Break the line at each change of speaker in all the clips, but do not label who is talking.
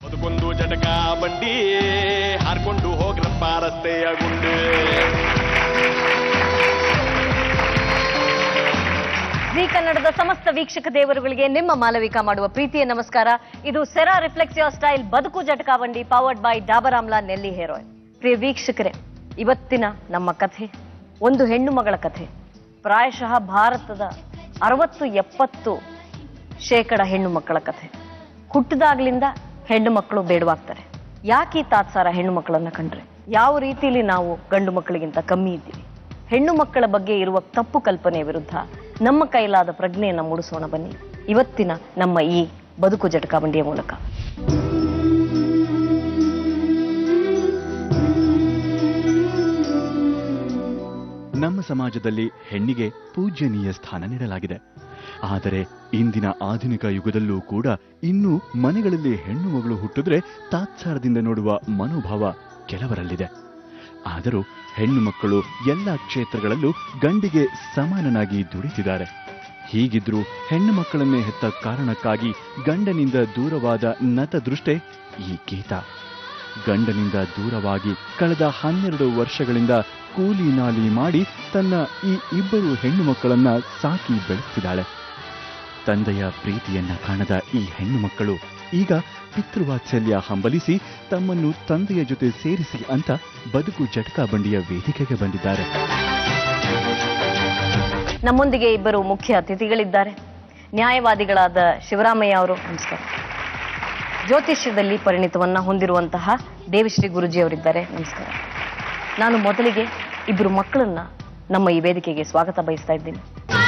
ಅದಕ್ಕೊಂದು ಜಟಕ ಬಂಡಿ ಹಾರ್ಕೊಂಡು ಹೋಗ್ರಪ್ಪ ರಸ್ತೆಯ ಗುಂಡಿ
ಜಿ ಕನ್ನಡದ ಸಮಸ್ತ ವೀಕ್ಷಕ ದೇವರುಗಳಿಗೆ ನಿಮ್ಮ ಮಾಲವಿಕಾ ಮಾಡುವ ಪ್ರೀತಿಯ ನಮಸ್ಕಾರ ಇದು ಸೆರಾ ರಿಫ್ಲೆಕ್ಸಿವ್ ಸ್ಟೈಲ್ ಬದುಕು ಜಟಕಾವಂಡಿ ಪವರ್ಡ್ ಬೈ ಡಾಬರ್ ಆಮ್ಲಾ ನೆಲ್ಲಿ ಹೇರ್ ಆಯಿಲ್ ಪ್ರಿಯ ವೀಕ್ಷಕರೇ ಇವತ್ತಿನ ನಮ್ಮ ಕಥೆ ಒಂದು ಹೆಣ್ಣು ಮಗಳ ಕಥೆ ಪ್ರಾಯಶಃ ಭಾರತದ ಅರವತ್ತು ಎಪ್ಪತ್ತು ಶೇಕಡ ಹೆಣ್ಣು ಮಕ್ಕಳ ಕಥೆ ಹುಟ್ಟಿದಾಗ್ಲಿಂದ ಹೆಣ್ಣು ಮಕ್ಕಳು ಬೇಡವಾಗ್ತಾರೆ ಯಾಕೆ ಈ ತಾತ್ಸಾರ ಹೆಣ್ಣು ಮಕ್ಕಳನ್ನ ಕಂಡ್ರೆ ಯಾವ ರೀತಿಯಲ್ಲಿ ನಾವು ಗಂಡು ಮಕ್ಕಳಿಗಿಂತ ಕಮ್ಮಿ ಇದ್ದೀವಿ ಹೆಣ್ಣು ಮಕ್ಕಳ ಬಗ್ಗೆ ಇರುವ ತಪ್ಪು ಕಲ್ಪನೆ ವಿರುದ್ಧ ನಮ್ಮ ಕೈಲಾದ ಪ್ರಜ್ಞೆಯನ್ನು ಮೂಡಿಸೋಣ ಬನ್ನಿ ಇವತ್ತಿನ ನಮ್ಮ ಈ ಬದುಕು ಜಟಕಾವಂಡಿಯ ಮೂಲಕ
ನಮ್ಮ ಸಮಾಜದಲ್ಲಿ ಹೆಣ್ಣಿಗೆ ಪೂಜ್ಯನೀಯ ಸ್ಥಾನ ನೀಡಲಾಗಿದೆ ಆದರೆ ಇಂದಿನ ಆಧುನಿಕ ಯುಗದಲ್ಲೂ ಕೂಡ ಇನ್ನೂ ಮನೆಗಳಲ್ಲಿ ಹೆಣ್ಣು ಮಗಳು ಹುಟ್ಟಿದ್ರೆ ತಾತ್ಸಾರದಿಂದ ನೋಡುವ ಮನೋಭಾವ ಕೆಲವರಲ್ಲಿದೆ ಆದರೂ ಹೆಣ್ಣು ಮಕ್ಕಳು ಎಲ್ಲ ಕ್ಷೇತ್ರಗಳಲ್ಲೂ ಗಂಡಿಗೆ ಸಮಾನನಾಗಿ ದುಡಿತಿದ್ದಾರೆ ಹೀಗಿದ್ರೂ ಹೆಣ್ಣು ಮಕ್ಕಳನ್ನೇ ಹೆತ್ತ ಕಾರಣಕ್ಕಾಗಿ ಗಂಡನಿಂದ ದೂರವಾದ ನತದೃಷ್ಟೆ ಈ ಗೀತ ಗಂಡನಿಂದ ದೂರವಾಗಿ ಕಳೆದ ಹನ್ನೆರಡು ವರ್ಷಗಳಿಂದ ಕೂಲಿ ನಾಲಿ ಮಾಡಿ ತನ್ನ ಈ ಇಬ್ಬರು ಹೆಣ್ಣು ಮಕ್ಕಳನ್ನ ಸಾಕಿ ಬೆಳೆಸಿದಾಳೆ ತಂದೆಯ ಪ್ರೀತಿಯನ್ನ ಕಾಣದ ಈ ಹೆಣ್ಣು ಮಕ್ಕಳು ಈಗ ಪಿತೃವಾತ್ಸಲ್ಯ ಹಂಬಲಿಸಿ ತಮ್ಮನ್ನು ತಂದೆಯ ಜೊತೆ ಸೇರಿಸಿ ಅಂತ ಬದುಕು ಜಟಕಾ ಬಂಡಿಯ ವೇದಿಕೆಗೆ ಬಂದಿದ್ದಾರೆ
ನಮ್ಮೊಂದಿಗೆ ಇಬ್ಬರು ಮುಖ್ಯ ಅತಿಥಿಗಳಿದ್ದಾರೆ ನ್ಯಾಯವಾದಿಗಳಾದ ಶಿವರಾಮಯ್ಯ ಅವರು ನಮಸ್ಕಾರ ಜ್ಯೋತಿಷ್ಯದಲ್ಲಿ ಪರಿಣಿತವನ್ನ ಹೊಂದಿರುವಂತಹ ದೇವಿಶ್ರೀ ಗುರುಜಿ ಅವರಿದ್ದಾರೆ ನಮಸ್ಕಾರ ನಾನು ಮೊದಲಿಗೆ ಇಬ್ಬರು ಮಕ್ಕಳನ್ನ ನಮ್ಮ ಈ ವೇದಿಕೆಗೆ ಸ್ವಾಗತ ಬಯಸ್ತಾ ಇದ್ದೀನಿ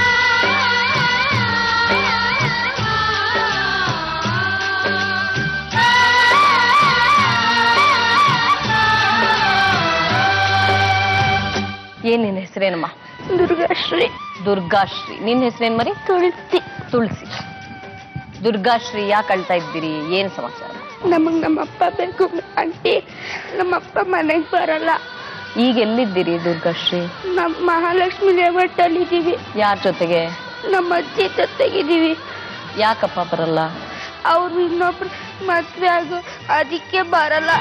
ಏನ್ ನಿನ್ನ ಹೆಸರೇನಮ್ಮ
ದುರ್ಗಾಶ್ರೀ
ದುರ್ಗಾಶ್ರೀ ನಿನ್ನ ಹೆಸರೇನ್ ಮರಿ
ತುಳಸಿ
ತುಳಸಿ ದುರ್ಗಾಶ್ರೀ ಯಾಕೆ ಅಳ್ತಾ ಇದ್ದೀರಿ ಏನ್ ಸಮಾಚಾರ
ನಮಗ್ ನಮ್ಮಪ್ಪ ಬೇಕು ಆಂಟಿ ನಮ್ಮಪ್ಪ ಮನೆಗ್ ಬರಲ್ಲ
ಈಗ ಎಲ್ಲಿದ್ದೀರಿ ದುರ್ಗಾಶ್ರೀ
ನಮ್ ಮಹಾಲಕ್ಷ್ಮಿ ಲೇಔಟ್ ಅಲ್ಲಿ ಇದೀವಿ
ಯಾರ ಜೊತೆಗೆ
ನಮ್ಮ ಅಜ್ಜಿ ಜೊತೆಗಿದೀವಿ
ಯಾಕಪ್ಪ ಬರಲ್ಲ
ಅವ್ರು ಇನ್ನೊಬ್ರು ಮದ್ವೆ ಆಗೋ ಅದಕ್ಕೆ ಬರಲ್ಲ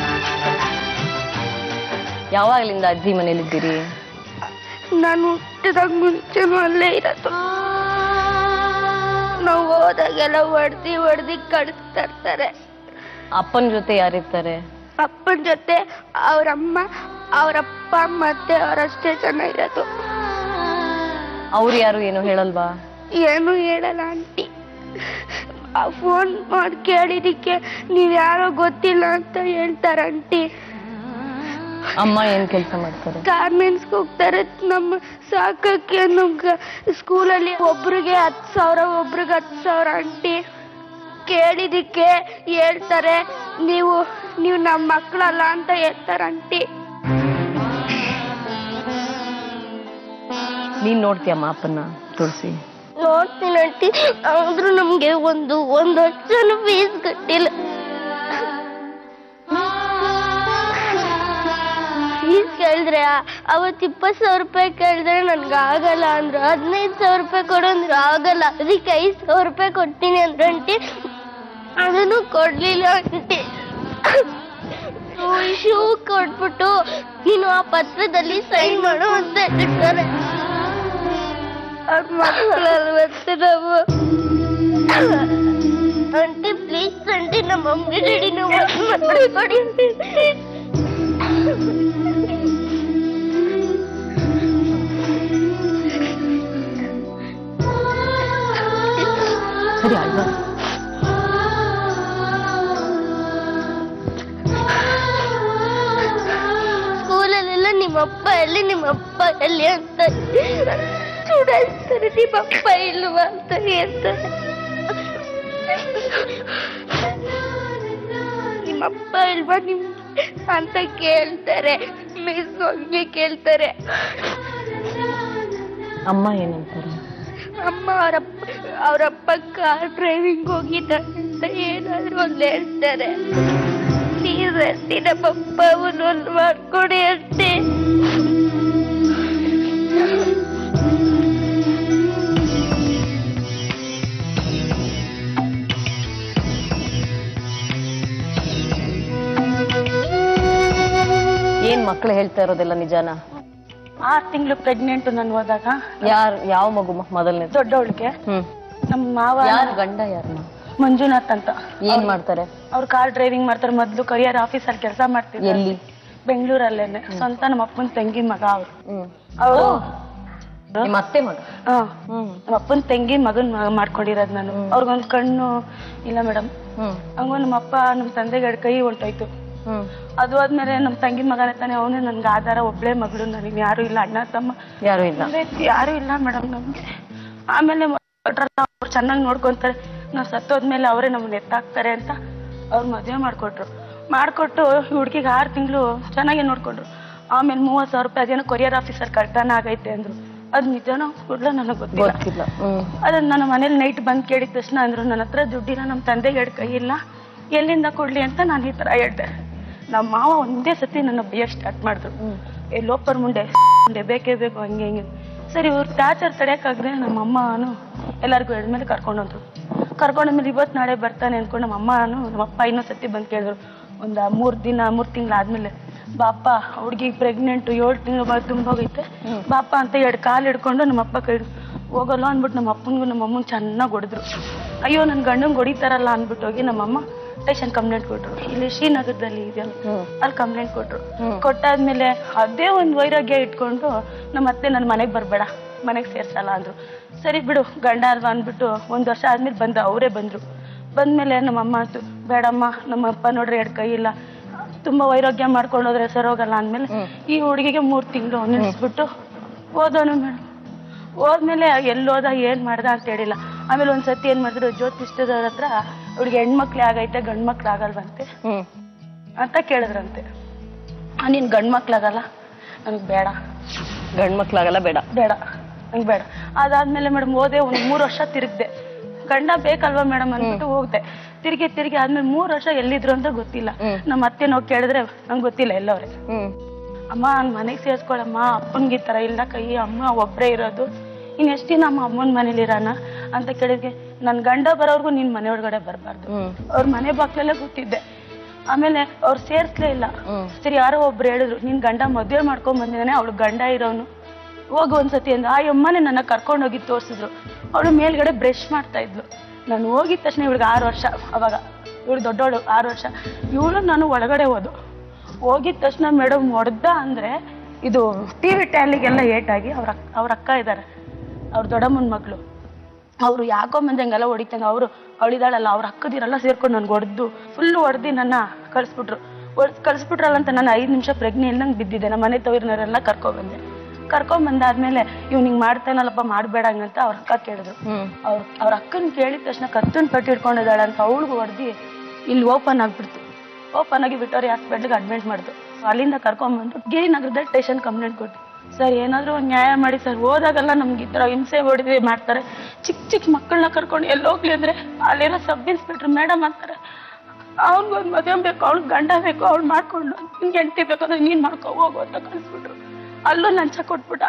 ಯಾವಾಗ್ಲಿಂದ ಅಜ್ಜಿ ಮನೇಲಿದ್ದೀರಿ
ನಾನು ಹುಟ್ಟಿದಾಗ ಮುಂಚೆನೂ ಅಲ್ಲೇ ಇರೋದು ನಾವು ಹೋದಾಗೆಲ್ಲ ಹೊಡ್ದಿ ಹೊಡ್ದಿ ಕಳಿಸ್ತಾ ಇರ್ತಾರೆ
ಅಪ್ಪನ ಜೊತೆ ಯಾರಿರ್ತಾರೆ
ಅಪ್ಪನ ಜೊತೆ ಅವ್ರಮ್ಮ ಅವರಪ್ಪ ಮತ್ತೆ ಅವರಷ್ಟೇ ಚೆನ್ನಾಗಿರೋದು
ಅವ್ರು ಯಾರು ಏನು ಹೇಳಲ್ವಾ
ಏನು ಹೇಳಲ್ಲ ಆಂಟಿ ಫೋನ್ ಮಾಡಿ ಕೇಳಿದಕ್ಕೆ ನೀವ್ ಯಾರೋ ಗೊತ್ತಿಲ್ಲ ಅಂತ ಹೇಳ್ತಾರೆ ಆಂಟಿ
ಅಮ್ಮ ಏನ್ ಕೆಲಸ ಮಾಡ್ತಾರೆ
ಗಾರ್ಮೆಂಟ್ಸ್ ಹೋಗ್ತಾರೆ ನಮ್ಮ ಸಾಕಕ್ಕೆ ನಮ್ಗೆ ಸ್ಕೂಲಲ್ಲಿ ಒಬ್ರಿಗೆ ಹತ್ತು ಸಾವಿರ ಒಬ್ರಿಗೆ ಹತ್ತು ಸಾವಿರ ಆಂಟಿ ಕೇಳಿದಕ್ಕೆ ಹೇಳ್ತಾರೆ ನೀವು ನೀವು ನಮ್ಮ ಮಕ್ಕಳಲ್ಲ ಅಂತ ಹೇಳ್ತಾರೆ ಆಂಟಿ
ನೀನ್ ನೋಡ್ತೀಯಮ್ಮ ಅಪ್ಪನ ತುಳಸಿ
ನೋಡ್ತೀನಿ ಆಂಟಿ ಆದ್ರೂ ನಮ್ಗೆ ಒಂದು ಒಂದು ವರ್ಷನೂ ಫೀಸ್ ಕಟ್ಟಿಲ್ಲ ಫೀಸ್ ಕೇಳಿದ್ರೆ ಅವತ್ತು ಇಪ್ಪತ್ತು ಸಾವಿರ ರೂಪಾಯಿ ಕೇಳಿದ್ರೆ ನನ್ಗೆ ಆಗಲ್ಲ ಅಂದ್ರು ಹದಿನೈದು ಸಾವಿರ ರೂಪಾಯಿ ಕೊಡು ಅಂದ್ರೆ ಆಗಲ್ಲ ಅದಕ್ಕೆ ಐದು ಸಾವಿರ ರೂಪಾಯಿ ಕೊಡ್ತೀನಿ ಅಂದ್ರೆ ಆಂಟಿ ಅದನ್ನು ಕೊಡ್ಲಿಲ್ಲ ಆಂಟಿ ಶೂ ಕೊಟ್ಬಿಟ್ಟು ನೀನು ಆ ಪತ್ರದಲ್ಲಿ ಸೈನ್ ಮಾಡು ಅಂತ ಹೇಳ್ತಾರೆ ಅವ್ರ ಮಕ್ಕಳಲ್ವತ್ತೆ ನಾವು ಆಂಟಿ ಪ್ಲೀಸ್ ಆಂಟಿ ನಮ್ಮ ಮಮ್ಮಿ ಡ್ಯಾಡಿನ ಕೊಡಿ
ಸರಿ ಅಲ್ವಾ
ಸ್ಕೂಲಲ್ಲೆಲ್ಲ ನಿಮ್ಮಪ್ಪ ಎಲ್ಲಿ ನಿಮ್ಮಪ್ಪ ಎಲ್ಲಿ ಅಂತ ಚೂಡಾಯಿಸ್ತಾರೆ ನಿಮ್ಮಪ್ಪ ಇಲ್ವಾ ಅಂತ ಹೇಳ್ತಾರೆ ನಿಮ್ಮಪ್ಪ ಇಲ್ವಾ ನಿಮ್ ಅಂತ ಕೇಳ್ತಾರೆ ಮಿಸ್ ಹಂಗೆ ಕೇಳ್ತಾರೆ
ಅಮ್ಮ ಏನಂತಾರೆ
ಅಮ್ಮ ಅವರಪ್ಪ ಅವರಪ್ಪ ಕಾರ್ ಡ್ರೈವಿಂಗ್ ಹೋಗಿದ್ದಾರೆ ಅಂತ ಏನಾದ್ರು ಒಂದು ಹೇಳ್ತಾರೆ ಪ್ಲೀಸ್ ಅಷ್ಟೇ ನಮ್ಮಪ್ಪ ಒಂದು ಮಾಡ್ಕೊಡಿ ಅಷ್ಟೇ
ಏನ್ ಮಕ್ಳು ಹೇಳ್ತಾ ಇರೋದೆಲ್ಲ ನಿಜಾನ
ಆರ್ ತಿಂಗಳು ಪ್ರೆಗ್ನೆಂಟ್ ನಾನು ಹೋದಾಗ
ಯಾರ್ ಯಾವ ಮಗು ಮೊದಲನೇ
ದೊಡ್ಡವಳಿಗೆ
ಹ್ಮ್
ನಮ್ಮ ಮಾವ
ಯಾರ್ ಗಂಡ ಯಾರನ್ನ
ಮಂಜುನಾಥ್ ಅಂತ
ಏನ್ ಮಾಡ್ತಾರೆ
ಅವ್ರು ಕಾರ್ ಡ್ರೈವಿಂಗ್ ಮಾಡ್ತಾರೆ ಮೊದ್ಲು ಕರಿಯರ್ ಆಫೀಸಲ್ಲಿ ಕೆಲಸ ಮಾಡ್ತಿದ್ರು
ಎಲ್ಲಿ
ಬೆಂಗಳೂರಲ್ಲೇನೆ ಸ್ವಂತ ನಮ್ಮ ಅಪ್ಪನ ತಂಗಿ ಮಗ ಅವ್ರು
ಹ್ಮ್
ಅವರು
ನಿಮ್ಮ ಅತ್ತೆ ಮಗ ಹ್ಮ್
ನಮ್ಮ ಅಪ್ಪನ ತಂಗಿ ಮಗನ್ ಮ- ಮಾಡ್ಕೊಂಡಿರೋದು ನಾನು ಅವ್ರಿಗೊಂದ್ ಕಣ್ಣು ಇಲ್ಲ ಮೇಡಮ್
ಹ್ಮ್
ಹಂಗ ನಮ್ಮ ಅಪ್ಪ ನಮ್ಮ ತಂದೆಗೆ ಎರಡು ಕೈ ಹೊಂಟೋಯ್ತು
ಹ್ಮ್
ಅದು ಆದ್ಮೇಲೆ ನಮ್ಮ ತಂಗಿ ಮಗನೇ ತಾನೆ ಅವನೇ ನನ್ಗೆ ಆಧಾರ ಒಬ್ಳೇ ಮಗಳು ನನಗೆ ಯಾರು ಇಲ್ಲ ಅಣ್ಣ ತಮ್ಮ
ಯಾರು ಇಲ್ಲ
ಅಂದ್ರೆ ಯಾರು ಇಲ್ಲ ಮೇಡಮ್ ನಮ್ಗೆ ಆಮೇಲೆ ಅವ್ರು ಚೆನ್ನಾಗಿ ನೋಡ್ಕೊಂತಾರೆ ನಾವು ಸತ್ತೋದ್ಮೇಲೆ ಅವರೇ ನಮ್ಮನ್ನ ಎತ್ತಾಕ್ತಾರೆ ಅಂತ ಅವ್ರು ಮದುವೆ ಮಾಡ್ಕೊಟ್ರು ಮಾಡ್ಕೊಟ್ಟು ಹುಡುಗಿಗೆ ಆರು ತಿಂಗಳು ಚೆನ್ನಾಗಿ ನೋಡ್ಕೊಂಡ್ರು ಆಮೇಲೆ ಮೂವತ್ತು ಸಾವಿರ ರೂಪಾಯಿ ಅದೇನೋ ಕೊರಿಯರ್ ಆಫೀಸರ್ ಕಳ್ತನ ಆಗೈತೆ ಅಂದ್ರು ಅದು ನಿಜನೋ ಕೊಡ್ಲ ನನಗೆ ಗೊತ್ತಿಲ್ಲ
ಗೊತ್ತಿಲ್ಲ ಹ್ಮ್
ಅದನ್ನ ನನ್ನ ಮನೇಲಿ ನೈಟ್ ಬಂದು ಕೇಳಿದ ತಕ್ಷಣ ಅಂದ್ರು ನನ್ನ ಹತ್ರ ದುಡ್ಡಿಲ್ಲ ನಮ್ಮ ತಂದೆಗೆ ಎರಡು ಕೈ ಇಲ್ಲ ಎಲ್ಲಿಂದ ಕೊಡ್ಲಿ ಅಂತ ನಾನು ಈ ಥರ ಹೇಳ್ದೆ ನಮ್ಮ ಮಾವ ಒಂದೇ ಸತಿ ನನ್ನ ಬೈಯಕ್ಕೆ ಸ್ಟಾರ್ಟ್ ಮಾಡಿದ್ರು ಏ ಲೋಪರ್ ಮುಂಡೆ ಮುಂಡೆ ಬೇಕೇ ಬೇಕು ಹಂಗೆ ಹಿಂಗೆ ಸರಿ ಇವ್ರು ಟಾರ್ಚರ್ ತಡೆಯೋಕ್ಕಾಗದೆ ನಮ್ಮ ಅಮ್ಮನು ಎಲ್ಲರಿಗೂ ಎಳ್ಮೇಲೆ ಕರ್ಕೊಂಡೋದ್ರು ಕರ್ಕೊಂಡಾದ್ಮೇಲೆ ಇವತ್ತು ನಾಳೆ ಬರ್ತಾನೆ ಅನ್ಕೊಂಡು ನಮ್ಮ ಅಮ್ಮನು ನಮ್ಮ ಅಪ್ಪ ಇನ್ನೊಂದು ಸತಿ ಬಂದು ಕೇಳಿದ್ರು ಒಂದು ಮೂರು ದಿನ ಮೂರು ತಿಂಗಳಾದ್ಮೇಲೆ ಬಾಪ ಹುಡುಗಿ ಪ್ರೆಗ್ನೆಂಟು ಏಳು ತಿಂಗಳು ಬಾಳ ತುಂಬೋಗೈತೆ ಬಾಪ ಅಂತ ಎರಡು ಕಾಲು ಹಿಡ್ಕೊಂಡು ನಮ್ಮ ಅಪ್ಪ ಕೈ ಹೋಗಲ್ಲ ಅಂದ್ಬಿಟ್ಟು ನಮ್ಮ ಅಪ್ಪನಿಗೂ ನಮ್ಮ ಅಮ್ಮಂಗೆ ಚೆನ್ನಾಗಿ ಹೊಡೆದ್ರು ಅಯ್ಯೋ ನನ್ನ ಗಂಡಂಗೆ ಹೊಡಿತಾರಲ್ಲ ಅಂದ್ಬಿಟ್ಟು ಹೋಗಿ ನಮ್ಮಮ್ಮ ಸ್ಟೇಷನ್ ಕಂಪ್ಲೇಂಟ್ ಕೊಟ್ರು ಇಲ್ಲಿ ಶ್ರೀನಗರದಲ್ಲಿ ಇದೆಯಲ್ಲ ಅಲ್ಲಿ ಕಂಪ್ಲೇಂಟ್ ಕೊಟ್ರು ಕೊಟ್ಟಾದ್ಮೇಲೆ ಅದೇ ಒಂದು ವೈರಾಗ್ಯ ಇಟ್ಕೊಂಡು ನಮ್ಮ ಅತ್ತೆ ನನ್ನ ಮನೆಗೆ ಬರಬೇಡ ಮನೆಗೆ ಸೇರ್ಸಲ್ಲ ಅಂದ್ರು ಸರಿ ಬಿಡು ಗಂಡ ಅಲ್ವಾ ಅಂದ್ಬಿಟ್ಟು ಒಂದು ವರ್ಷ ಆದ್ಮೇಲೆ ಬಂದ ಅವರೇ ಬಂದ್ರು ಬಂದ್ಮೇಲೆ ನಮ್ಮ ಅಮ್ಮ ಅಂತು ಬೇಡಮ್ಮ ನಮ್ಮ ಅಪ್ಪ ನೋಡ್ರಿ ಎರಡು ಕೈ ಇಲ್ಲ ತುಂಬಾ ವೈರಾಗ್ಯ ಮಾಡ್ಕೊಂಡು ಹೋದ್ರೆ ಸರೋಗಲ್ಲ ಅಂದ್ಮೇಲೆ ಈ ಹುಡುಗಿಗೆ ಮೂರು ತಿಂಗಳು ನಿಲ್ಲಿಸ್ಬಿಟ್ಟು ಓದೋನು ಮೇಡಮ್ ಹೋದ್ಮೇಲೆ ಎಲ್ಲೋದ ಏನ್ ಮಾಡ್ದ ಅಂತ ಹೇಳಿಲ್ಲ ಆಮೇಲೆ ಒಂದ್ ಸತಿ ಏನ್ ಮಾಡಿದ್ರು ಜ್ಯೋತಿಷ್ಠದವ್ರ ಹತ್ರ ಅವ್ರಿಗೆ ಹೆಣ್ಮಕ್ಳೇ ಆಗೈತೆ ಗಂಡ್ ಮಕ್ಳು ಆಗಲ್ವಂತೆ
ಹ್ಮ್
ಅಂತ ಕೇಳಿದ್ರಂತೆ ಆ, ನೀನ್ ಗಂಡ್ ಮಕ್ಳಾಗಲ್ಲ ನನಗೆ ಬೇಡ
ಗಂಡ್ ಮಕ್ಳಾಗಲ್ಲ ಬೇಡ
ಬೇಡ ನಂಗೆ ಬೇಡ ಅದಾದ್ಮೇಲೆ ಮೇಡಮ್ ಓದೆ ಒಂದ್ ಮೂರ್ ವರ್ಷ ತಿರುಗ್ದೆ ಗಂಡ ಬೇಕಲ್ವಾ ಮೇಡಮ್ ಅಂದ್ಬಿಟ್ಟು ಹೋಗ್ದೆ ತಿರುಗಿ ತಿರುಗಿ ಆದ್ಮೇಲೆ ಮೂರ್ ವರ್ಷ ಎಲ್ಲಿದ್ರು ಅಂತ ಗೊತ್ತಿಲ್ಲ ನಮ್ಮ ಅತ್ತೆ ನಾವು ಕೇಳಿದ್ರೆ ನಂಗೆ ಗೊತ್ತಿಲ್ಲ ಎಲ್ಲವ್ರೆ
ಹ್ಮ್
ಅಮ್ಮ ನಾನು ಮನೆಗೆ ಸೇರ್ಸ್ಕೊಳಮ್ಮ ಅಪ್ಪನ್ಗೆ ಈ ಥರ ಇಲ್ಲ ಕೈ ಅಮ್ಮ ಒಬ್ಬರೇ ಇರೋದು ಇನ್ನು ಎಷ್ಟು ದಿನ ಅಮ್ಮ ಅಮ್ಮನ ಮನೇಲಿ ಇರೋಣ ಅಂತ ಕೇಳಿದ್ಗೆ ನನ್ನ ಗಂಡ ಬರೋರ್ಗು ನಿನ್ನ ಮನೆ ಒಳಗಡೆ ಬರಬಾರ್ದು
ಹ್ಮ್
ಅವ್ರ ಮನೆ ಬಾಗ್ಲಲ್ಲೇ ಕೂತಿದ್ದೆ ಆಮೇಲೆ ಅವ್ರು ಸೇರ್ಸ್ಲೇ ಇಲ್ಲ
ಹ್ಮ್.
ಸರಿ ಯಾರೋ ಒಬ್ರು ಹೇಳಿದ್ರು ನಿನ್ ಗಂಡ ಮದುವೆ ಮಾಡ್ಕೊಂಡ್ ಬಂದಿದ್ದಾನೆ ಅವಳು ಗಂಡ ಇರೋನು ಹೋಗು ಒಂದ್ಸತಿ ಅಂದ ಆ ಅಮ್ಮನೇ ನನ್ನ ಕರ್ಕೊಂಡು ಹೋಗಿ ತೋರಿಸಿದ್ರು ಅವಳು ಮೇಲ್ಗಡೆ ಬ್ರಷ್ ಮಾಡ್ತಾ ಇದ್ಲು ನಾನು ಹೋಗಿದ ತಕ್ಷಣ ಇವಳಿಗೆ ಆರು ವರ್ಷ ಅವಾಗ ಇವಳು ದೊಡ್ಡವಳು ಆರು ವರ್ಷ ಇವಳು ನಾನು ಒಳಗಡೆ ಹೋದು ಹೋಗಿದ ತಕ್ಷಣ ಮೇಡಮ್ ಹೊಡೆದ ಅಂದ್ರೆ ಇದು ಟಿ ವಿ ಟ್ಯಾಲಿಗೆಲ್ಲ ಏಟಾಗಿ ಅವ್ರ ಅಕ್- ಅವ್ರ ಅಕ್ಕ ಇದ್ದಾರೆ ಅವ್ರ ದೊಡ್ಡಮ್ಮನ ಮಗಳು ಅವರು ಯಾಕೋ ಮಂದಿ ಹಂಗೆಲ್ಲ ಹೊಡಿತಂಗ ಅವರು ಅವಳಿದಾಳಲ್ಲ ಅವ್ರ ಅಕ್ಕದಿರೆಲ್ಲ ಸೇರ್ಕೊಂಡು ನನ್ಗೆ ಹೊಡೆದು ಫುಲ್ ಹೊಡೆದು ನನ್ನ ಕಳಿಸ್ಬಿಟ್ರು ಹೊಡೆದು ಕಳಿಸ್ಬಿಟ್ರಲ್ಲ ಅಂತ ನಾನು ಐದು ನಿಮಿಷ ಪ್ರಜ್ಞೆ ಇಲ್ದಂಗೆ ಬಿದ್ದಿದ್ದೆ ನಮ್ಮ ಮನೆ ತವರಿನವರೆಲ್ಲ ಕರ್ಕೊಬಂದೆ ಕರ್ಕೊಂಬಂದಾದ್ಮೇಲೆ ಇವ್ ಹಿಂಗ್ ಮಾಡ್ತಾನಲ್ಲಪ್ಪ ಮಾಡ್ಬೇಡ ಹಂಗಂತ ಅವ್ರ ಅಕ್ಕ ಕೇಳಿದ್ರು
ಹ್ಮ್
ಅವ್ರ ಅವ್ರ ಅಕ್ಕನ ಕೇಳಿದ ತಕ್ಷಣ ಕತ್ತನ್ ಕಟ್ಟಿ ಹಿಡ್ಕೊಂಡಿದ್ದಾಳೆ ಅಂತ ಅವಳಿಗೂ ಹೊಡೆದು ಇಲ್ಲಿ ಓಪನ್ ಆಗ್ಬಿಡ್ತು ಓಪನ್ ಆಗಿ ವಿಕ್ಟೋರಿಯಾ ಹಾಸ್ಪಿಟ್ಲಿಗೆ ಅಡ್ಮಿಟ್ ಮಾಡಿದ್ರು ಅಲ್ಲಿಂದ ಕರ್ಕೊಂಬಂದು ಗಿರಿನಗರದಲ್ಲಿ ಸ್ಟೇಷನ್ ಕಂಪ್ಲೇಂಟ್ ಕೊಟ್ಟು ಸರ್ ಏನಾದರೂ ಒಂದು ನ್ಯಾಯ ಮಾಡಿ ಸರ್ ಹೋದಾಗೆಲ್ಲ ನಮ್ಗೆ ಈ ಥರ ಹಿಂಸೆ ಹೊಡೆದು ಮಾಡ್ತಾರೆ ಚಿಕ್ಕ ಚಿಕ್ಕ ಮಕ್ಕಳನ್ನ ಕರ್ಕೊಂಡು ಎಲ್ಲಿ ಹೋಗ್ಲಿ ಅಂದ್ರೆ ಅಲ್ಲಿರೋ ಸಬ್ ಇನ್ಸ್ಪೆಕ್ಟರ್ ಮೇಡಮ್ ಅಂತಾರೆ ಅವ್ನಿಗೊಂದು ಮದುವೆ ಬೇಕು ಅವ್ಳಿಗೆ ಗಂಡ ಬೇಕು ಅವ್ಳು ಮಾಡ್ಕೊಂಡು ನಿನ್ಗೆ ಹೆಂಡತಿ ಬೇಕಂದ್ರೆ ನೀನು ಮಾಡ್ಕೊ ಹೋಗು ಅಂತ ಕಳಿಸ್ಬಿಟ್ರು ಅಲ್ಲೂ ಲಂಚ ಕೊಟ್ಬಿಟ್ಟ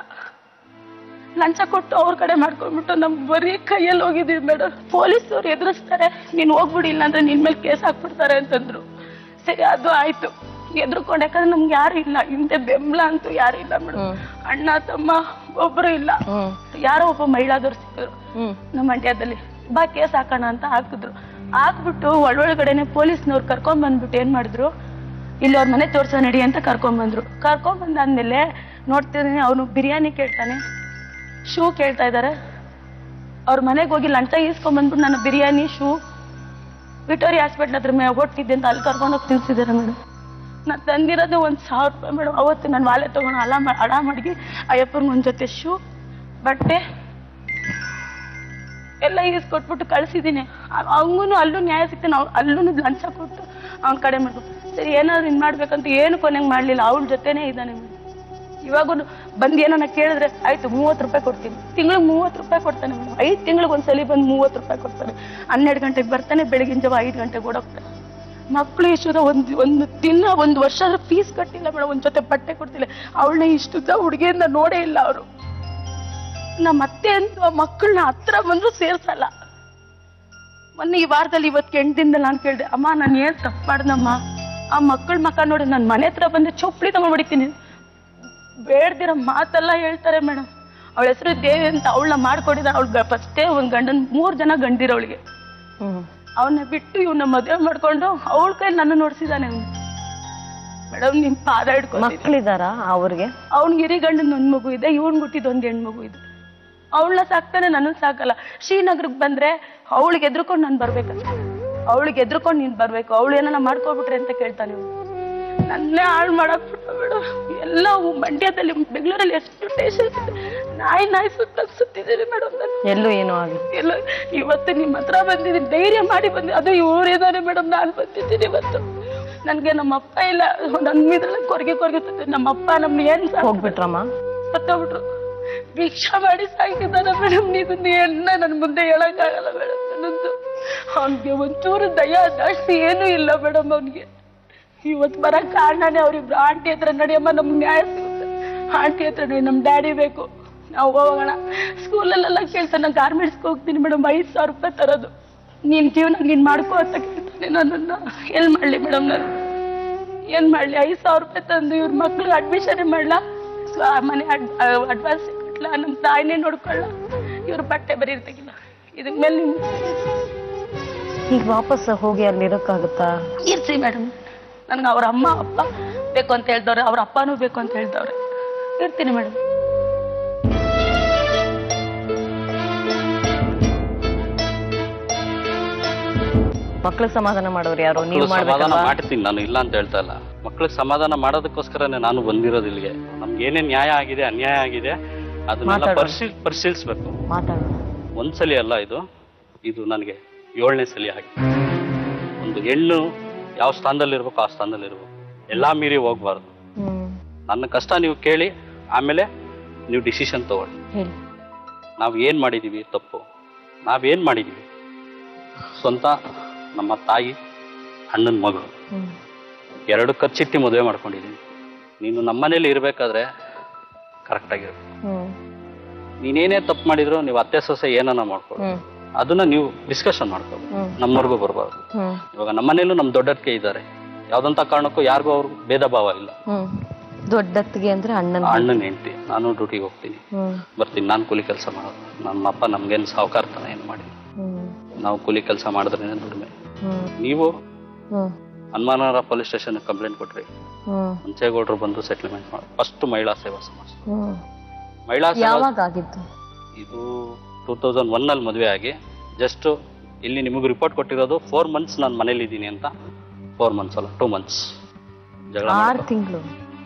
ಲಂಚ ಕೊಟ್ಟು ಅವ್ರ ಕಡೆ ಮಾಡ್ಕೊಂಡ್ಬಿಟ್ಟು ನಮ್ ಬರೀ ಕೈಯಲ್ಲಿ ಹೋಗಿದೀವಿ ಮೇಡಮ್ ಪೊಲೀಸವ್ರು ಎದುರಿಸ್ತಾರೆ ನೀನ್ ಹೋಗ್ಬಿಡಿ ಇಲ್ಲ ಅಂದ್ರೆ ನಿನ್ ಮೇಲೆ ಕೇಸ್ ಹಾಕ್ಬಿಡ್ತಾರೆ ಅಂತಂದ್ರು ಸರಿ ಅದು ಆಯ್ತು ಎದ್ರುಕೊಂಡು ಯಾಕಂದ್ರೆ ನಮ್ಗೆ ಯಾರು ಇಲ್ಲ ಹಿಂದೆ ಬೆಂಬಲ ಅಂತೂ ಯಾರು ಇಲ್ಲ ಮೇಡಮ್ ಅಣ್ಣ ತಮ್ಮ ಒಬ್ರು ಇಲ್ಲ
ಹ್ಮ್
ಯಾರೋ ಒಬ್ಬ ಮಹಿಳಾದವ್ರು ಸಿಕ್ಕಿದ್ರು
ಹ್ಮ್
ನಮ್ಮ ಮಂಡ್ಯದಲ್ಲಿ ಬಾ ಕೇಸ್ ಹಾಕೋಣ ಅಂತ ಹಾಕಿದ್ರು ಹಾಕ್ಬಿಟ್ಟು ಒಳೊಳಗಡೆನೆ ಪೊಲೀಸ್ನವ್ರು ಕರ್ಕೊಂಡ್ ಬಂದ್ಬಿಟ್ಟು ಏನ್ ಮಾಡಿದ್ರು ಇಲ್ಲಿ ಅವ್ರ ಮನೆ ತೋರ್ಸೋ ನಡಿ ಅಂತ ಕರ್ಕೊಂಡ್ ಬಂದ್ರು ಕರ್ಕೊಂಡ್ ಬಂದಾದ್ಮೇಲೆ ನೋಡ್ತಿದ್ದೀನಿ ಅವನು ಬಿರಿಯಾನಿ ಕೇಳ್ತಾನೆ ಶೂ ಕೇಳ್ತಾ ಇದ್ದಾರೆ ಅವ್ರ ಮನೆಗೆ ಹೋಗಿ ಲಂಚ ಈಸ್ಕೊಂಡ್ ಬಂದ್ಬಿಟ್ಟು ನನ್ನ ಬಿರಿಯಾನಿ ಶೂ ವಿಕ್ಟೋರಿಯಾ ಹಾಸ್ಪಿಟ್ಲ್ ಹತ್ರ ಮೇ ಓಡ್ತಿದ್ದೆ ಅಂತ ಅಲ್ಲಿ ಕರ್ಕೊಂಡೋಗಿ ತಿನ್ಸಿದ್ದಾರೆ ಮೇಡಮ್ ನಾನು ತಂದಿರೋದು ಒಂದು ಸಾವಿರ ರೂಪಾಯಿ ಮೇಡಮ್ ಅವತ್ತು ನಾನು ವಾಲೆ ತೊಗೊಂಡು ಅಲ ಮಾ ಅಡ ಮಡಗಿ ಅಯ್ಯಪ್ಪನಿಗೆ ಒಂದು ಜೊತೆ ಶೂ ಬಟ್ಟೆ ಎಲ್ಲ ಈಸ್ಕೊಟ್ಬಿಟ್ಟು ಕಳ್ಸಿದ್ದೀನಿ ಅವನು ಅಲ್ಲೂ ನ್ಯಾಯ ಸಿಗ್ತಾನೆ ಅವ್ನು ಅಲ್ಲೂ ಲಂಚ ಕೊಟ್ಟು ಅವ್ನ ಕಡೆ ಮಾಡ್ಬೇಕು ಸರಿ ಏನಾದ್ರು ಇನ್ ಮಾಡ್ಬೇಕಂತ ಏನು ಕೊನೆಗೆ ಮಾಡಲಿಲ್ಲ ಅವಳ ಜೊತೆನೇ ಇದ್ದಾನೆ ಮೇಡಮ್ ಇವಾಗೂ ಬಂದು ಏನನ್ನ ಕೇಳಿದ್ರೆ ಆಯ್ತು ಮೂವತ್ತು ರೂಪಾಯಿ ಕೊಡ್ತೀನಿ ತಿಂಗಳಿಗೆ ಮೂವತ್ತು ರೂಪಾಯಿ ಕೊಡ್ತಾನೆ ಮೇಡಮ್ ಐದು ತಿಂಗಳಿಗೆ ಒಂದ್ಸಲಿ ಬಂದು ಮೂವತ್ತು ರೂಪಾಯಿ ಕೊಡ್ತಾನೆ ಹನ್ನೆರಡು ಗಂಟೆಗೆ ಬರ್ತಾನೆ ಬೆಳಗಿನ ಜಾವ ಐದು ಗಂಟೆಗೆ ಓಡೋಗ್ತಾನೆ ಮಕ್ಕಳು ಇಷ್ಟುದ ಒಂದು ಒಂದು ದಿನ ಒಂದು ವರ್ಷ ಫೀಸ್ ಕಟ್ಟಿಲ್ಲ ಮೇಡಮ್ ಒಂದು ಜೊತೆ ಬಟ್ಟೆ ಕೊಡ್ತಿಲ್ಲ ಅವಳನ್ನ ಇಷ್ಟುದ ಹುಡುಗಿಯಿಂದ ನೋಡೇ ಇಲ್ಲ ಅವರು ನಮ್ಮ ಅತ್ತೆ ಅಂತ ಮಕ್ಕಳನ್ನ ಹತ್ರ ಬಂದ್ರು ಸೇರ್ಸಲ್ಲ ಮೊನ್ನೆ ಈ ವಾರದಲ್ಲಿ ಇವತ್ತು ಎಂಟು ದಿನದಲ್ಲಿ ನಾನು ಕೇಳಿದೆ ಅಮ್ಮ ನಾನು ಏನ್ ತಪ್ಪು ಮಾಡ್ದಮ್ಮ ಆ ಮಕ್ಕಳ ಮಕ್ಕ ನೋಡಿ ನನ್ನ ಮನೆ ಹತ್ರ ಬಂದು ಚೊಪ್ಲಿ ತಗೊಂಡ್ ಹೊಡಿತೀನಿ ಬೇಡ್ದಿರೋ ಮಾತೆಲ್ಲ ಹೇಳ್ತಾರೆ ಮೇಡಮ್ ಅವಳ ಹೆಸರು ದೇವಿ ಅಂತ ಅವಳನ್ನ ಮಾಡ್ಕೊಡಿದ ಅವಳ ಫಸ್ಟೇ ಒಂದ್ ಗಂಡನ್ ಮೂರ್ ಜನ ಗಂಡಿರ ಅವಳಿಗೆ
ಹ್ಮ್
ಅವನ್ನ ಬಿಟ್ಟು ಇವನ್ನ ಮದುವೆ ಮಾಡ್ಕೊಂಡು ಅವಳ ಕೈ ನನ್ನ ನೋಡ್ಸಿದಾನೆ ಅವ್ನು ಮೇಡಮ್ ನಿಮ್ ಪಾದ ಹಿಡ್ಕೊಂಡು
ಮಕ್ಳಿದಾರಾ ಅವ್ರಿಗೆ
ಅವ್ನಿಗೆ ಹಿರಿ ಗಂಡನ ಒಂದ್ ಮಗು ಇದೆ ಇವನ್ ಹುಟ್ಟಿದ ಒಂದ್ ಹೆಣ್ಮಗು ಇದೆ ಅವಳನ್ನ ಸಾಕ್ತಾನೆ ನನ್ನ ಸಾಕಲ್ಲ ಶ್ರೀನಗರಕ್ಕೆ ಬಂದ್ರೆ ಅವಳಿಗೆ ಎದ್ರುಕೊಂಡು ನಾನು ಬರ್ಬೇಕಷ್ಟೆ ಅವಳಿಗೆ ಎದ್ರುಕೊಂಡು ನೀನ್ ಬರ್ಬೇಕು ಅವಳು ಏನಾನ ಮಾಡ್ಕೊಬಿಟ್ರೆ ಅಂತ ಕೇಳ್ತಾನೆ ಇವ್ನು. ನನ್ನೇ ಹಾಳು ಮಾಡಕ್ ಮೇಡಮ್ ಎಲ್ಲ ಮಂಡ್ಯದಲ್ಲಿ ಬೆಂಗಳೂರಲ್ಲಿ ಎಷ್ಟು ಸ್ಟೇಷನ್ ಇದೆ ನಾಯಿ ನಾಯಿ ಸುತ್ತ ಸುತ್ತಿದ್ದೀನಿ ಮೇಡಮ್ ನಾನು
ಎಲ್ಲೂ ಏನೂ ಆಗಿಲ್ಲ
ಎಲ್ಲ ಇವತ್ತು ನಿಮ್ಮ ಹತ್ರ ಬಂದಿದ್ದೀನಿ ಧೈರ್ಯ ಮಾಡಿ ಬಂದಿ ಅದು ಇವರಿದ್ದಾರೆ ಮೇಡಮ್ ನಾನು ಬಂದಿದ್ದೀನಿ ಇವತ್ತು ನನ್ಗೆ ನಮ್ಮ ಅಪ್ಪ ಇಲ್ಲ ನನ್ನ ಇದ್ರಲ್ಲಿ ಕೊರಗೆ ಕೊರಗೆ ಸುತ್ತ ನಮ್ಮ ಅಪ್ಪ ನಮ್ನ ಏನ್ ಸಾಕ್ತಾರೆ?
ಹೋಗ್ಬಿಟ್ರಮ್ಮ
ಸತ್ತೋಗ್ಬಿಟ್ರು ಭಿಕ್ಷಾ ಮಾಡಿ ಸಾಕಿದ್ದಾರೆ ಮೇಡಮ್ ನೀವು ಎಣ್ಣ ನನ್ನ ಮುಂದೆ ಹೇಳಕ್ಕಾಗಲ್ಲ ಮೇಡಮ್ ನನ್ನದು ಅವನಿಗೆ ಒಂಚೂರು ದಯ ಜಾಸ್ತಿ ಏನೂ ಇಲ್ಲ ಮೇಡಮ್ ಅವನಿಗೆ ಇವತ್ತು ಬರಕ್ ಕಾರಣನೇ ಅವ್ರಿಬ್ರು ಆಂಟಿ ಹತ್ರ ನಡಿಯಮ್ಮ ನಮ್ಗೆ ನ್ಯಾಯ ಸಿಗುತ್ತೆ ಆಂಟಿ ಹತ್ರ ನಡಿ ನಮ್ ಡ್ಯಾಡಿ ಬೇಕು ನಾವು ಹೋಗೋಣ ಸ್ಕೂಲಲ್ಲೆಲ್ಲ ಕೇಳ್ತಾನೆ ನಾನು ಗಾರ್ಮೆಂಟ್ಸ್ಗೆ ಹೋಗ್ತೀನಿ ಮೇಡಮ್ ಐದು ಸಾವಿರ ರೂಪಾಯಿ ತರೋದು ನೀನ್ ಜೀವನ ನೀನ್ ಮಾಡ್ಕೋ ಅಂತ ಕೇಳ್ತಾನೆ ನನ್ನನ್ನ ಎಲ್ ಮಾಡ್ಲಿ ಮೇಡಮ್ ನಾನು ಏನ್ ಮಾಡ್ಲಿ ಐದ್ ಸಾವಿರ ರೂಪಾಯಿ ತಂದು ಇವ್ರ ಮಕ್ಳಿಗೆ ಅಡ್ಮಿಷನ್ ಮಾಡ್ಲಾ ಆ ಮನೆ ಅಡ್ವಾನ್ಸ್ ಕಟ್ಲ ನಮ್ ತಾಯಿನೇ ನೋಡ್ಕೊಳ್ಳ ಇವ್ರ ಬಟ್ಟೆ ಬರೀ ತೆಗಿಲ್ಲ ಇದಕ್ ಮೇಲೆ ನಿಮ್
ಈಗ ವಾಪಸ್ ಹೋಗಿ ಅಲ್ಲಿ ಇರೋಕ್ಕಾಗುತ್ತಾ
ಇರ್ಸಿ ಮೇಡಮ್ ನನ್ಗೆ ಅವ್ರ ಅಮ್ಮ ಅಪ್ಪ ಬೇಕು ಅಂತ ಹೇಳ್ದವ್ರೆ ಅವ್ರ ಅಪ್ಪನೂ ಬೇಕು ಅಂತ ಹೇಳ್ದವ್ರೆ ಇರ್ತೀನಿ ಮೇಡಮ್
ಮಕ್ಳಿಗೆ ಸಮಾಧಾನ ಮಾಡೋರು ಯಾರು ನೀವು
ಮಕ್ಳು ಸಮಾಧಾನ
ಮಾಡ್ಬೇಕಲ್ವಾ
ಮಾಡ್ತೀನಿ ನಾನು ಇಲ್ಲ ಅಂತ ಹೇಳ್ತಾ ಇಲ್ಲ ಮಕ್ಳಿಗೆ ಸಮಾಧಾನ ಮಾಡೋದಕ್ಕೋಸ್ಕರನೇ ನಾನು ಬಂದಿರೋದು ಇಲ್ಲಿಗೆ ನಮ್ಗೆ ಏನೇ ನ್ಯಾಯ ಆಗಿದೆ ಅನ್ಯಾಯ ಆಗಿದೆ ಅದನ್ನೆಲ್ಲ
ಮಾತಾಡೋಣ.
ಪರಿಶೀಲ್ ಪರಿಶೀಲಿಸ್ಬೇಕು
ಮಾತಾಡೋಣ
ಒಂದ್ಸಲಿ ಅಲ್ಲ ಇದು ಇದು ನನಗೆ ಏಳನೇ ಸಲಿ ಆಗಿದೆ ಒಂದು ಹೆಣ್ಣು ಯಾವ ಸ್ಥಾನದಲ್ಲಿ ಇರ್ಬೇಕು ಆ ಸ್ಥಾನದಲ್ಲಿ ಇರ್ಬೇಕು ಎಲ್ಲಾ ಮೀರಿ ಹೋಗ್ಬಾರ್ದು
ಹ್ಮ್
ನನ್ನ ಕಷ್ಟ ನೀವು ಕೇಳಿ ಆಮೇಲೆ ನೀವು ಡಿಸಿಷನ್ ತಗೊಳ್ಳಿ
ಹೇಳಿ
ನಾವು ಏನ್ ಮಾಡಿದೀವಿ ತಪ್ಪು ನಾವೇನ್ ಮಾಡಿದೀವಿ ಸ್ವಂತ ನಮ್ಮ ತಾಯಿ ಅಣ್ಣನ ಮಗಳು
ಹ್ಮ್
ಎರಡು ಖರ್ಚಿಟ್ಟಿ ಮದುವೆ ಮಾಡ್ಕೊಂಡಿದ್ದೀನಿ ನೀನು ನಮ್ಮನೇಲಿ ಇರಬೇಕಾದ್ರೆ ಕರೆಕ್ಟಾಗಿರ್ಬೇಕು
ಹ್ಮ್
ನೀನೇನೇ ತಪ್ಪು ಮಾಡಿದ್ರು ನೀವು ಅತ್ತೆ ಸೊಸೆ ಏನನ್ನ ಮಾಡ್ಕೊಳ್ಳಿ
ಹ್ಮ್
ಅದನ್ನ ನೀವು ಡಿಸ್ಕಷನ್ ಮಾಡ್ಕೋಬೇಕು
ಹ್ಮ್.
ನಮ್ಮವರೆಗೂ ಬರಬಾರ್ದು
ಹ್ಮ್
ಇವಾಗ ನಮ್ಮನೇಲೂ ನಮ್ಮ ದೊಡ್ಡಕ್ಕೆ ಇದ್ದಾರೆ ಯಾವ್ದಂತ ಕಾರಣಕ್ಕೂ ಯಾರಿಗೂ ಅವ್ರಿಗೂ ಭೇದ ಭಾವ ಇಲ್ಲ
ಹ್ಮ್ ದೊಡ್ಡತ್ತಿಗೆ ಅಂದ್ರೆ ಅಣ್ಣನ
ಅಣ್ಣನ ಹೆಂಡ್ತಿ ನಾನು ಡ್ಯೂಟಿಗೆ ಹೋಗ್ತೀನಿ
ಹ್ಮ್
ಬರ್ತೀನಿ ನಾನು ಕೂಲಿ ಕೆಲಸ ಮಾಡೋದು ನಮ್ಮ ಅಪ್ಪ ನಮ್ಗೇನು ಸಾವುಕಾರ್ತನ ಏನು ಮಾಡಿ
ಹ್ಮ್
ನಾವು ಕೂಲಿ ಕೆಲಸ ಮಾಡಿದ್ರೆ ದುಡಿಮೆ
ಹ್ಮ್
ನೀವು
ಹ್ಮ್
ಹನುಮಾನವರ ಪೊಲೀಸ್ ಸ್ಟೇಷನ್ ಕಂಪ್ಲೇಂಟ್ ಕೊಟ್ರಿ
ಹ್ಮ್
ಮುಂಚೆಗೌಡರು ಬಂದು ಸೆಟ್ಲ್ಮೆಂಟ್ ಮಾಡಿ ಫಸ್ಟ್ ಮಹಿಳಾ ಸೇವಾ ಸಮಾಜ
ಹ್ಮ್
ಮಹಿಳಾ ಸೇವಾ
ಯಾವಾಗ ಆಗಿತ್ತು
ಇದು ಟೂ ತೌಸಂಡ್ ಒನ್ ಅಲ್ಲಿ ಮದುವೆ ಆಗಿ ಜಸ್ಟ್ ಇಲ್ಲಿ ನಿಮಗೆ ರಿಪೋರ್ಟ್ ಕೊಟ್ಟಿರೋದು ಫೋರ್ ಮಂತ್ಸ್ ನಾನು ಮನೇಲಿ ಇದ್ದೀನಿ ಅಂತ ಫೋರ್ ಮಂತ್ಸ್ ಅಲ್ಲ ಟೂ ಮಂತ್ಸ್ ಜಗಳ
ಆರ್
ಮಾಡ್ಕೊ-
ತಿಂಗಳು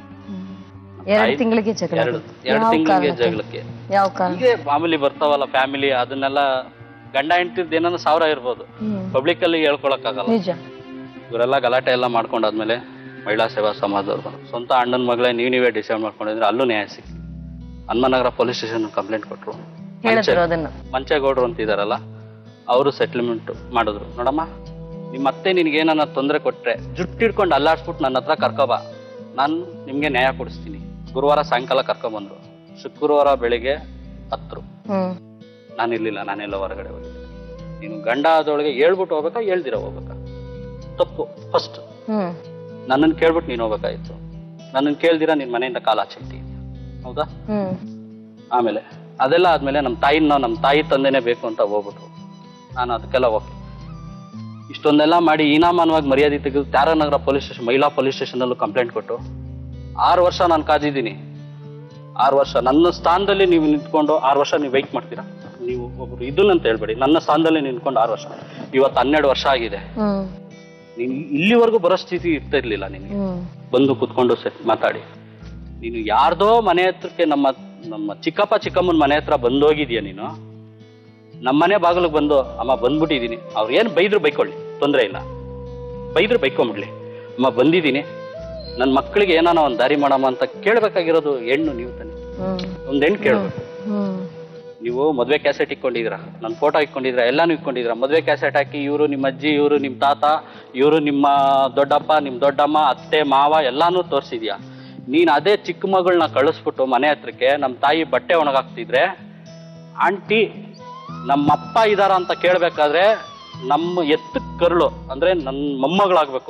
ಎರಡು
ಐದ್-
ತಿಂಗಳಿಗೆ ಜಗಳ
ಎರಡು
ಆಗಿದ್ದು.
ಎರಡು
ಯಾವ
ತಿಂಗಳಿಗೆ
ಕಾರಣಕ್ಕೆ?
ಜಗಳಕ್ಕೆ
ಯಾವ ಕಾರಣ
ಹೀಗೆ ಮಾಮೂಲಿ ಬರ್ತಾವಲ್ಲ ಫ್ಯಾಮಿಲಿ ಅದನ್ನೆಲ್ಲ ಗಂಡ ಹೆಂಡತಿದ್ ಏನಾನ ಸಾವಿರ ಇರ್ಬೋದು
ಹ್ಮ್
ಪಬ್ಲಿಕ್ ಅಲ್ಲಿ ಹೇಳ್ಕೊಳಕ್ಕಾಗಲ್ಲ
ನಿಜ
ಇವರೆಲ್ಲ ಗಲಾಟೆ ಎಲ್ಲ ಮಾಡ್ಕೊಂಡಾದ್ಮೇಲೆ ಮಹಿಳಾ ಸೇವಾ ಸಮಾಜದವ್ರು ಬಂದ್ರು. ಸ್ವಂತ ಅಣ್ಣನ ಮಗಳೇ ನೀವು ನೀವೇ ಡಿಸೈಡ್ ಮಾಡ್ಕೊಂಡಿದ್ರೆ ಅಲ್ಲೂ ನ್ಯಾಯ ಸಿಕ್ತು ಹನುಮನಗರ ಪೊಲೀಸ್ ಸ್ಟೇಷನ್ ಕಂಪ್ಲೇಂಟ್ ಕೊಟ್ರು
ಹೇಳಿದ್ರು ಅದನ್ನ
ಮಂಚೇಗೌಡರು ಅಂತ ಇದಾರಲ್ಲ ಅವರು ಸೆಟ್ಲ್ಮೆಂಟ್ ಮಾಡಿದ್ರು ನೋಡಮ್ಮ ನಿಮ್ಮ ಅತ್ತೆ ನಿನ್ಗೆ ಏನಾನ ತೊಂದರೆ ಕೊಟ್ರೆ ಜುಟ್ಟಿಡ್ಕೊಂಡು ಅಲ್ಲಾಡ್ಸ್ಬಿಟ್ಟು ನನ್ನ ಹತ್ರ ಕರ್ಕೊಬಾ ನಾನು ನಿಮ್ಗೆ ನ್ಯಾಯ ಕೊಡಿಸ್ತೀನಿ ಗುರುವಾರ ಸಾಯಂಕಾಲ ಕರ್ಕೊಂಬಂದ್ರು ಶುಕ್ರವಾರ ಬೆಳಿಗ್ಗೆ ಹತ್ರು
ಹ್ಮ್
ನಾನು ಇರ್ಲಿಲ್ಲ ನಾನೆಲ್ಲ ಹೊರಗಡೆ ಹೋಗಿದ್ದೆ ನೀನು ಗಂಡ ಆದೊಳಗೆ ಹೇಳ್ಬಿಟ್ಟು ಹೋಗ್ಬೇಕಾ ಹೇಳ್ದಿರ ಹೋಗ್ಬೇಕಾ ತಪ್ಪು ಫಸ್ಟ್
ಹ್ಮ್
ನನ್ನನ್ನು ಕೇಳ್ಬಿಟ್ಟು ನೀನು ಹೋಗ್ಬೇಕಾಯ್ತು ನನ್ನನ್ನು ಕೇಳ್ದಿರ ನಿನ್ ಮನೆಯಿಂದ ಕಾಲ ಆಚೆ ಇಟ್ಟಿದ್ಯಾ ಹೌದಾ
ಹ್ಮ್
ಆಮೇಲೆ ಅದೆಲ್ಲ ಆದ್ಮೇಲೆ ನಮ್ಮ ತಾಯಿನ ನಾವು ನಮ್ಮ ತಾಯಿ ತಂದೆನೇ ಬೇಕು ಅಂತ ಹೋಗ್ಬಿಟ್ರು ನಾನು ಅದಕ್ಕೆಲ್ಲ ಓಕೆ ಇಷ್ಟೊಂದೆಲ್ಲ ಮಾಡಿ ಈನಾಮಾನವಾಗಿ ಮರ್ಯಾದೆ ತೆಗೆದು ತ್ಯಾರನಗರ ಪೊಲೀಸ್ ಸ್ಟೇಷನ್ ಮಹಿಳಾ ಪೊಲೀಸ್ ಸ್ಟೇಷನಲ್ಲೂ ಕಂಪ್ಲೇಂಟ್ ಕೊಟ್ಟು ಆರು ವರ್ಷ ನಾನು ಕಾದಿದ್ದೀನಿ ಆರು ವರ್ಷ ನನ್ನ ಸ್ಥಾನದಲ್ಲಿ ನೀವು ನಿಂತ್ಕೊಂಡು ಆರು ವರ್ಷ ನೀವು ವೆಯ್ಟ್ ಮಾಡ್ತೀರಾ ನೀವು ಒಬ್ರು ಇದನ್ನಂತ ಹೇಳ್ಬೇಡಿ ನನ್ನ ಸ್ಥಾನದಲ್ಲಿ ನಿಂತ್ಕೊಂಡು ಆರು ವರ್ಷ ಇವತ್ತು ಹನ್ನೆರಡು ವರ್ಷ ಆಗಿದೆ
ಹ್ಮ್
ನೀನು ಇಲ್ಲಿವರೆಗೂ ಬರೋ ಸ್ಥಿತಿ ಇರ್ತಾ ಇರ್ಲಿಲ್ಲ ನಿನಗೆ
ಹ್ಮ್
ಬಂದು ಕುತ್ಕೊಂಡು ಸೆಟ್ ಮಾತಾಡಿ ನೀನು ಯಾರ್ದೋ ಮನೆ ಹತ್ರಕ್ಕೆ ನಮ್ಮ ನಮ್ಮ ಚಿಕ್ಕಪ್ಪ ಚಿಕ್ಕಮ್ಮನ ಮನೆ ಹತ್ರ ಬಂದೋಗಿದ್ಯಾ ನೀನು ನಮ್ಮನೆ ಬಾಗಿಲಿಗೆ ಬಂದು ಅಮ್ಮ ಬಂದ್ಬಿಟ್ಟಿದ್ದೀನಿ ಅವ್ರು ಏನು ಬೈದ್ರು ಬೈಕೊಳ್ಳಿ ತೊಂದರೆ ಇಲ್ಲ ಬೈದ್ರು ಬೈಕೊಂಬಿಡ್ಲಿ ಅಮ್ಮ ಬಂದಿದ್ದೀನಿ ನನ್ನ ಮಕ್ಕಳಿಗೆ ಏನಾನ ಒಂದು ದಾರಿ ಮಾಡಮ್ಮ ಅಂತ ಕೇಳಬೇಕಾಗಿರೋದು ಹೆಣ್ಣು ನೀವು ತಾನೆ
ಹ್ಮ್
ಒಂದು ಹೆಣ್ಣು ಕೇಳಬೇಕು
ಹ್ಮ್
ನೀವು ಮದುವೆ ಕ್ಯಾಸೆಟ್ ಇಟ್ಕೊಂಡಿದ್ದೀರಾ ನನ್ನ ಫೋಟೋ ಇಟ್ಕೊಂಡಿದ್ದೀರಾ ಎಲ್ಲಾನು ಇಟ್ಕೊಂಡಿದ್ದೀರಾ ಮದುವೆ ಕ್ಯಾಸೆಟ್ ಹಾಕಿ ಇವರು ನಿಮ್ಮ ಅಜ್ಜಿ ಇವರು ನಿಮ್ಮ ತಾತ ಇವರು ನಿಮ್ಮ ದೊಡ್ಡಪ್ಪ ನಿಮ್ಮ ದೊಡ್ಡಮ್ಮ ಅತ್ತೆ ಮಾವ ಎಲ್ಲಾನು ತೋರಿಸಿದ್ಯಾ ನೀನು ಅದೇ ಚಿಕ್ಕ ಮಗಳನ್ನ ಕಳಿಸ್ಬಿಟ್ಟು ಮನೆ ಹತ್ರಕ್ಕೆ ನಮ್ಮ ತಾಯಿ ಬಟ್ಟೆ ಒಣಗಾಕ್ತಿದ್ರೆ ಆಂಟಿ ನಮ್ಮಪ್ಪ ಇದಾರ ಅಂತ ಕೇಳಬೇಕಾದ್ರೆ ನಮ್ಮ ಎತ್ತ ಕರುಳು ಅಂದ್ರೆ ನನ್ನ ಮೊಮ್ಮಗಳಾಗ್ಬೇಕು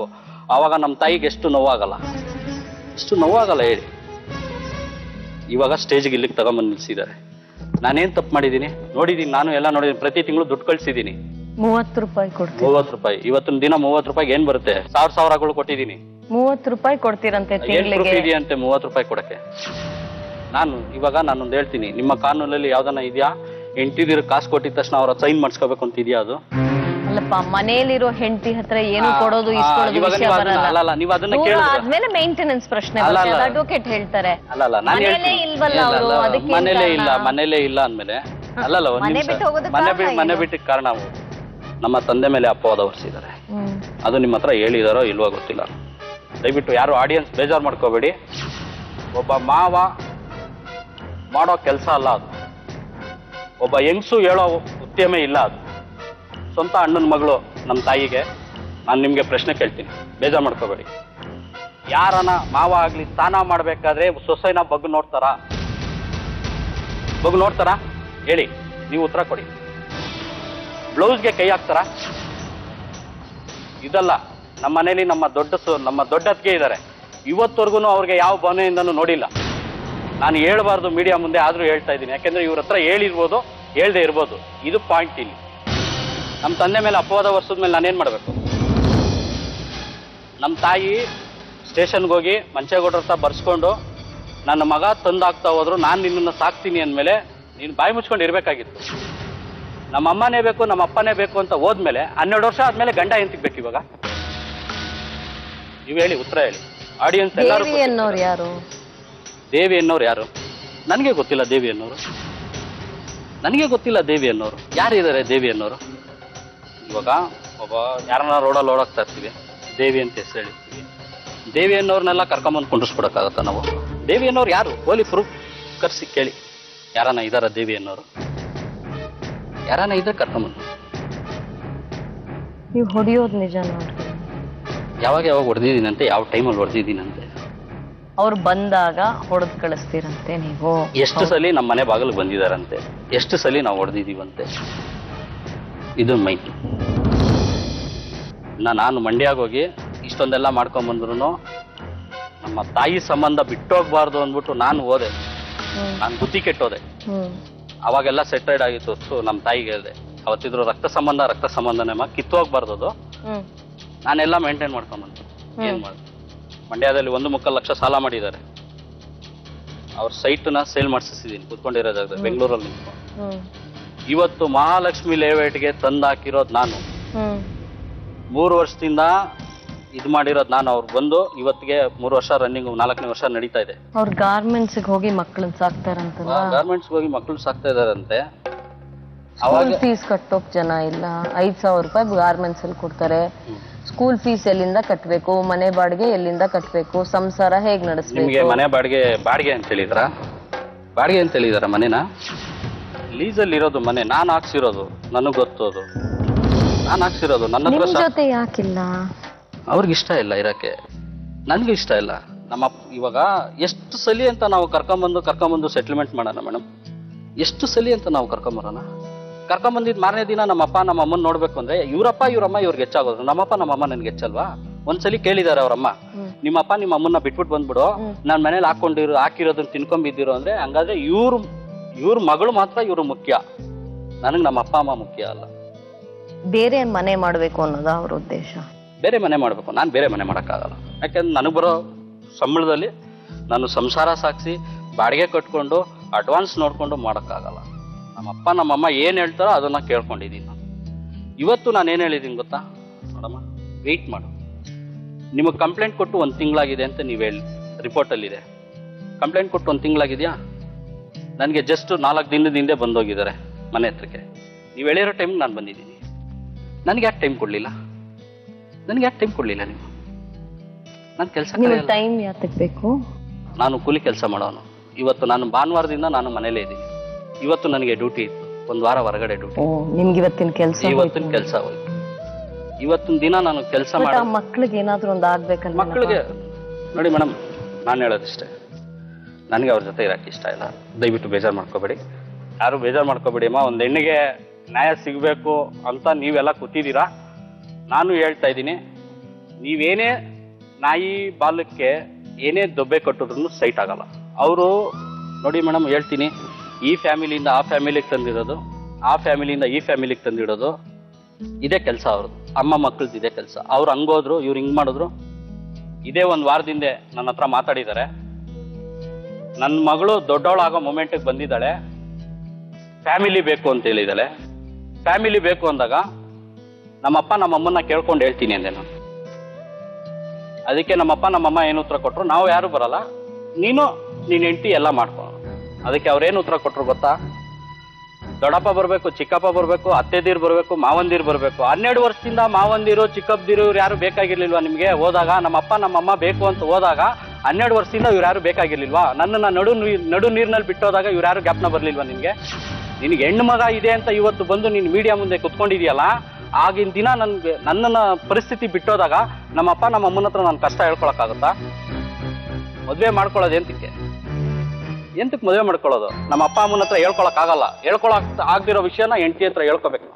ಆವಾಗ ನಮ್ಮ ತಾಯಿಗೆ ಎಷ್ಟು ನೋವಾಗಲ್ಲ ಎಷ್ಟು ನೋವಾಗಲ್ಲ ಹೇಳಿ ಇವಾಗ ಸ್ಟೇಜ್ಗೆ ಇಲ್ಲಿಗೆ ತಗೊಂಬಂದು ನಿಲ್ಸಿದ್ದಾರೆ ನಾನೇನ್ ತಪ್ಪು ಮಾಡಿದ್ದೀನಿ ನೋಡಿದ್ದೀನಿ ನಾನು ಎಲ್ಲ ನೋಡಿದ್ದೀನಿ ಪ್ರತಿ ತಿಂಗಳು ದುಡ್ಡು ಕಳ್ಸಿದ್ದೀನಿ
ಮೂವತ್ತು ರೂಪಾಯಿ ಕೊಡ್ತೀವಿ
ಮೂವತ್ತು ರೂಪಾಯಿ ಇವತ್ತಿನ ದಿನ ಮೂವತ್ತು ರೂಪಾಯಿಗೆ ಏನ್ ಬರುತ್ತೆ ಸಾವಿರ ಸಾವಿರಗಳು ಕೊಟ್ಟಿದ್ದೀನಿ
ಮೂವತ್ತು ರೂಪಾಯಿ ಕೊಡ್ತೀರಂತೆ
ಏನ್
ತಿಂಗಳಿಗೆ
ಪ್ರೂಫ್ ಇದೆಯಂತೆ ಮೂವತ್ತು ರೂಪಾಯಿ ಕೊಡಕ್ಕೆ ನಾನು ಇವಾಗ ನಾನೊಂದು ಹೇಳ್ತೀನಿ ನಿಮ್ಮ ಕಾನೂನಲ್ಲಿ ಯಾವ್ದನ್ನ ಇದೆಯಾ ಹೆಂಡತಿದಿರ ಕಾಸು ಕೊಟ್ಟಿದ ತಕ್ಷಣ ಅವ್ರ ಸೈನ್ ಮಾಡಿಸ್ಕೋಬೇಕು ಅಂತ ಇದೆಯಾ ಅದು
ಅಲ್ಲಪ್ಪ ಮನೇಲಿರೋ ಹೆಂಡತಿ ಹತ್ರ ಏನು
ಆ,
ಕೊಡೋದು
ಆ,
ಇಸ್ಕೊಳ್ಳೋದು
ಇವಾಗ
ವಿಷಯ
ನೀವು ಅದನ್ನ-
ಬರಲ್ಲ
ಅಲ್ಲಲ್ಲ, ನೀವು ಅದನ್ನ
ದೂರ
ಕೇಳಿದ್ರೆ-
ಆದ್ಮೇಲೆ ಮೇಂಟೆನೆನ್ಸ್ ಪ್ರಶ್ನೆ
ಅಲ್ಲ, ಅಲ್ಲ.
ಅಡ್ವೊಕೇಟ್ ಹೇಳ್ತಾರೆ
ಅಲ್ಲ ಅಲ್ಲ ನಾನು
ಮನೇಲೇ
ಹೇಳ್ತೀನಿ
ಇಲ್ವಲ್ಲ
ಇಲ್ಲ,
ಅವರು
ಅಲ್ಲ,
ಅದಕ್ಕೆ
ಮನೇಲೇ ಇಲ್ಲ ಮನೇಲೇ ಇಲ್ಲ ಅಂದ್ಮೇಲೆ ಅಲ್ಲಲ್ಲ ಒಂದ್
ಮನೆ
ನಿಮಿಷ.
ಬಿಟ್ಟು ಹೋಗೋದಕ್ಕೆ
ಮನೆ
ಕಾರಣ
ಬಿಟ್ಟು ಮನೆ
ಏನು?
ಬಿಟ್ಟಿಗೆ ಕಾರಣ ಅವು. ನಮ್ಮ ತಂದೆ ಮೇಲೆ ಅಪವಾದ ಹೊರಿಸಿದ್ದಾರೆ
ಹ್ಮ್
ಅದು ನಿಮ್ಮ ಹತ್ರ ಹೇಳಿದಾರೋ ಇಲ್ವೋ ಗೊತ್ತಿಲ್ಲ ದಯವಿಟ್ಟು ಯಾರು ಆಡಿಯನ್ಸ್ ಬೇಜಾರು ಮಾಡ್ಕೋಬೇಡಿ ಒಬ್ಬ ಮಾವ ಮಾಡೋ ಕೆಲಸ ಅಲ್ಲ ಅದು ಒಬ್ಬ ಹೆಂಗಸು ಹೇಳೋ ಉದ್ಯಮ ಇಲ್ಲ ಅದು ಸ್ವಂತ ಅಣ್ಣನ ಮಗಳು ನಮ್ಮ ತಾಯಿಗೆ ನಾನು ನಿಮಗೆ ಪ್ರಶ್ನೆ ಕೇಳ್ತೀನಿ ಬೇಜಾರು ಮಾಡ್ಕೋಬೇಡಿ ಯಾರನ ಮಾವ ಆಗ್ಲಿ ಸ್ನಾನ ಮಾಡ್ಬೇಕಾದ್ರೆ ಸೊಸೈನ ಬಗ್ಗು ನೋಡ್ತಾರಾ ಬಗ್ಗು ನೋಡ್ತಾರಾ ಹೇಳಿ ನೀವು ಉತ್ತರ ಕೊಡಿ ಬ್ಲೌಸ್ಗೆ ಕೈ ಹಾಕ್ತಾರಾ ಇದಲ್ಲ ನಮ್ಮ ಮನೇಲಿ ನಮ್ಮ ದೊಡ್ಡ ಸು- ನಮ್ಮ ದೊಡ್ಡತ್ಗೆ ಇದ್ದಾರೆ ಇವತ್ತವರೆಗೂ ಅವ್ರಿಗೆ ಯಾವ ಭಾವನೆಯಿಂದನೂ ನೋಡಿಲ್ಲ ನಾನು ಹೇಳ್ಬಾರ್ದು ಮೀಡಿಯಾ ಮುಂದೆ ಆದ್ರೂ ಹೇಳ್ತಾ ಇದ್ದೀನಿ ಯಾಕೆಂದ್ರೆ ಇವ್ರ ಹತ್ರ ಹೇಳಿರ್ಬೋದು ಹೇಳ್ದೆ ಇರ್ಬೋದು ಇದು ಪಾಯಿಂಟ್ ಇಲ್ಲಿ ನಮ್ಮ ತಂದೆ ಮೇಲೆ ಅಪವಾದ ವರ್ಷದ ಮೇಲೆ ನಾನೇನ್ ಮಾಡ್ಬೇಕು ನಮ್ಮ ತಾಯಿ ಸ್ಟೇಷನ್ಗೆ ಹೋಗಿ ಮಂಚೇಗೌಡ್ರ ಹತ್ರ ಬರ್ಸ್ಕೊಂಡು ನನ್ನ ಮಗ ತಂದಾಗ್ತಾ ಹೋದ್ರು ನಾನು ನಿನ್ನನ್ನು ಸಾಕ್ತೀನಿ ಅಂದಮೇಲೆ ನೀನು ಬಾಯಿ ಮುಚ್ಕೊಂಡು ಇರ್ಬೇಕಾಗಿತ್ತು ನಮ್ಮ ಅಮ್ಮನೇ ಬೇಕು ನಮ್ಮ ಅಪ್ಪನೇ ಬೇಕು ಅಂತ ಹೋದ್ಮೇಲೆ ಹನ್ನೆರಡು ವರ್ಷ ಆದ್ಮೇಲೆ ಗಂಡ ಎಂತಿಗೆ ಬೇಕು ಇವಾಗ ನೀವು ಹೇಳಿ ಉತ್ತರ ಹೇಳಿ ಆಡಿಯನ್ಸ್ ಎಲ್ಲರೂ
ದೇವಿ ಅನ್ನೋರು ಯಾರು
ದೇವಿ ಅನ್ನೋರು ಯಾರು ನನಗೆ ಗೊತ್ತಿಲ್ಲ ದೇವಿ ಅನ್ನೋರು ನನಗೆ ಗೊತ್ತಿಲ್ಲ ದೇವಿ ಅನ್ನೋರು ಯಾರಿದ್ದಾರೆ ದೇವಿ ಅನ್ನೋರು ಇವಾಗ ಒಬ್ಬ ಯಾರನ್ನ ರೋಡಲ್ಲಿ ಓಡಾಕ್ತಾ ಇರ್ತೀವಿ ದೇವಿ ಅಂತ ಹೆಸರು ಹೇಳಿರ್ತೀವಿ ದೇವಿ ಅನ್ನೋರ್ನೆಲ್ಲ ಕರ್ಕೊಂಬಂದು ಕುಂಡಿಸ್ಬಿಡಕ್ಕಾಗತ್ತ ನಾವು ದೇವಿ ಅನ್ನೋರು ಯಾರು ಹೋಲಿ ಪ್ರೂಫ್ ಕರ್ಸಿ ಕೇಳಿ ಯಾರನ್ನ ಇದಾರ ದೇವಿ ಅನ್ನೋರು ಯಾರನ್ನ ಇದ್ರೆ ಕರ್ಕೊಂಬಂದು
ನೀವು ಹೊಡಿಯೋದು ನಿಜ ನೋಡ್ರಿ
ಯಾವಾಗ ಯಾವಾಗ ಹೊಡೆದಿದ್ದೀನಂತೆ ಯಾವ ಟೈಮಲ್ಲಿ ಹೊಡೆದಿದ್ದೀನಂತೆ
ಅವ್ರು ಬಂದಾಗ ಹೊಡೆದ್ ಕಳಿಸ್ತೀರಂತೆ ನೀವು
ಎಷ್ಟು ಸಲ ನಮ್ಮ ಮನೆ ಬಾಗಿಲಿಗೆ ಬಂದಿದಾರಂತೆ ಎಷ್ಟು ಸಲ ನಾವು ಹೊಡೆದಿದ್ದೀವಂತೆ ಇದು ಮೈನ್ ನಾ ನಾನು ಮಂಡ್ಯಾಗ ಹೋಗಿ ಇಷ್ಟೊಂದೆಲ್ಲ ಮಾಡ್ಕೊಂಬಂದ್ರು ನಮ್ಮ ತಾಯಿ ಸಂಬಂಧ ಬಿಟ್ಟೋಗ್ಬಾರ್ದು ಅಂದ್ಬಿಟ್ಟು ನಾನು ಹೋದೆ
ಹ್ಮ್.
ನಾನು ಬುದ್ಧಿ ಕೆಟ್ಟೋದೆ
ಹ್ಮ್
ಅವಾಗೆಲ್ಲ ಸೆಟೈಡ್ ಆಗಿತ್ತು ಸೊ ನಮ್ಮ ತಾಯಿಗೆ ಹೇಳಿದೆ ಅವತ್ತಿದ್ರು ರಕ್ತ ಸಂಬಂಧ ರಕ್ತ ಸಂಬಂಧನೇ ಮಾ ಕಿತ್ತೋಗ್ಬಾರ್ದು ಅದು
ಹ್ಮ್
ನಾನೆಲ್ಲ ಮೇಂಟೈನ್ ಮಾಡ್ಕೊಂಬಂದು ಏನ್ ಮಾಡಿ ಮಂಡ್ಯದಲ್ಲಿ ಒಂದು ಮುಕ್ಕಾಲು ಲಕ್ಷ ಸಾಲ ಮಾಡಿದ್ದಾರೆ ಅವ್ರ ಸೈಟ್ನ ಸೇಲ್ ಮಾಡಿಸಿದ್ದೀನಿ ಕುತ್ಕೊಂಡಿರೋ ಜಾಗದಲ್ಲಿ ಬೆಂಗಳೂರಲ್ಲಿ ನಿಂತ್ಕೊಂಡು
ಹ್ಮ್
ಇವತ್ತು ಮಹಾಲಕ್ಷ್ಮಿ ಲೇಔಟ್ಗೆ ತಂದಾಕಿರೋದು ನಾನು
ಹ್ಮ್
ಮೂರು ವರ್ಷದಿಂದ ಇದು ಮಾಡಿರೋದು ನಾನು ಅವ್ರು ಬಂದು ಇವತ್ತಿಗೆ ಮೂರು ವರ್ಷ ರನ್ನಿಂಗ್ ನಾಲ್ಕನೇ ವರ್ಷ ನಡೀತಾ ಇದೆ
ಅವ್ರ ಗಾರ್ಮೆಂಟ್ಸ್ ಗೆ ಹೋಗಿ ಮಕ್ಕಳನ್ನ ಸಾಕ್ತಾರಂತಲ್ಲ
ಗಾರ್ಮೆಂಟ್ಸ್ ಹೋಗಿ ಮಕ್ಕಳು ಸಾಕ್ತಾ ಇದಾರಂತೆ
ಸ್ಕೂಲ್
ಅವಾಗ
ಫೀಸ್ ಕಟ್ಟೋಕ್ ಜನ ಇಲ್ಲ ಐದ್ ಸಾವಿರ ರೂಪಾಯಿ ಗಾರ್ಮೆಂಟ್ಸ್ ಅಲ್ಲಿ ಕೊಡ್ತಾರೆ ಸ್ಕೂಲ್ ಫೀಸ್ ಎಲ್ಲಿಂದ ಕಟ್ಬೇಕು ಮನೆ ಬಾಡಿಗೆ ಎಲ್ಲಿಂದ ಕಟ್ಬೇಕು ಸಂಸಾರ ಹೇಗ್
ನಿಮ್ಗೆ
ನಡೆಸ್ಬೇಕು
ಮನೆ ಬಾಡಿಗೆ ಬಾಡಿಗೆ ಅಂತ ಹೇಳಿದ್ರ ಬಾಡಿಗೆ ಅಂತ ಹೇಳಿದಾರ ಮನೆನ ಲೀಸಲ್ಲಿ ಇರೋದು ಮನೆ ನಾನು ಹಾಕ್ಸಿರೋದು ನನಗೆ ಗೊತ್ತೋದು ನಾನು ಹಾಕ್ಸಿರೋದು ನನ್ನ ಹತ್ರ
ನಿಮ್
ಸಾ-
ಜೊತೆ ಯಾಕಿಲ್ಲ
ಅವ್ರಿಗೆ ಇಷ್ಟ ಇಲ್ಲ ಇರಕ್ಕೆ ನನಗೂ ಇಷ್ಟ ಇಲ್ಲ ನಮ್ಮ ಅಪ್ಪ ಇವಾಗ ಎಷ್ಟು ಸಲಿ ಅಂತ ನಾವು ಕರ್ಕೊಂಬಂದು ಕರ್ಕೊಂಬಂದು ಸೆಟ್ಲ್ಮೆಂಟ್ ಮಾಡೋಣ ಮೇಡಮ್ ಎಷ್ಟು ಸಲಿ ಅಂತ ನಾವು ಕರ್ಕೊಂಬರೋಣ ಕರ್ಕೊಂಬಂದಿದ್ ಮಾರನೇ ದಿನ ನಮ್ಮ ಅಪ್ಪ ನಮ್ಮ ಅಮ್ಮನ ನೋಡ್ಬೇಕು ಅಂದ್ರೆ ಇವರಪ್ಪ ಇವರಮ್ಮ ಇವ್ರಿಗೆ ಹೆಚ್ಚಾಗೋದು ನಮ್ಮಪ್ಪ ನಮ್ಮಮ್ಮ ನನ್ಗೆ ಹೆಚ್ಚಲ್ವಾ ಒಂದ್ಸಲಿ ಕೇಳಿದಾರೆ ಅವ್ರಮ್ಮ ನಿಮ್ಮಪ್ಪ ನಿಮ್ಮ ಅಮ್ಮನ್ನ ಬಿಟ್ಬಿಟ್ಟು ಬಂದ್ಬಿಡು ನಾನ್ ಮನೇಲಿ ಹಾಕೊಂಡಿರೋ ಹಾಕಿರೋದನ್ನ ತಿನ್ಕೊಂಬಿದ್ದಿರೋ ಅಂದ್ರೆ ಹಂಗಾದ್ರೆ ಇವ್ರು ಇವ್ರ ಮಗಳು ಮಾತ್ರ ಇವ್ರು ಮುಖ್ಯ ನನಗೆ ನಮ್ಮ ಅಪ್ಪ ಅಮ್ಮ ಮುಖ್ಯ ಅಲ್ಲ
ಬೇರೆ ಮನೆ ಮಾಡ್ಬೇಕು ಅನ್ನೋದ ಅವ್ರ ಉದ್ದೇಶ
ಬೇರೆ ಮನೆ ಮಾಡಬೇಕು ನಾನು ಬೇರೆ ಮನೆ ಮಾಡೋಕ್ಕಾಗಲ್ಲ ಯಾಕೆಂದ್ರೆ ನನಗೆ ಬರೋ ಸಂಬಳದಲ್ಲಿ ನಾನು ಸಂಸಾರ ಸಾಗಿಸಿ ಬಾಡಿಗೆ ಕಟ್ಕೊಂಡು ಅಡ್ವಾನ್ಸ್ ನೋಡಿಕೊಂಡು ಮಾಡೋಕ್ಕಾಗಲ್ಲ ನಮ್ಮಪ್ಪ ನಮ್ಮಮ್ಮ ಏನು ಹೇಳ್ತಾರೋ ಅದನ್ನು ಕೇಳ್ಕೊಂಡಿದ್ದೀನಿ ನಾನು ಇವತ್ತು ನಾನು ಏನು ಹೇಳಿದ್ದೀನಿ ಗೊತ್ತಾ ನೋಡಮ್ಮ ವೆಯ್ಟ್ ಮಾಡು ನಿಮಗೆ ಕಂಪ್ಲೇಂಟ್ ಕೊಟ್ಟು ಒಂದು ತಿಂಗಳಾಗಿದೆ ಅಂತ ನೀವು ಹೇಳಿ ರಿಪೋರ್ಟಲ್ಲಿದೆ ಕಂಪ್ಲೇಂಟ್ ಕೊಟ್ಟು ಒಂದು ತಿಂಗಳಾಗಿದೆಯಾ ನನಗೆ ಜಸ್ಟ್ ನಾಲ್ಕು ದಿನದ ಹಿಂದೆ ಬಂದೋಗಿದ್ದಾರೆ ಮನೆ ಹತ್ರಕ್ಕೆ ನೀವು ಹೇಳಿರೋ ಟೈಮ್ಗೆ ನಾನು ಬಂದಿದ್ದೀನಿ ನನಗೆ ಯಾಕೆ ಟೈಮ್ ಕೊಡಲಿಲ್ಲ ನನಗೆ ಯಾಕೆ ಟೈಮ್ ಕೊಡಲಿಲ್ಲ ನೀವು ನಾನು ಕೆಲಸ
ನಿಮ್ಗೆ ಟೈಮ್ ಯಾತಕ್ ಬೇಕು
ನಾನು ಕೂಲಿ ಕೆಲಸ ಮಾಡೋನು ಇವತ್ತು ನಾನು ಭಾನುವಾರದಿಂದ ನಾನು ಮನೇಲೇ ಇದ್ದೀನಿ ಇವತ್ತು ನನಗೆ ಡ್ಯೂಟಿ ಇತ್ತು ಒಂದು ವಾರ ಹೊರಗಡೆ ಡ್ಯೂಟಿ
ಓ ನಿಮ್ಗೆ ಇವತ್ತಿನ ಕೆಲಸ
ಇವತ್ತಿನ ಕೆಲಸ ಹೋಯ್ತು ಇವತ್ತಿನ ದಿನ ನಾನು ಕೆಲಸ
ಬಟ್
ಮಾಡ
ಆ ಮಕ್ಳಿಗೆ ಏನಾದ್ರೂ ಒಂದು ಆಗ್ಬೇಕಲ್ಲ
ಮಕ್ಕಳಿಗೆ ನೋಡಿ ಮೇಡಮ್ ನಾನು ಹೇಳೋದಿಷ್ಟೇ ನನಗೆ ಅವ್ರ ಜೊತೆ ಇರಕ್ಕೆ ಇಷ್ಟ ಇಲ್ಲ ದಯವಿಟ್ಟು ಬೇಜಾರು ಮಾಡ್ಕೋಬೇಡಿ ಯಾರು ಬೇಜಾರು ಮಾಡ್ಕೋಬೇಡಿ ಅಮ್ಮ ಒಂದು ಹೆಣ್ಣಿಗೆ ನ್ಯಾಯ ಸಿಗಬೇಕು ಅಂತ ನೀವೆಲ್ಲ ಕೂತಿದ್ದೀರಾ ನಾನು ಹೇಳ್ತಾ ಇದ್ದೀನಿ ನೀವೇನೇ ನಾಯಿ ಬಾಲಕ್ಕೆ ಏನೇ ದೊಬ್ಬೆ ಕಟ್ಟಿದ್ರು ಸೈಟ್ ಆಗಲ್ಲ ಅವರು ನೋಡಿ ಮೇಡಮ್ ಹೇಳ್ತೀನಿ ಈ ಫ್ಯಾಮಿಲಿಯಿಂದ ಆ ಫ್ಯಾಮಿಲಿಗೆ ತಂದಿರೋದು ಆ ಫ್ಯಾಮಿಲಿಯಿಂದ ಈ ಫ್ಯಾಮಿಲಿಗೆ ತಂದಿಡೋದು ಇದೇ ಕೆಲಸ ಅವ್ರದ್ದು ಅಮ್ಮ ಮಕ್ಕಳದ್ದು ಇದೇ ಕೆಲಸ ಅವ್ರು ಹಂಗೋದ್ರು ಇವ್ರು ಹಿಂಗ್ ಮಾಡಿದ್ರು ಇದೇ ಒಂದು ವಾರದಿಂದ ನನ್ನ ಹತ್ರ ಮಾತಾಡಿದ್ದಾರೆ ನನ್ನ ಮಗಳು ದೊಡ್ಡವಳಾಗೋ ಮೊಮೆಂಟಿಗೆ ಬಂದಿದ್ದಾಳೆ ಫ್ಯಾಮಿಲಿ ಬೇಕು ಅಂತ ಹೇಳಿದಾಳೆ ಫ್ಯಾಮಿಲಿ ಬೇಕು ಅಂದಾಗ ನಮ್ಮಪ್ಪ ನಮ್ಮಮ್ಮನ್ನ ಕೇಳ್ಕೊಂಡು ಹೇಳ್ತೀನಿ ಅಂದೆ ನಾನು ಅದಕ್ಕೆ ನಮ್ಮಪ್ಪ ನಮ್ಮಮ್ಮ ಏನು ಉತ್ತರ ಕೊಟ್ರು ನಾವು ಯಾರು ಬರಲ್ಲ ನೀನು ನೀನ್ ಹೆಂಡತಿ ಎಲ್ಲ ಮಾಡ್ಕೊ ಅದಕ್ಕೆ ಅವ್ರೇನು ಉತ್ತರ ಕೊಟ್ರು ಗೊತ್ತಾ ದೊಡ್ಡಪ್ಪ ಬರಬೇಕು ಚಿಕ್ಕಪ್ಪ ಬರಬೇಕು ಅತ್ತೆದೀರ್ ಬರಬೇಕು ಮಾವಂದಿರ್ ಬರಬೇಕು ಹನ್ನೆರಡು ವರ್ಷದಿಂದ ಮಾವಂದಿರು ಚಿಕ್ಕಪ್ಪದಿರು ಇವ್ರು ಯಾರು ಬೇಕಾಗಿರ್ಲಿಲ್ವಾ ನಿಮಗೆ ಹೋದಾಗ ನಮ್ಮಪ್ಪ ನಮ್ಮಮ್ಮ ಬೇಕು ಅಂತ ಹೋದಾಗ ಹನ್ನೆರಡು ವರ್ಷದಿಂದ ಇವ್ರು ಯಾರು ಬೇಕಾಗಿರ್ಲಿಲ್ವಾ ನನ್ನನ್ನ ನಡು ನೀರ್ ನಡು ನೀರಿನಲ್ಲಿ ಬಿಟ್ಟೋದಾಗ ಇವ್ರು ಯಾರು ಜ್ಞಾಪನ ಬರ್ಲಿಲ್ವಾ ನಿನ್ಗೆ ನಿನಗೆ ಹೆಣ್ಣು ಮಗ ಇದೆ ಅಂತ ಇವತ್ತು ಬಂದು ನೀನು ಮೀಡಿಯಾ ಮುಂದೆ ಕುತ್ಕೊಂಡಿದೆಯಲ್ಲ ಆಗಿನ ದಿನ ನನ್ಗೆ ನನ್ನನ್ನ ಪರಿಸ್ಥಿತಿ ಬಿಟ್ಟೋದಾಗ ನಮ್ಮಪ್ಪ ನಮ್ಮ ಅಮ್ಮನ ಹತ್ರ ನನ್ನ ಕಷ್ಟ ಹೇಳ್ಕೊಳಕ್ಕಾಗುತ್ತಾ ಮದ್ವೆ ಮಾಡ್ಕೊಳ್ಳೋದು ಎಂತಕ್ಕೆ ಎಂತಕ್ಕೆ ಮದುವೆ ಮಾಡ್ಕೊಳ್ಳೋದು ನಮ್ಮ ಅಪ್ಪ ಅಮ್ಮನ ಹತ್ರ ಹೇಳ್ಕೊಳಕ್ ಆಗಲ್ಲ ಹೇಳ್ಕೊಳಕ್ ಆಗ್ದಿರೋ ವಿಷಯನ ಹೆಂಡತಿ ಹತ್ರ ಹೇಳ್ಕೊಬೇಕು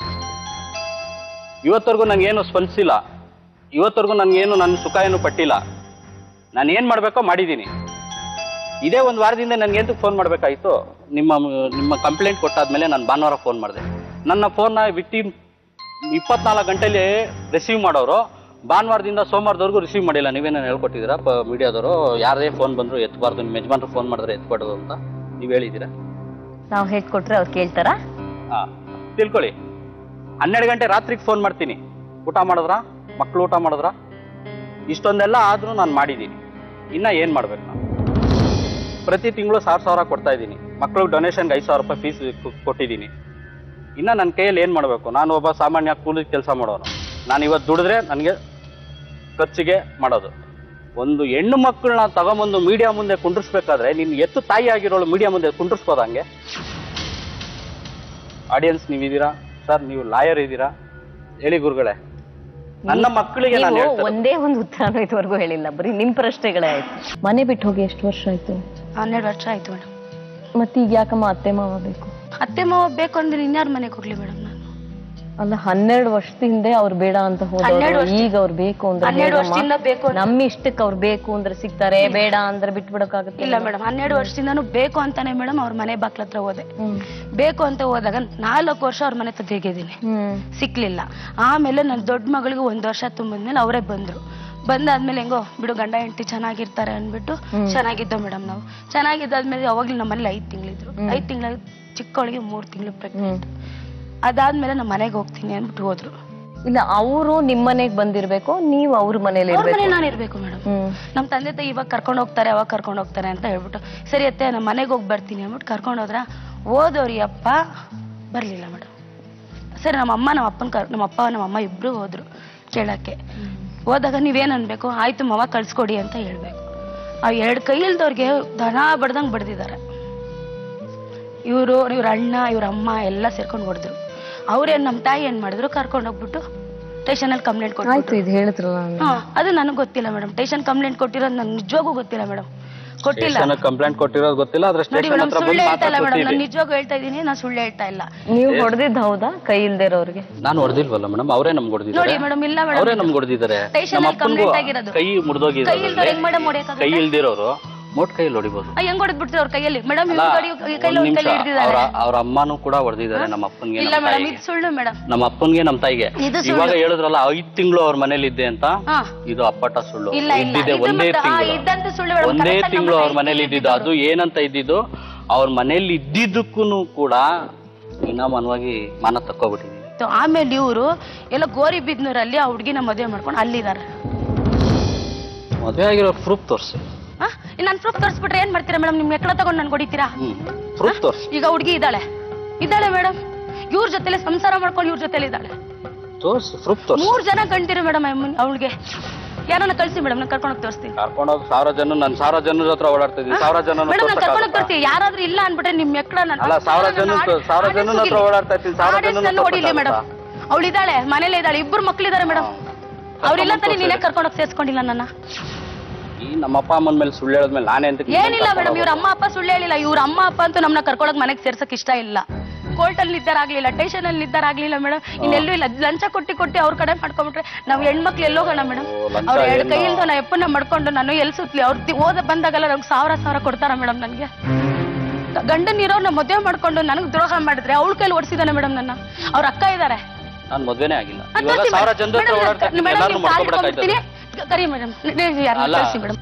ಇವತ್ತವರೆಗೂ ನಂಗೇನು ಸ್ಪಂದಿಸಿಲ್ಲ ಇವತ್ತವರೆಗೂ ನನಗೇನು ನನ್ನ ಸುಖ ಏನು ಪಟ್ಟಿಲ್ಲ ನಾನು ಏನು ಮಾಡಬೇಕೋ ಮಾಡಿದ್ದೀನಿ ಇದೇ ಒಂದು ವಾರದಿಂದ ನನಗೆ ಎಂತಕ್ಕೆ ಫೋನ್ ಮಾಡಬೇಕಾಯ್ತು ನಿಮ್ಮ ನಿಮ್ಮ ಕಂಪ್ಲೇಂಟ್ ಕೊಟ್ಟಾದ್ಮೇಲೆ ನಾನು ಭಾನುವಾರ ಫೋನ್ ಮಾಡಿದೆ ನನ್ನ ಫೋನ್ನ ವಿತಿನ್ ಇಪ್ಪತ್ನಾಲ್ಕು ಗಂಟೆಲಿ ರಿಸೀವ್ ಮಾಡೋರು ಭಾನುವಾರದಿಂದ ಸೋಮವಾರದವರೆಗೂ ರಿಸೀವ್ ಮಾಡಿಲ್ಲ ನೀವೇನೇನು ಹೇಳ್ಕೊಟ್ಟಿದ್ದೀರಾ ಪ ಮೀಡಿಯಾದವರು ಯಾರೇ ಫೋನ್ ಬಂದ್ರು ಎತ್ತಬಾರ್ದು ನಿಮ್ಮ ಯಜಮಾನ್ರು ಫೋನ್ ಮಾಡಿದ್ರೆ ಎತ್ಬಾರ್ದು ಅಂತ ನೀವು ಹೇಳಿದ್ದೀರಾ
ನಾವು ಹೇಳ್ಕೊಟ್ರೆ ಅವ್ರು ಕೇಳ್ತಾರಾ
ಹಾ ತಿಳ್ಕೊಳ್ಳಿ ಹನ್ನೆರಡು ಗಂಟೆ ರಾತ್ರಿಗೆ ಫೋನ್ ಮಾಡ್ತೀನಿ ಊಟ ಮಾಡಿದ್ರಾ ಮಕ್ಳು ಊಟ ಮಾಡಿದ್ರಾ ಇಷ್ಟೊಂದೆಲ್ಲ ಆದ್ರೂ ನಾನು ಮಾಡಿದ್ದೀನಿ ಇನ್ನ ಏನ್ ಮಾಡ್ಬೇಕು ನಾನು ಪ್ರತಿ ತಿಂಗಳು ಸಾವಿರ ಸಾವಿರ ಕೊಡ್ತಾ ಇದ್ದೀನಿ ಮಕ್ಳಿಗೆ ಡೊನೇಷನ್ಗೆ ಐದು ಸಾವಿರ ರೂಪಾಯಿ ಫೀಸ್ ಕೊಟ್ಟಿದ್ದೀನಿ ಇನ್ನ ನನ್ನ ಕೈಯಲ್ಲಿ ಏನ್ ಮಾಡಬೇಕು ನಾನು ಒಬ್ಬ ಸಾಮಾನ್ಯ ಕೂಲಿ ಕೆಲಸ ಮಾಡೋನು ನಾನು ಇವತ್ತು ದುಡಿದ್ರೆ ನನಗೆ ಖರ್ಚಿಗೆ ಮಾಡೋದು ಒಂದು ಹೆಣ್ಣು ಮಕ್ಕಳನ್ನ ತಗೊಂಬಂದು ಮೀಡಿಯಾ ಮುಂದೆ ಕುಂಡ್ರಿಸ್ಬೇಕಾದ್ರೆ ನೀನು ಎತ್ತು ತಾಯಿ ಆಗಿರೋಳು ಮೀಡಿಯಾ ಮುಂದೆ ಕುಂಡ್ರಿಸ್ಬೋದ ಹಂಗೆ ಆಡಿಯನ್ಸ್ ನೀವಿದ್ದೀರಾ ಸರ್ ನೀವು ಲಾಯರ್ ಇದ್ದೀರಾ ಹೇಳಿ ಗುರುಗಳೇ ನನ್ನ ಮಕ್ಕಳಿಗೆ ನಾನು
ನೀವು
ಹೇಳ್ತಾ ಇರೋದು.
ಒಂದೇ ಒಂದು ಉತ್ತರನೂ ಇದುವರೆಗೂ ಹೇಳಿಲ್ಲ ಬರೀ ನಿಮ್ ಪ್ರಶ್ನೆಗಳೇ ಆಯ್ತು ಮನೆ ಬಿಟ್ಟು ಹೋಗಿ ಎಷ್ಟು ವರ್ಷ ಆಯ್ತು
ಹನ್ನೆರಡು ವರ್ಷ ಆಯ್ತು ಮೇಡಮ್
ಮತ್ತೆ ಈಗ ಯಾಕಮ್ಮ ಅತ್ತೆ ಮಾವ ಬೇಕು
ಅತ್ತೆ ಮಾವ ಬೇಕು ಅಂದ್ರೆ ಇನ್ಯಾರ ಮನೆಗೆ ಹೋಗ್ಲಿ ಮೇಡಮ್ ನಾನು
ಅಲ್ಲ ಹನ್ನೆರಡು ವರ್ಷದ ಹಿಂದೆ ಅವ್ರು ಬೇಡ ಅಂತ
ಹನ್ನೆರಡು
ಹೋದವ್ರು
ವರ್ಷ-
ಈಗ ಅವ್ರು ಬೇಕು ಅಂದ್ರೆ
ಹನ್ನೆರಡು
ಹೇಗಮ್ಮ?
ವರ್ಷದಿಂದ ಬೇಕು ಅಂತ-
ನಮ್ಮ ಇಷ್ಟಕ್ಕೆ ಅವ್ರು ಬೇಕು ಅಂದ್ರೆ ಸಿಗ್ತಾರೆ ಬೇಡ ಅಂದ್ರೆ ಬಿಟ್ಬಿಡಕ್ಕಾಗುತ್ತೆ
ಇಲ್ಲ ಮೇಡಮ್ ಹನ್ನೆರಡು ವರ್ಷದಿಂದನೂ ಬೇಕು ಅಂತಾನೆ ಮೇಡಮ್ ಅವ್ರ ಮನೆ ಬಾಕ್ಲ ಹತ್ರ ಹೋದೆ
ಹ್ಮ್
ಬೇಕು ಅಂತ ಹೋದಾಗ ನಾಲ್ಕು ವರ್ಷ ಅವ್ರ ಮನೆ ತೆಗಿದ್ದೀನಿ
ಹ್ಮ್
ಸಿಕ್ಲಿಲ್ಲ ಆಮೇಲೆ ನನ್ನ ದೊಡ್ಡ ಮಗಳಿಗೆ ಒಂದ್ ವರ್ಷ ತುಂಬಿದ್ಮೇಲೆ ಅವರೇ ಬಂದ್ರು ಬಂದಾದ್ಮೇಲೆ ಹೆಂಗೋ ಬಿಡು ಗಂಡ ಹೆಂಡತಿ ಚೆನ್ನಾಗಿರ್ತಾರೆ ಅಂದ್ಬಿಟ್ಟು ಚೆನ್ನಾಗಿದ್ದ ಮೇಡಮ್ ನಾವು ಚೆನ್ನಾಗಿದ್ದಾದ್ಮೇಲೆ ಅವಾಗ್ಲೂ ನಮ್ಮ ಮನೇಲಿ ಐದ್ ತಿಂಗಳಿದ್ರು ಐದ್ ತಿಂಗಳ ಚಿಕ್ಕವಳಿಗೆ ಮೂರ್ ತಿಂಗಳು ಪ್ರೆಗ್ನೆಂಟ್ ಅದಾದ್ಮೇಲೆ ನಮ್ಮ ಮನೆಗೆ ಹೋಗ್ತೀನಿ ಅಂದ್ಬಿಟ್ಟು ಹೋದ್ರು
ಇಲ್ಲ ಅವರು ನಿಮ್ ಮನೆಗ್ ಬಂದಿರ್ಬೇಕು ನೀವು ಅವ್ರ ಮನೇಲಿ
ಅವ್ರ
ಇರ್ಬೇಕು
ಮನೆ ನಾನು ಇರ್ಬೇಕು ಮೇಡಮ್
ಹ್ಮ್
ನಮ್ಮ ತಂದೆ ತಾಯಿ ಇವಾಗ ಕರ್ಕೊಂಡು ಹೋಗ್ತಾರೆ ಅವಾಗ ಕರ್ಕೊಂಡು ಹೋಗ್ತಾರೆ ಅಂತ ಹೇಳ್ಬಿಟ್ಟು ಸರಿ ಅತ್ತೆ ನಮ್ಮ ಮನೆಗೆ ಹೋಗಿ ಬರ್ತೀನಿ ಅಂದ್ಬಿಟ್ಟು ಕರ್ಕೊಂಡು ಹೋದ್ರ ಓದೋರಿ ಅಪ್ಪ ಬರ್ಲಿಲ್ಲ ಮೇಡಮ್ ಸರಿ ನಮ್ಮ ಅಮ್ಮ ನಮ್ಮ ಅಪ್ಪನ ಕರ್ ನಮ್ಮ ಅಪ್ಪ ನಮ್ಮ ಅಮ್ಮ ಇಬ್ರು ಹೋದ್ರು ಕೇಳಕ್ಕೆ ಹೋದಾಗ ನೀವೇನ್ ಅನ್ಬೇಕು ಆಯ್ತು ಮವ ಕಳ್ಸ್ಕೊಡಿ ಅಂತ ಹೇಳ್ಬೇಕು ಆ ಎರಡು ಕೈ ಇಲ್ದವ್ರಿಗೆ ದನ ಬಡ್ದಂಗ್ ಬಡ್ದಿದ್ದಾರೆ ಇವರು ಇವ್ರ ಅಣ್ಣ ಇವ್ರ ಅಮ್ಮ ಎಲ್ಲ ಸೇರ್ಕೊಂಡು ಹೊಡೆದ್ರು ಅವ್ರೇನ್ ನಮ್ಮ ತಾಯಿ ಏನ್ ಮಾಡಿದ್ರು ಕರ್ಕೊಂಡು ಹೋಗ್ಬಿಟ್ಟು ಸ್ಟೇಷನಲ್ಲಿ ಕಂಪ್ಲೇಂಟ್ ಕೊಟ್ಟು
ಆಯ್ತು ಇದು ಹೇಳಿದ್ರಲ್ಲ
ಹಾ ಅದು ನನಗೆ ಗೊತ್ತಿಲ್ಲ ಮೇಡಮ್ ಸ್ಟೇಷನ್ ಕಂಪ್ಲೇಂಟ್ ಕೊಟ್ಟಿರೋದು ನಂಗೆ ನಿಜವಾಗೂ ಗೊತ್ತಿಲ್ಲ ಮೇಡಮ್ ಕೊಟ್ಟಿಲ್ಲ
ಸ್ಟೇಷನ್ ಕಂಪ್ಲೇಂಟ್ ಕೊಟ್ಟಿರೋದು ಗೊತ್ತಿಲ್ಲ ಆದ್ರೆ
ನೋಡಿ
ಸ್ಟೇಷನ್
ಮೇಡಮ್
ಹತ್ರ
ಸುಳ್ಳು
ಬಂದು
ಹೇಳ್ತಾ ಇಲ್ಲ ಮೇಡಮ್ ನಾನು
ಮಾತಾಡ್ತಿದ್ದೀವಿ
ನಿಜವಾಗೂ ಹೇಳ್ತಾ ಇದ್ದೀನಿ ನಾನು ಸುಳ್ಳು ಹೇಳ್ತಾ ಇಲ್ಲ
ನೀವು ಹೊಡೆದಿದ್ದು ಹೌದಾ ಕೈ ಇಲ್ದೇ ಇರೋರಿಗೆ
ನಾನು ಹೊಡೆದಿಲ್ವಲ್ಲ ಮೇಡಮ್ ಅವರೇ ನಮ್ಗೆ
ನೋಡಿ
ಹೊಡೆದಿದ್ದಾರೆ
ಮೇಡಮ್ ಇಲ್ಲ
ಅವರೇ
ಮೇಡಮ್
ನಮ್ಗೆ ಹೊಡೆದಿದ್ದಾರೆ
Station
ನಮ್ಮ
ಅಲ್ಲಿ
ಅಪ್ಪನಿಗೂ
complaint ಆಗಿರೋದು.
ಕೈ ಮುರಿದೋಗಿದೆ
ಕೈ ಇಲ್ದವ್ರು ಹೆಂಗ್ ಮೇಡಮ್ ಹೊಡೆಯಕ್ಕಾಗುತ್ತೆ?
ಕೈ ಇಲ್ದಿರೋರು ಮೋಟ್ ಕೈಯಲ್ಲಿ ಹೊಡಿಬೋದು
ಹೆಂಗ್ ಹೊಡೆದ್ಬಿಡ್ತೀವಿ ಅವ್ರ ಕೈಯಲ್ಲಿ ಮೇಡಮ್
ಅಲ್ಲ,
ಇವ್ರ ಕೈ
ಒಂದ್
ಕೈಲಿ ಒಂದ್
ನಿಮಿಷ
ಕೈಲಿ ಹಿಡಿದಿದ್ದಾರೆ
ಅವ್ರ ಅವ್ರ ಅಮ್ಮನೂ ಕೂಡ ಹೊಡೆದಿದ್ದಾರೆ ನಮ್ಮ ಅಪ್ಪನ್ಗೆ
ಇಲ್ಲ
ನಮ್ಮ
ಮೇಡಮ್
ತಾಯಿಗೆ
ಇದು ಸುಳ್ಳು ಮೇಡಮ್
ನಮ್ಮ ಅಪ್ಪನ್ಗೆ ನಮ್ಮ ತಾಯಿಗೆ
ಇದು ಸುಳ್ಳು.
ಇವಾಗ ಹೇಳಿದ್ರಲ್ಲ ಐದ್ ತಿಂಗಳು ಅವ್ರ ಮನೇಲಿ ಇದ್ದೆ ಅಂತ
ಹಾ
ಇದು ಅಪ್ಪಟ ಸುಳ್ಳು
ಇಲ್ಲ, ಇಲ್ಲ.
ಇದ್ದಿದೆ
ಇದು
ಒಂದೇ
ಮತ್ತೆ- ಹಾ,
ತಿಂಗಳು
ಇದ್ದಂತೆ ಸುಳ್ಳು ಮೇಡಮ್.
ಒಂದೇ
correct ಆಗಿ
ತಿಂಗಳು
ನಮ್ಮ
ಅವ್ರ ಮನೇಲಿ ಇದ್ದಿದ್ದು ಅದು ಏನಂತ ಇದ್ದಿದ್ದು ಅವ್ರ ಮನೇಲಿ ಇದ್ದಿದ್ದಕ್ಕೂ ಕೂಡ ಇನಾಮನವಾಗಿ ಮಾನ ತಕ್ಕೋಬಿಟ್ಟಿದೀನಿ
ಆಮೇಲೆ ಇವರು ಎಲ್ಲ ಗೋರಿ ಬಿದ್ನೂರಲ್ಲಿ ಆ ಹುಡುಗಿನ ಮದುವೆ ಮಾಡ್ಕೊಂಡು ಅಲ್ಲಿದ್ದಾರೆ
ಮದುವೆ ಆಗಿರೋ ಪ್ರೂಫ್ ತೋರ್ಸಿ
ನಾನು ಪ್ರೂಫ್ ತೋರಿಸ್ಬಿಟ್ರೆ ಏನ್ ಮಾಡ್ತೀರಾ ಮೇಡಮ್ ನಿಮ್ ಎಕ್ಕಳ ತಗೊಂಡು ನನ್ಗೆ ಹೊಡಿತೀರಾ
ಹ್ಮ್ ಪ್ರೂಫ್ ತೋರ್ಸಿ
ಈಗ ಹುಡುಗಿ ಇದ್ದಾಳೆ ಇದ್ದಾಳೆ ಮೇಡಮ್ ಇವ್ರ ಜೊತೆಲೆ ಸಂಸಾರ ಮಾಡ್ಕೊಂಡು ಇವ್ರ ಜೊತೆಲಿ ಇದ್ದಾಳೆ
ತೋರ್ಸಿ ಪ್ರೂಫ್ ತೋರ್ಸಿ
ಮೂರ್ ಜನ ಕಂಡಿರಿ ಮೇಡಮ್ ಅವಳಿಗೆ ಯಾರನ್ನ ಕಳ್ಸಿ ಮೇಡಮ್ ನಾನು ಕರ್ಕೊಂಡೋಗಿ ತೋರಿಸ್ತೀನಿ
ಕರ್ಕೊಂಡೋಗಿ ಸಾವಿರ ಜನ ನಾನು ಸಾವಿರ ಜನರ ಹತ್ರ ಓಡಾಡ್ತಾ ಇದ್ದೀನಿ ಸಾವಿರ ಜನ
ಮೇಡಮ್ ನಾನು ಕರ್ಕೊಂಡೋಗಿ ತೋರಿಸ್ತೀನಿ ಯಾರಾದ್ರೂ ಇಲ್ಲ ಅನ್ಬಿಟ್ರೆ ನಿಮ್ ಎಕ್ಕಳ
ಅಲ್ಲ, ಸಾವಿರ ಜನ ಸಾವಿರ ಜನನ ಹತ್ರ ಓಡಾಡ್ತಾ ಇರ್ತೀನಿ, ಸಾವಿರ ಜನನ ಹತ್ರ
ಹೊಡಿಲಿ ಮೇಡಮ್
ತೋರ್ಸಕ್ಕಾಗತ್ತಾ?
ಅವಳಿದ್ದಾಳೆ ಮನೇಲೆ ಇದ್ದಾಳೆ ಇಬ್ರು ಮಕ್ಳಿದಾರೆ ಮೇಡಮ್ ಅವ್ರಿಲ್ಲ ತಾನೇ ನೀನೇ ಕರ್ಕೊಂಡೋಗಿ ಸೇರ್ಸ್ಕೊಂಡಿಲ್ಲ ನನ್ನ
ಈ ನಮ್ಮ ಅಪ್ಪ ಅಮ್ಮನ ಮೇಲೆ ಸುಳ್ಳು ಹೇಳಿದ್ಮೇಲೆ ನಾನೇ ಅಂತ
ಏನಿಲ್ಲ ಮೇಡಮ್ ಇವ್ರ ಅಮ್ಮ ಅಪ್ಪ ಸುಳ್ಳು ಹೇಳಿಲ್ಲ ಇವ್ರ ಅಮ್ಮ ಅಪ್ಪ ಅಂತೂ ನಮ್ಮನ್ನ ಕರ್ಕೊಳಕ್ ಮನೆಗೆ ಸೇರ್ಸಕ್ ಇಷ್ಟ ಇಲ್ಲ ಕೋರ್ಟ್ ಅಲ್ಲಿ ನಿರ್ಧಾರ ಆಗ್ಲಿಲ್ಲ ಸ್ಟೇಷನ್ ಅಲ್ಲಿ ನಿರ್ಧಾರ ಆಗ್ಲಿಲ್ಲ ಮೇಡಮ್ ಇನ್ನೆಲ್ಲೂ ಇಲ್ಲ ಲಂಚ ಕೊಟ್ಟಿ ಕೊಟ್ಟಿ ಅವ್ರ ಕಡೆ ಮಾಡ್ಕೊಂಡ್ಬಿಟ್ರೆ ನಾವ್ ಹೆಣ್ಮಕ್ಳು ಎಲ್ಲೋಗೋಣ ಮೇಡಮ್
ಓ, ಲಂಚ
ಅವ್ರ ಎರಡು
ಏನು?
ಕೈಯಿಂದ ನಾ ಎಪ್ಪನ್ನ ಮಾಡ್ಕೊಂಡು ನಾನು ಎಲ್ಲಿ ಸುತ್ಲಿ ಅವ್ರ ಓದ ಬಂದಾಗೆಲ್ಲ ನಂಗೆ ಸಾವಿರ ಸಾವಿರ ಕೊಡ್ತಾರ ಮೇಡಮ್ ನನ್ಗೆ ಗಂಡನ್ ಇರೋರ್ನ ಮದುವೆ ಮಾಡ್ಕೊಂಡು ನನಗ್ ದ್ರೋಹ ಮಾಡಿದ್ರೆ ಅವಳ ಕೈಲಿ ಓಡಿಸಿದಾನೆ ಮೇಡಮ್ ನನ್ನ ಅವ್ರ ಅಕ್ಕ ಇದಾರೆ
ನಾನು ಮದ್ವೆನೇ ಆಗಿಲ್ಲ
ನಾನ್
ಇವಾಗ
ತೋರ್ಸಿ
ಸಾವಿರ
ಮೇಡಮ್.
ಜನದ ಹತ್ರ
ಮೇಡಮ್,
ಓಡಾಡ್ತಾ ಇರ್ತೀನಿ,
ಮೇಡಮ್,
ಎಲ್ಲಾರ್ನೂ
ನೀವು ಕಾಲ್
ಮಾಡ್ಕೊಬಿಡಕ್ಕಾಯ್ತದೆ.
ಹಿಡ್ಕೊಂಡ್ಬಿಡ್ತೀನಿ. ಕರಿ ಮೇಡಮ್ ಯಾರನ್ನ
ಅಲ್ಲ.
ಕಳ್ಸಿ ಮೇಡಮ್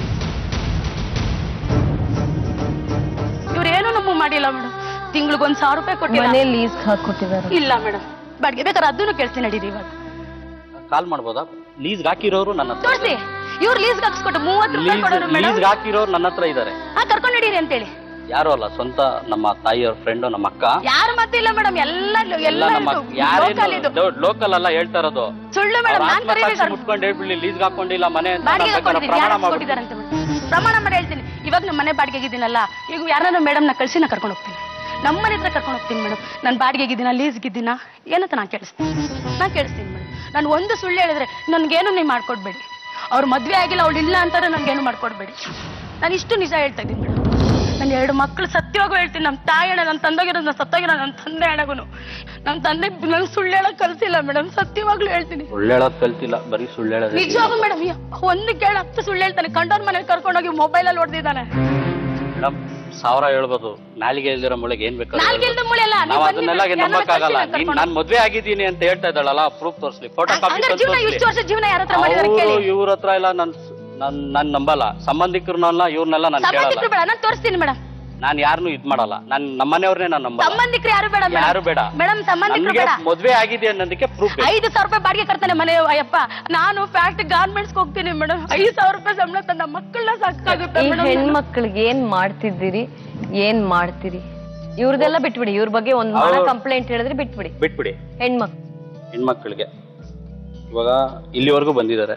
ಇವ್ರೇನು ನಮಗ್ ಮಾಡಿಲ್ಲ ಮೇಡಮ್ ತಿಂಗ್ಳಿಗೊಂದ್ ಸಾವಿರ ರೂಪಾಯಿ ಕೊಟ್ಟಿಲ್ಲ
ಮನೆ ಲೀಸ್ ಹಾಕೊಟ್ಟಿದ್ದಾರೆ
ಇಲ್ಲ ಮೇಡಮ್ ಬಾಡಿಗೆ ಬೇಕಾದ್ರೆ ಅದನ್ನು ಕೇಳ್ತೀನಿ ನಡೀರಿ ಇವಾಗ
ಕಾಲ್ ಮಾಡ್ಬೋದಾ ಲೀಸ್ಗೆ ಹಾಕಿರೋರು ನನ್ನ ಹತ್ರ
ತೋರಿಸಿ ಇವ್ರು ಲೀಸ್ಗೆ ಹಾಕ್ಸ್ಕೊಟ್ಟು ಮೂವತ್ತು ರೂಪಾಯಿ
ಲೀಸ್
ಕೊಡೋರು ಮೇಡಮ್
ಲೀಸ್ಗೆ ಹಾಕಿರೋರು ನನ್ನ ಹತ್ರ ಇದ್ದಾರೆ
ಹಾ ಕರ್ಕೊಂಡು ನಡೀರಿ ಅಂತೇಳಿ
ಯಾರು ಅಲ್ಲ ಸ್ವಂತ ನಮ್ಮ ತಾಯಿಯವ್ರ ಫ್ರೆಂಡ್ ನಮ್ಮ ಅಕ್ಕ
ಯಾರು ಮಾತಿಲ್ಲ ಮೇಡಮ್ ಎಲ್ಲ
ಎಲ್ಲ
ಎಲ್ಲ
ನಮ್ಮ
ಇದು, local ಇದು
ಯಾರೇನು ಲೋಕಲ್ ಅಲ್ಲ ಹೇಳ್ತಾ ಇರೋದು
ಸುಳ್ಳು
ಅವ್ರ
ಮೇಡಮ್ ನಾನ್
ಆತ್ಮಸಾಕ್ಷಿ
ಕರೀಬೇಕು
ಮುಟ್ಕೊಂಡು ಹೇಳ್ಬಿಡ್ಲಿ ಲೀಸ್ಗೆ ಹಾಕೊಂಡಿಲ್ಲ ಮನೆ ಅಂತ
ಬಾಡಿಗೆ
ನಾನು ಬೇಕಾದ್ರೆ ಪ್ರಮಾಣ ಮಾಡ್ಬಿಡ್ತೀನಿ
ಕೊಟ್ಟಿದ್ದಾರೆ ಅಂತ ಮೇಡಮ್. ಪ್ರಮಾಣ ಮಾಡಿ ಹೇಳ್ತೀನಿ ಇವಾಗ ನಮ್ಮ ಮನೆ ಬಾಡಿಗೆ ಇದ್ದೀನಲ್ಲ ಈಗ ಯಾರನ್ನ ಮೇಡಮ್ ನ ಕಳ್ಸಿ ನಾ ಕರ್ಕೊಂಡು ಹೋಗ್ತೀನಿ ನಮ್ಮ ಮನೆ ಹತ್ರ ಕರ್ಕೊಂಡು ಹೋಗ್ತೀನಿ ಮೇಡಮ್ ನಾನು ಬಾಡಿಗೆ ಇದ್ದೀನ ಲೀಸ್ಗೆ ಇದ್ದೀನ ಏನಂತ ನಾ ಕೇಳಿಸ್ತೀನಿ ನಾ ಕೇಳಿಸ್ತೀನಿ ಮೇಡಮ್ ನಾನು ಒಂದು ಸುಳ್ಳು ಹೇಳಿದ್ರೆ ನನ್ಗೇನು ನೀವು ಮಾಡ್ಕೊಡ್ಬೇಡಿ ಅವ್ರ ಮದ್ವೆ ಆಗಿಲ್ಲ ಅವಳು ಇಲ್ಲ ಅಂತಾರೆ ನನ್ಗೇನು ಮಾಡ್ಕೊಡ್ಬೇಡಿ ನಾನು ಇಷ್ಟು ನಿಜ ಹೇಳ್ತಾ ಇದ್ದೀನಿ ಮೇಡಮ್ ನನ್ನ ಎರಡು ಮಕ್ಕಳು ಸತ್ಯವಾಗೂ ಹೇಳ್ತೀನಿ ನಮ್ಮ ತಾಯಿ ಅಣ್ಣ ನನ್ನ ತಂದೆಗಿರೋದು ನನ್ನ ಸತ್ತಾಗಿರೋ ನನ್ನ ತಂದೆ ಅಣ್ಣಗೂ ನಮ್ಮ ತಂದೆ ನಂಗೆ ಸುಳ್ಳು ಹೇಳಕ್ ಕಲ್ಸಿಲ್ಲ ಮೇಡಮ್ ಸತ್ಯವಾಗ್ಲೂ ಹೇಳ್ತೀನಿ
ಸುಳ್ಳು ಹೇಳೋದ್ ಕಲ್ತಿಲ್ಲ ಬರೀ ಸುಳ್ಳು ಹೇಳೋದು
ನಿಜವಾಗೂ ಮೇಡಮ್ ಒಂದು ಕೇಳ ಹತ್ತು ಸುಳ್ಳು ಹೇಳ್ತಾನೆ ಕಂಡೋರ್ ಮನೇಲಿ ಕರ್ಕೊಂಡೋಗಿ ಮೊಬೈಲ್ ಅಲ್ಲಿ ಹೊಡೆದಿದ್ದಾನೆ
ಮೇಡಮ್ ಸಾವಿರ ಹೇಳ್ಬೋದು ನಾಲಿಗೆ ಇಲ್ದಿರೋ ಮುಳೆಗೆ ಏನ್ ಬೇಕಾದ್ರೆ
ನಾಲ್ಗೆ ಇಲ್ದ ಮೂಳೆ ಅಲ್ಲ
ನಾವು ಅದನ್ನೆಲ್ಲ ನಂಬಕ್ಕಾಗಲ್ಲ ನೀನ್ ನಾನ್ ಮದ್ವೆ ಆಗಿದ್ದೀನಿ ಅಂತ ಹೇಳ್ತಾ ಇದ್ದಾಳಲ್ಲ ಪ್ರೂಫ್ ತೋರ್ಸ್ಲಿ ಫೋಟೋ ಕಾಪಿ
ಹಂಗಾರೆ ಜೀವನ ಇಷ್ಟು ವರ್ಷ ಜೀವನ ಯಾರ ಹತ್ರ ಮಾಡಿದಾರೆ
ಅವರು
ಕೇಳಿ
ಇವ್ರ ಹತ್ರ ಎಲ್ಲ ನನ್ ನನ್ ನಾನ್ ನಂಬಲ್ಲ ಸಂಬಂಧಿಕರನ್ನೆಲ್ಲ ಇವ್ರನ್ನೆಲ್ಲ ನಾನು ಕೇಳಲ್ಲ
ಸಂಬಂಧಿಕರು ಬೇಡ ನಾನು ತೋರಿಸ್ತೀನಿ ಮೇಡಮ್
ನಾನ್ ಯಾರನ್ನೂ ಇದ್ ಮಾಡಲ್ಲ ನಾನ್ ನಮ್ಮನೆಯವ್ರನ್ನೇ ನಾನು ನಂಬಲ್ಲ
ಸಂಬಂಧಿಕರು ಯಾರು ಬೇಡ
ಯಾರು ಬೇಡ
ಮೇಡಮ್ ಸಂಬಂಧಿಕರು
ನನ್ಗೆ
ಬೇಡ
ಮದ್ವೆ ಆಗಿದೆ ಅನ್ನೋದಕ್ಕೆ ಪ್ರೂಫ್
ಐದು ಸಾವಿರ ರೂಪಾಯಿ ಬಾಡಿಗೆ ಕಟ್ತಾನೆ ಮನೆ ಅಯ್ಯಪ್ಪ ನಾನು ಫ್ಯಾಕ್ಟ್ರಿ ಗಾರ್ಮೆಂಟ್ಸ್ ಹೋಗ್ತೀನಿ ಮೇಡಮ್ ಐದು ಸಾವಿರ ರೂಪಾಯಿ ಸಂಬಳ ತಂದ ಮಕ್ಕಳನ್ನ ಸಾಕಾಗುತ್ತೆ
ಈ
ಮೇಡಮ್
ಹೆಣ್ಮಕ್ಳಿಗೆ ಏನ್ ಮಾಡ್ತಿದ್ದೀರಿ ಏನ್ ಮಾಡ್ತೀರಿ ಇವ್ರದೆಲ್ಲ ಬಿಟ್ಬಿಡಿ ಇವ್ರ ಬಗ್ಗೆ ಒಂದ್ ಮನ
ಅವ್ರು-
ಕಂಪ್ಲೇಂಟ್ ಹೇಳಿದ್ರೆ ಬಿಟ್ಬಿಡಿ
ಬಿಟ್ಬಿಡಿ
ಹೆಣ್ಮಕ್
ಹೆಣ್ಮಕ್ಳಿಗೆ ಇವಾಗ ಇಲ್ಲಿವರೆಗೂ ಬಂದಿದ್ದಾರೆ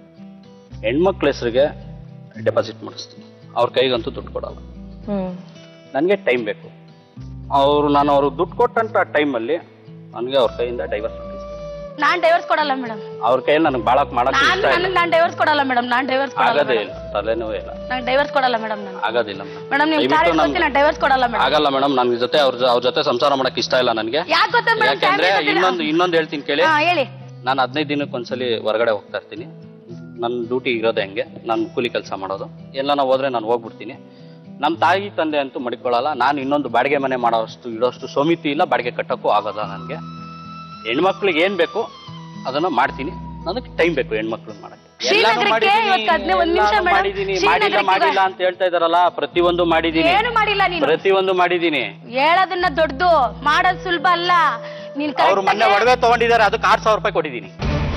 ಹೆಣ್ಮಕ್ಳ ಹೆಸರಿಗೆ ಡೆಪಾಸಿಟ್ ಮಾಡಿಸ್ತೀನಿ ಅವ್ರ ಕೈಗಂತೂ ದುಡ್ಡು ಕೊಡಲ್ಲ
ಹ್ಮ್
ನನಗೆ ಟೈಮ್ ಬೇಕು ಅವರು ನಾನು ಅವ್ರಿಗೆ ದುಡ್ಡು ಕೊಟ್ಟಂತ ಟೈಮಲ್ಲಿ ನನಗೆ ಅವ್ರ ಕೈಯಿಂದ ಡೈವರ್ಸ್
ನಾನ್ ಡೈವರ್ಸ್ ಕೊಡಲ್ಲ ಮೇಡಮ್
ಅವ್ರ ಕೈಯಲ್ಲಿ ನನಗೆ ಬಾಳಕ್ ಮಾಡಕ್
ನಾನ್
ಇಷ್ಟ ಇಲ್ಲ
ನನಗೆ ನಾನ್ ಡೈವರ್ಸ್ ಕೊಡಲ್ಲ ಮೇಡಮ್ ನಾನ್ ಡೈವರ್ಸ್ ಕೊಡಲ್ಲ
ಆಗೋದೇ ಇಲ್ಲ ತಲೆನೋವು ಇಲ್ಲ
ನಾನು ಡೈವರ್ಸ್ ಕೊಡಲ್ಲ ಮೇಡಮ್ ನಾನು
ಆಗೋದಿಲ್ಲ
ಮೇಡಮ್ ನಿಮ್
ದಯವಿಟ್ಟು
ಕಾರ್ಯ
ನನ್-
ಗೊತ್ತಿಲ್ಲ ಡೈವರ್ಸ್ ಕೊಡಲ್ಲ ಮೇಡಮ್
ಆಗಲ್ಲ ಮೇಡಮ್ ನನ್ನ ಜೊತೆ ಅವ್ರ ಜೊ- ಅವ್ರ ಜೊತೆ ಸಂಸಾರ ಮಾಡಕ್ ಇಷ್ಟ ಇಲ್ಲ ನನಗೆ
ಯಾಕೆ ಗೊತ್ತಾ ಮೇಡಮ್
ಯಾಕೆಂದ್ರೆ ಇನ್ನೊಂದು ಇನ್ನೊಂದು ಹೇಳ್ತೀನಿ ಕೇಳಿ
ಹಾ ಹೇಳಿ
ನಾನು ಹದಿನೈದು ದಿನಕ್ಕೆ ಒಂದ್ಸಲಿ ಹೊರಗಡೆ ಹೋಗ್ತಾ ಇರ್ತೀನಿ ನನ್ನ ಡ್ಯೂಟಿ ಇರೋದೇ ಹಂಗೆ ನಾನು ಕೂಲಿ ಕೆಲಸ ಮಾಡೋದು ಎಲ್ಲ ಹೋದ್ರೆ ನಾನು ಹೋಗ್ಬಿಡ್ತೀನಿ ನಮ್ಮ ತಾಯಿ ತಂದೆ ಅಂತೂ ಮಡಿಕೊಳ್ಳಲ್ಲ ನಾನು ಇನ್ನೊಂದು ಬಾಡಿಗೆ ಮನೆ ಮಾಡೋಷ್ಟು ಇಡೋಷ್ಟು ಸೋಮಿತಿ ಇಲ್ಲ ಬಾಡಿಗೆ ಕಟ್ಟಕ್ಕೂ ಆಗೋದ ನನಗೆ ಹೆಣ್ಮಕ್ಳಿಗೆ ಏನ್ ಬೇಕು ಅದನ್ನ ಮಾಡ್ತೀನಿ ಅದಕ್ಕೆ ಟೈಮ್ ಬೇಕು ಹೆಣ್ಮಕ್ಳನ್ನ ಮಾಡಕ್ಕೆ ಎಲ್ಲಾನು
ಶ್ರೀನಗರಕ್ಕೆ
ಮಾಡಿದೀನಿ,
ಇವತ್ತು ಹದಿನೈದು ಒಂದ್ ನಿಮಿಷ
ಎಲ್ಲಾನು
ಮೇಡಮ್.
ಮಾಡಿದೀನಿ ಮಾಡಿಲ್ಲ
ಶ್ರೀನಗರಕ್ಕೆ
ಮಾಡಿಲ್ಲ ಅಂತ ಹೇಳ್ತಾ ಇದಾರಲ್ಲ ಪ್ರತಿಯೊಂದು ಮಾಡಿದೀನಿ
ಏನು ಮಾಡಿಲ್ಲ ನೀನು
ಪ್ರತಿಯೊಂದು ಮಾಡಿದೀನಿ
ಹೇಳೋದನ್ನ ದೊಡ್ಡದು ಮಾಡೋದು ಸುಲಭ ಅಲ್ಲ ನೀನ್
ಅವ್ರು
correct
ಮೊನ್ನೆ
ಆಗಿ-
ಒಡವೆ ತಗೊಂಡಿದ್ದಾರೆ ಅದಕ್ಕೆ ಆರ್ ಸಾವಿರ ರೂಪಾಯಿ ಕೊಟ್ಟಿದ್ದೀನಿ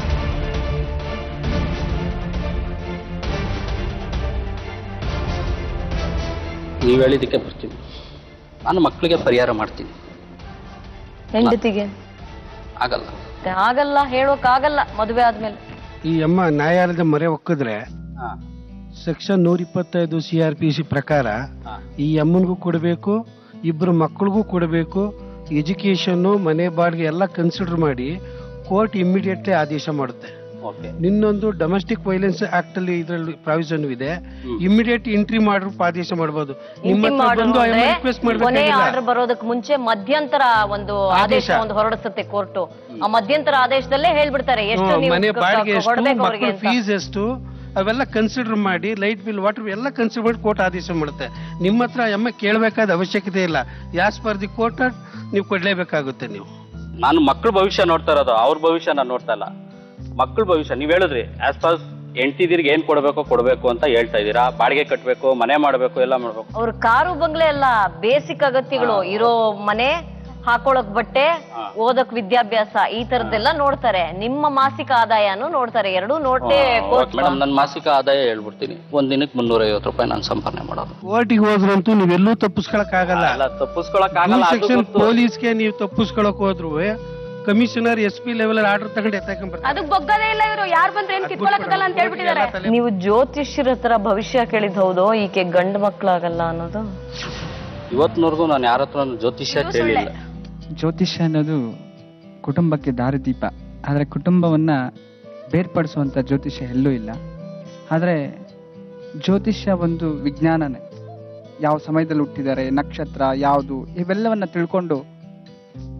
ನೀವು ಹೇಳಿದ್ದಕ್ಕೆ ಬರ್ತೀನಿ ನಾನು ಮಕ್ಕಳಿಗೆ ಪರಿಹಾರ ಮಾಡ್ತೀನಿ
ಹೆಂಡತಿಗೆ
ಆಗಲ್ಲ
ಆಗಲ್ಲ ಹೇಳೋಕ್ ಆಗಲ್ಲ ಮದುವೆ ಆದ್ಮೇಲೆ
ಈ ಅಮ್ಮ ನ್ಯಾಯಾಲಯದ ಮೊರೆ ಒಕ್ಕಿದ್ರೆ
ಹಾ
ಸೆಕ್ಷನ್ ನೂರ ಇಪ್ಪತ್ತೈದು ಸಿ ಆರ್ ಪಿ ಸಿ ಪ್ರಕಾರ
ಹಾ.
ಈ ಅಮ್ಮನಿಗೂ ಕೊಡಬೇಕು ಇಬ್ಬರು ಮಕ್ಕಳಿಗೂ ಕೊಡಬೇಕು ಎಜುಕೇಶನ್ ಮನೆ ಬಾಡಿಗೆ ಎಲ್ಲ ಕನ್ಸಿಡರ್ ಮಾಡಿ ಕೋರ್ಟ್ ಇಮಿಡಿಯೇಟ್ಲಿ ಆದೇಶ ಮಾಡುತ್ತೆ
ಓಕೆ
ನಿನ್ನೊಂದು ಡೊಮೆಸ್ಟಿಕ್ ವೈಲೆನ್ಸ್ ಆಕ್ಟ್ ಅಲ್ಲಿ ಇದರಲ್ಲಿ ಪ್ರಾವಿಷನ್ ಇದೆ ಇಮಿಡಿಯೇಟ್ ಎಂಟ್ರಿ ಮಾಡ್ರು ಆದೇಶ ಮಾಡಬಹುದು ನಿಮ್ಮ
ಇಂಟಿಮ್
ಹತ್ರ
ಆರ್ಡರ್
ಬಂದು
ಅಂದ್ರೆ
ರಿಕ್ವೆಸ್ಟ್
ಕೊನೆ
ಮಾಡ್ಬೇಕಾಗಿಲ್ಲ
ಆರ್ಡರ್ ಬರೋದಕ್ಕೆ ಮುಂಚೆ ಮಧ್ಯಂತರ ಒಂದು ಆದೇಶ
ಆದೇಶ.
ಒಂದು ಹೊರಡಿಸುತ್ತೆ ಕೋರ್ಟ್ ಆ ಮಧ್ಯಂತರ ಆದೇಶದಲ್ಲೇ ಹೇಳ್ಬಿಡ್ತಾರೆ ಎಷ್ಟು
ಹ್ಮ್,
ನೀವು
ಮನೆ ಬಾಡಿಗೆ ಎಷ್ಟು
ಕೊಡ್ಬೇಕು ಅವ್ರಿಗೆ
ಮಕ್ಕಳ
ಅಂತ
ಫೀಸ್ ಎಷ್ಟು ಅವೆಲ್ಲ ಕನ್ಸಿಡರ್ ಮಾಡಿ ಲೈಟ್ ಬಿಲ್ ವಾಟರ್ ಎಲ್ಲ ಕನ್ಸಿಡರ್ ಮಾಡಿ ಕೋರ್ಟ್ ಆದೇಶ ಮಾಡುತ್ತೆ ನಿಮ್ಮ ಹತ್ರ ಎಮ್ಮ ಕೇಳಬೇಕಾದ ಅವಶ್ಯಕತೆ ಇಲ್ಲ ಯಾಸ್ ಪರ್ ದಿ ಕೋರ್ಟ್ ನೀವು ಕೊಡ್ಲೇಬೇಕಾಗುತ್ತೆ ನೀವು
ನಾನು ಮಕ್ಕಳ ಭವಿಷ್ಯ ನೋಡ್ತಾ ಇರೋದು ಅವ್ರ ಭವಿಷ್ಯ ನಾನು ನೋಡ್ತಾ ಇಲ್ಲ ಮಕ್ಕಳ ಭವಿಷ್ಯ ನೀವ್ ಹೇಳಿದ್ರಿ ಆಸ್ ಪಾಸ್ ಹೆಂಡತಿದಿರ್ಗೆ ಏನ್ ಕೊಡ್ಬೇಕು ಕೊಡ್ಬೇಕು ಅಂತ ಹೇಳ್ತಾ ಇದೀರಾ ಬಾಡಿಗೆ ಕಟ್ಬೇಕು ಮನೆ ಮಾಡ್ಬೇಕು ಎಲ್ಲ ಮಾಡ್ಬೇಕು
ಅವ್ರ ಕಾರು ಬಂಗ್ಲೆ ಎಲ್ಲ ಬೇಸಿಕ್ ಅಗತ್ಯಗಳು ಇರೋ ಮನೆ ಹಾಕೊಳಕ್ ಬಟ್ಟೆ ಓದಕ್ ವಿದ್ಯಾಭ್ಯಾಸ ಈ ತರದ್ದೆಲ್ಲ ನೋಡ್ತಾರೆ ನಿಮ್ಮ ಮಾಸಿಕ ಆದಾಯನು ನೋಡ್ತಾರೆ ಎರಡೂ ನೋಡ್ತೇ ಕೋರ್ಟ್
ಮೇಡಮ್ ನನ್ನ ಮಾಸಿಕ ಆದಾಯ ಹೇಳ್ಬಿಡ್ತೀನಿ ಒಂದ್ ದಿನಕ್ಕೆ ಮುನ್ನೂರ ಐವತ್ತು ರೂಪಾಯಿ ನಾನು ಸಂಪಾದನೆ ಮಾಡೋದು
ಕೋರ್ಟಿಗೆ ಹೋದ್ರಂತೂ ನೀವೆಲ್ಲೂ ತಪ್ಪಿಸ್ಕೊಳಕ್ ಆಗಲ್ಲ
ಅಲ್ಲ ತಪ್ಪಿಸ್ಕೊಳಕ್ ಆಗಲ್ಲ ಅದು
ಸೆಕ್ಷನ್
ಗೊತ್ತು.
ಪೊಲೀಸ್ಗೆ ನೀವು ತಪ್ಪಿಸ್ಕೊಳಕ್ ಹೋದ್ರು commissioner S P level order ತಗೊಂಡು ಎತ್ತಾಕೊಂಡ್
ಅದಕ್ ಬೊಗ್ಗದೇ ಇಲ್ಲ ಇವರು ಯಾರು ಬಂದ್ರೆ ಏನ್ ಕಿತ್ಕೊಳಕ್ಕಾಗಲ್ಲ ಅಂತ ಹೇಳ್ಬಿಟ್ಟಿದ್ದಾರೆ
ನೀವು ಜ್ಯೋತಿಷ್ಯರ ಹತ್ರ ಭವಿಷ್ಯ ಕೇಳಿದ್ ಹೌದು ಈಕೆ ಗಂಡು ಮಕ್ಳಾಗಲ್ಲ ಅನ್ನೋದು
ಇವತ್ತಿನವರೆಗೂ ನಾನು ಯಾರ ಹತ್ರ ಜ್ಯೋತಿಷ್ಯ ಕೇಳಿಲ್ಲ
ಜ್ಯೋತಿಷ್ಯ ಅನ್ನೋದು ಕುಟುಂಬಕ್ಕೆ ದಾರಿದೀಪ ಆದರೆ ಕುಟುಂಬವನ್ನು ಬೇರ್ಪಡಿಸುವಂಥ ಜ್ಯೋತಿಷ್ಯ ಎಲ್ಲೂ ಇಲ್ಲ ಆದರೆ ಜ್ಯೋತಿಷ್ಯ ಒಂದು ವಿಜ್ಞಾನನೇ ಯಾವ ಸಮಯದಲ್ಲಿ ಹುಟ್ಟಿದ್ದಾರೆ ನಕ್ಷತ್ರ ಯಾವುದು ಇವೆಲ್ಲವನ್ನು ತಿಳ್ಕೊಂಡು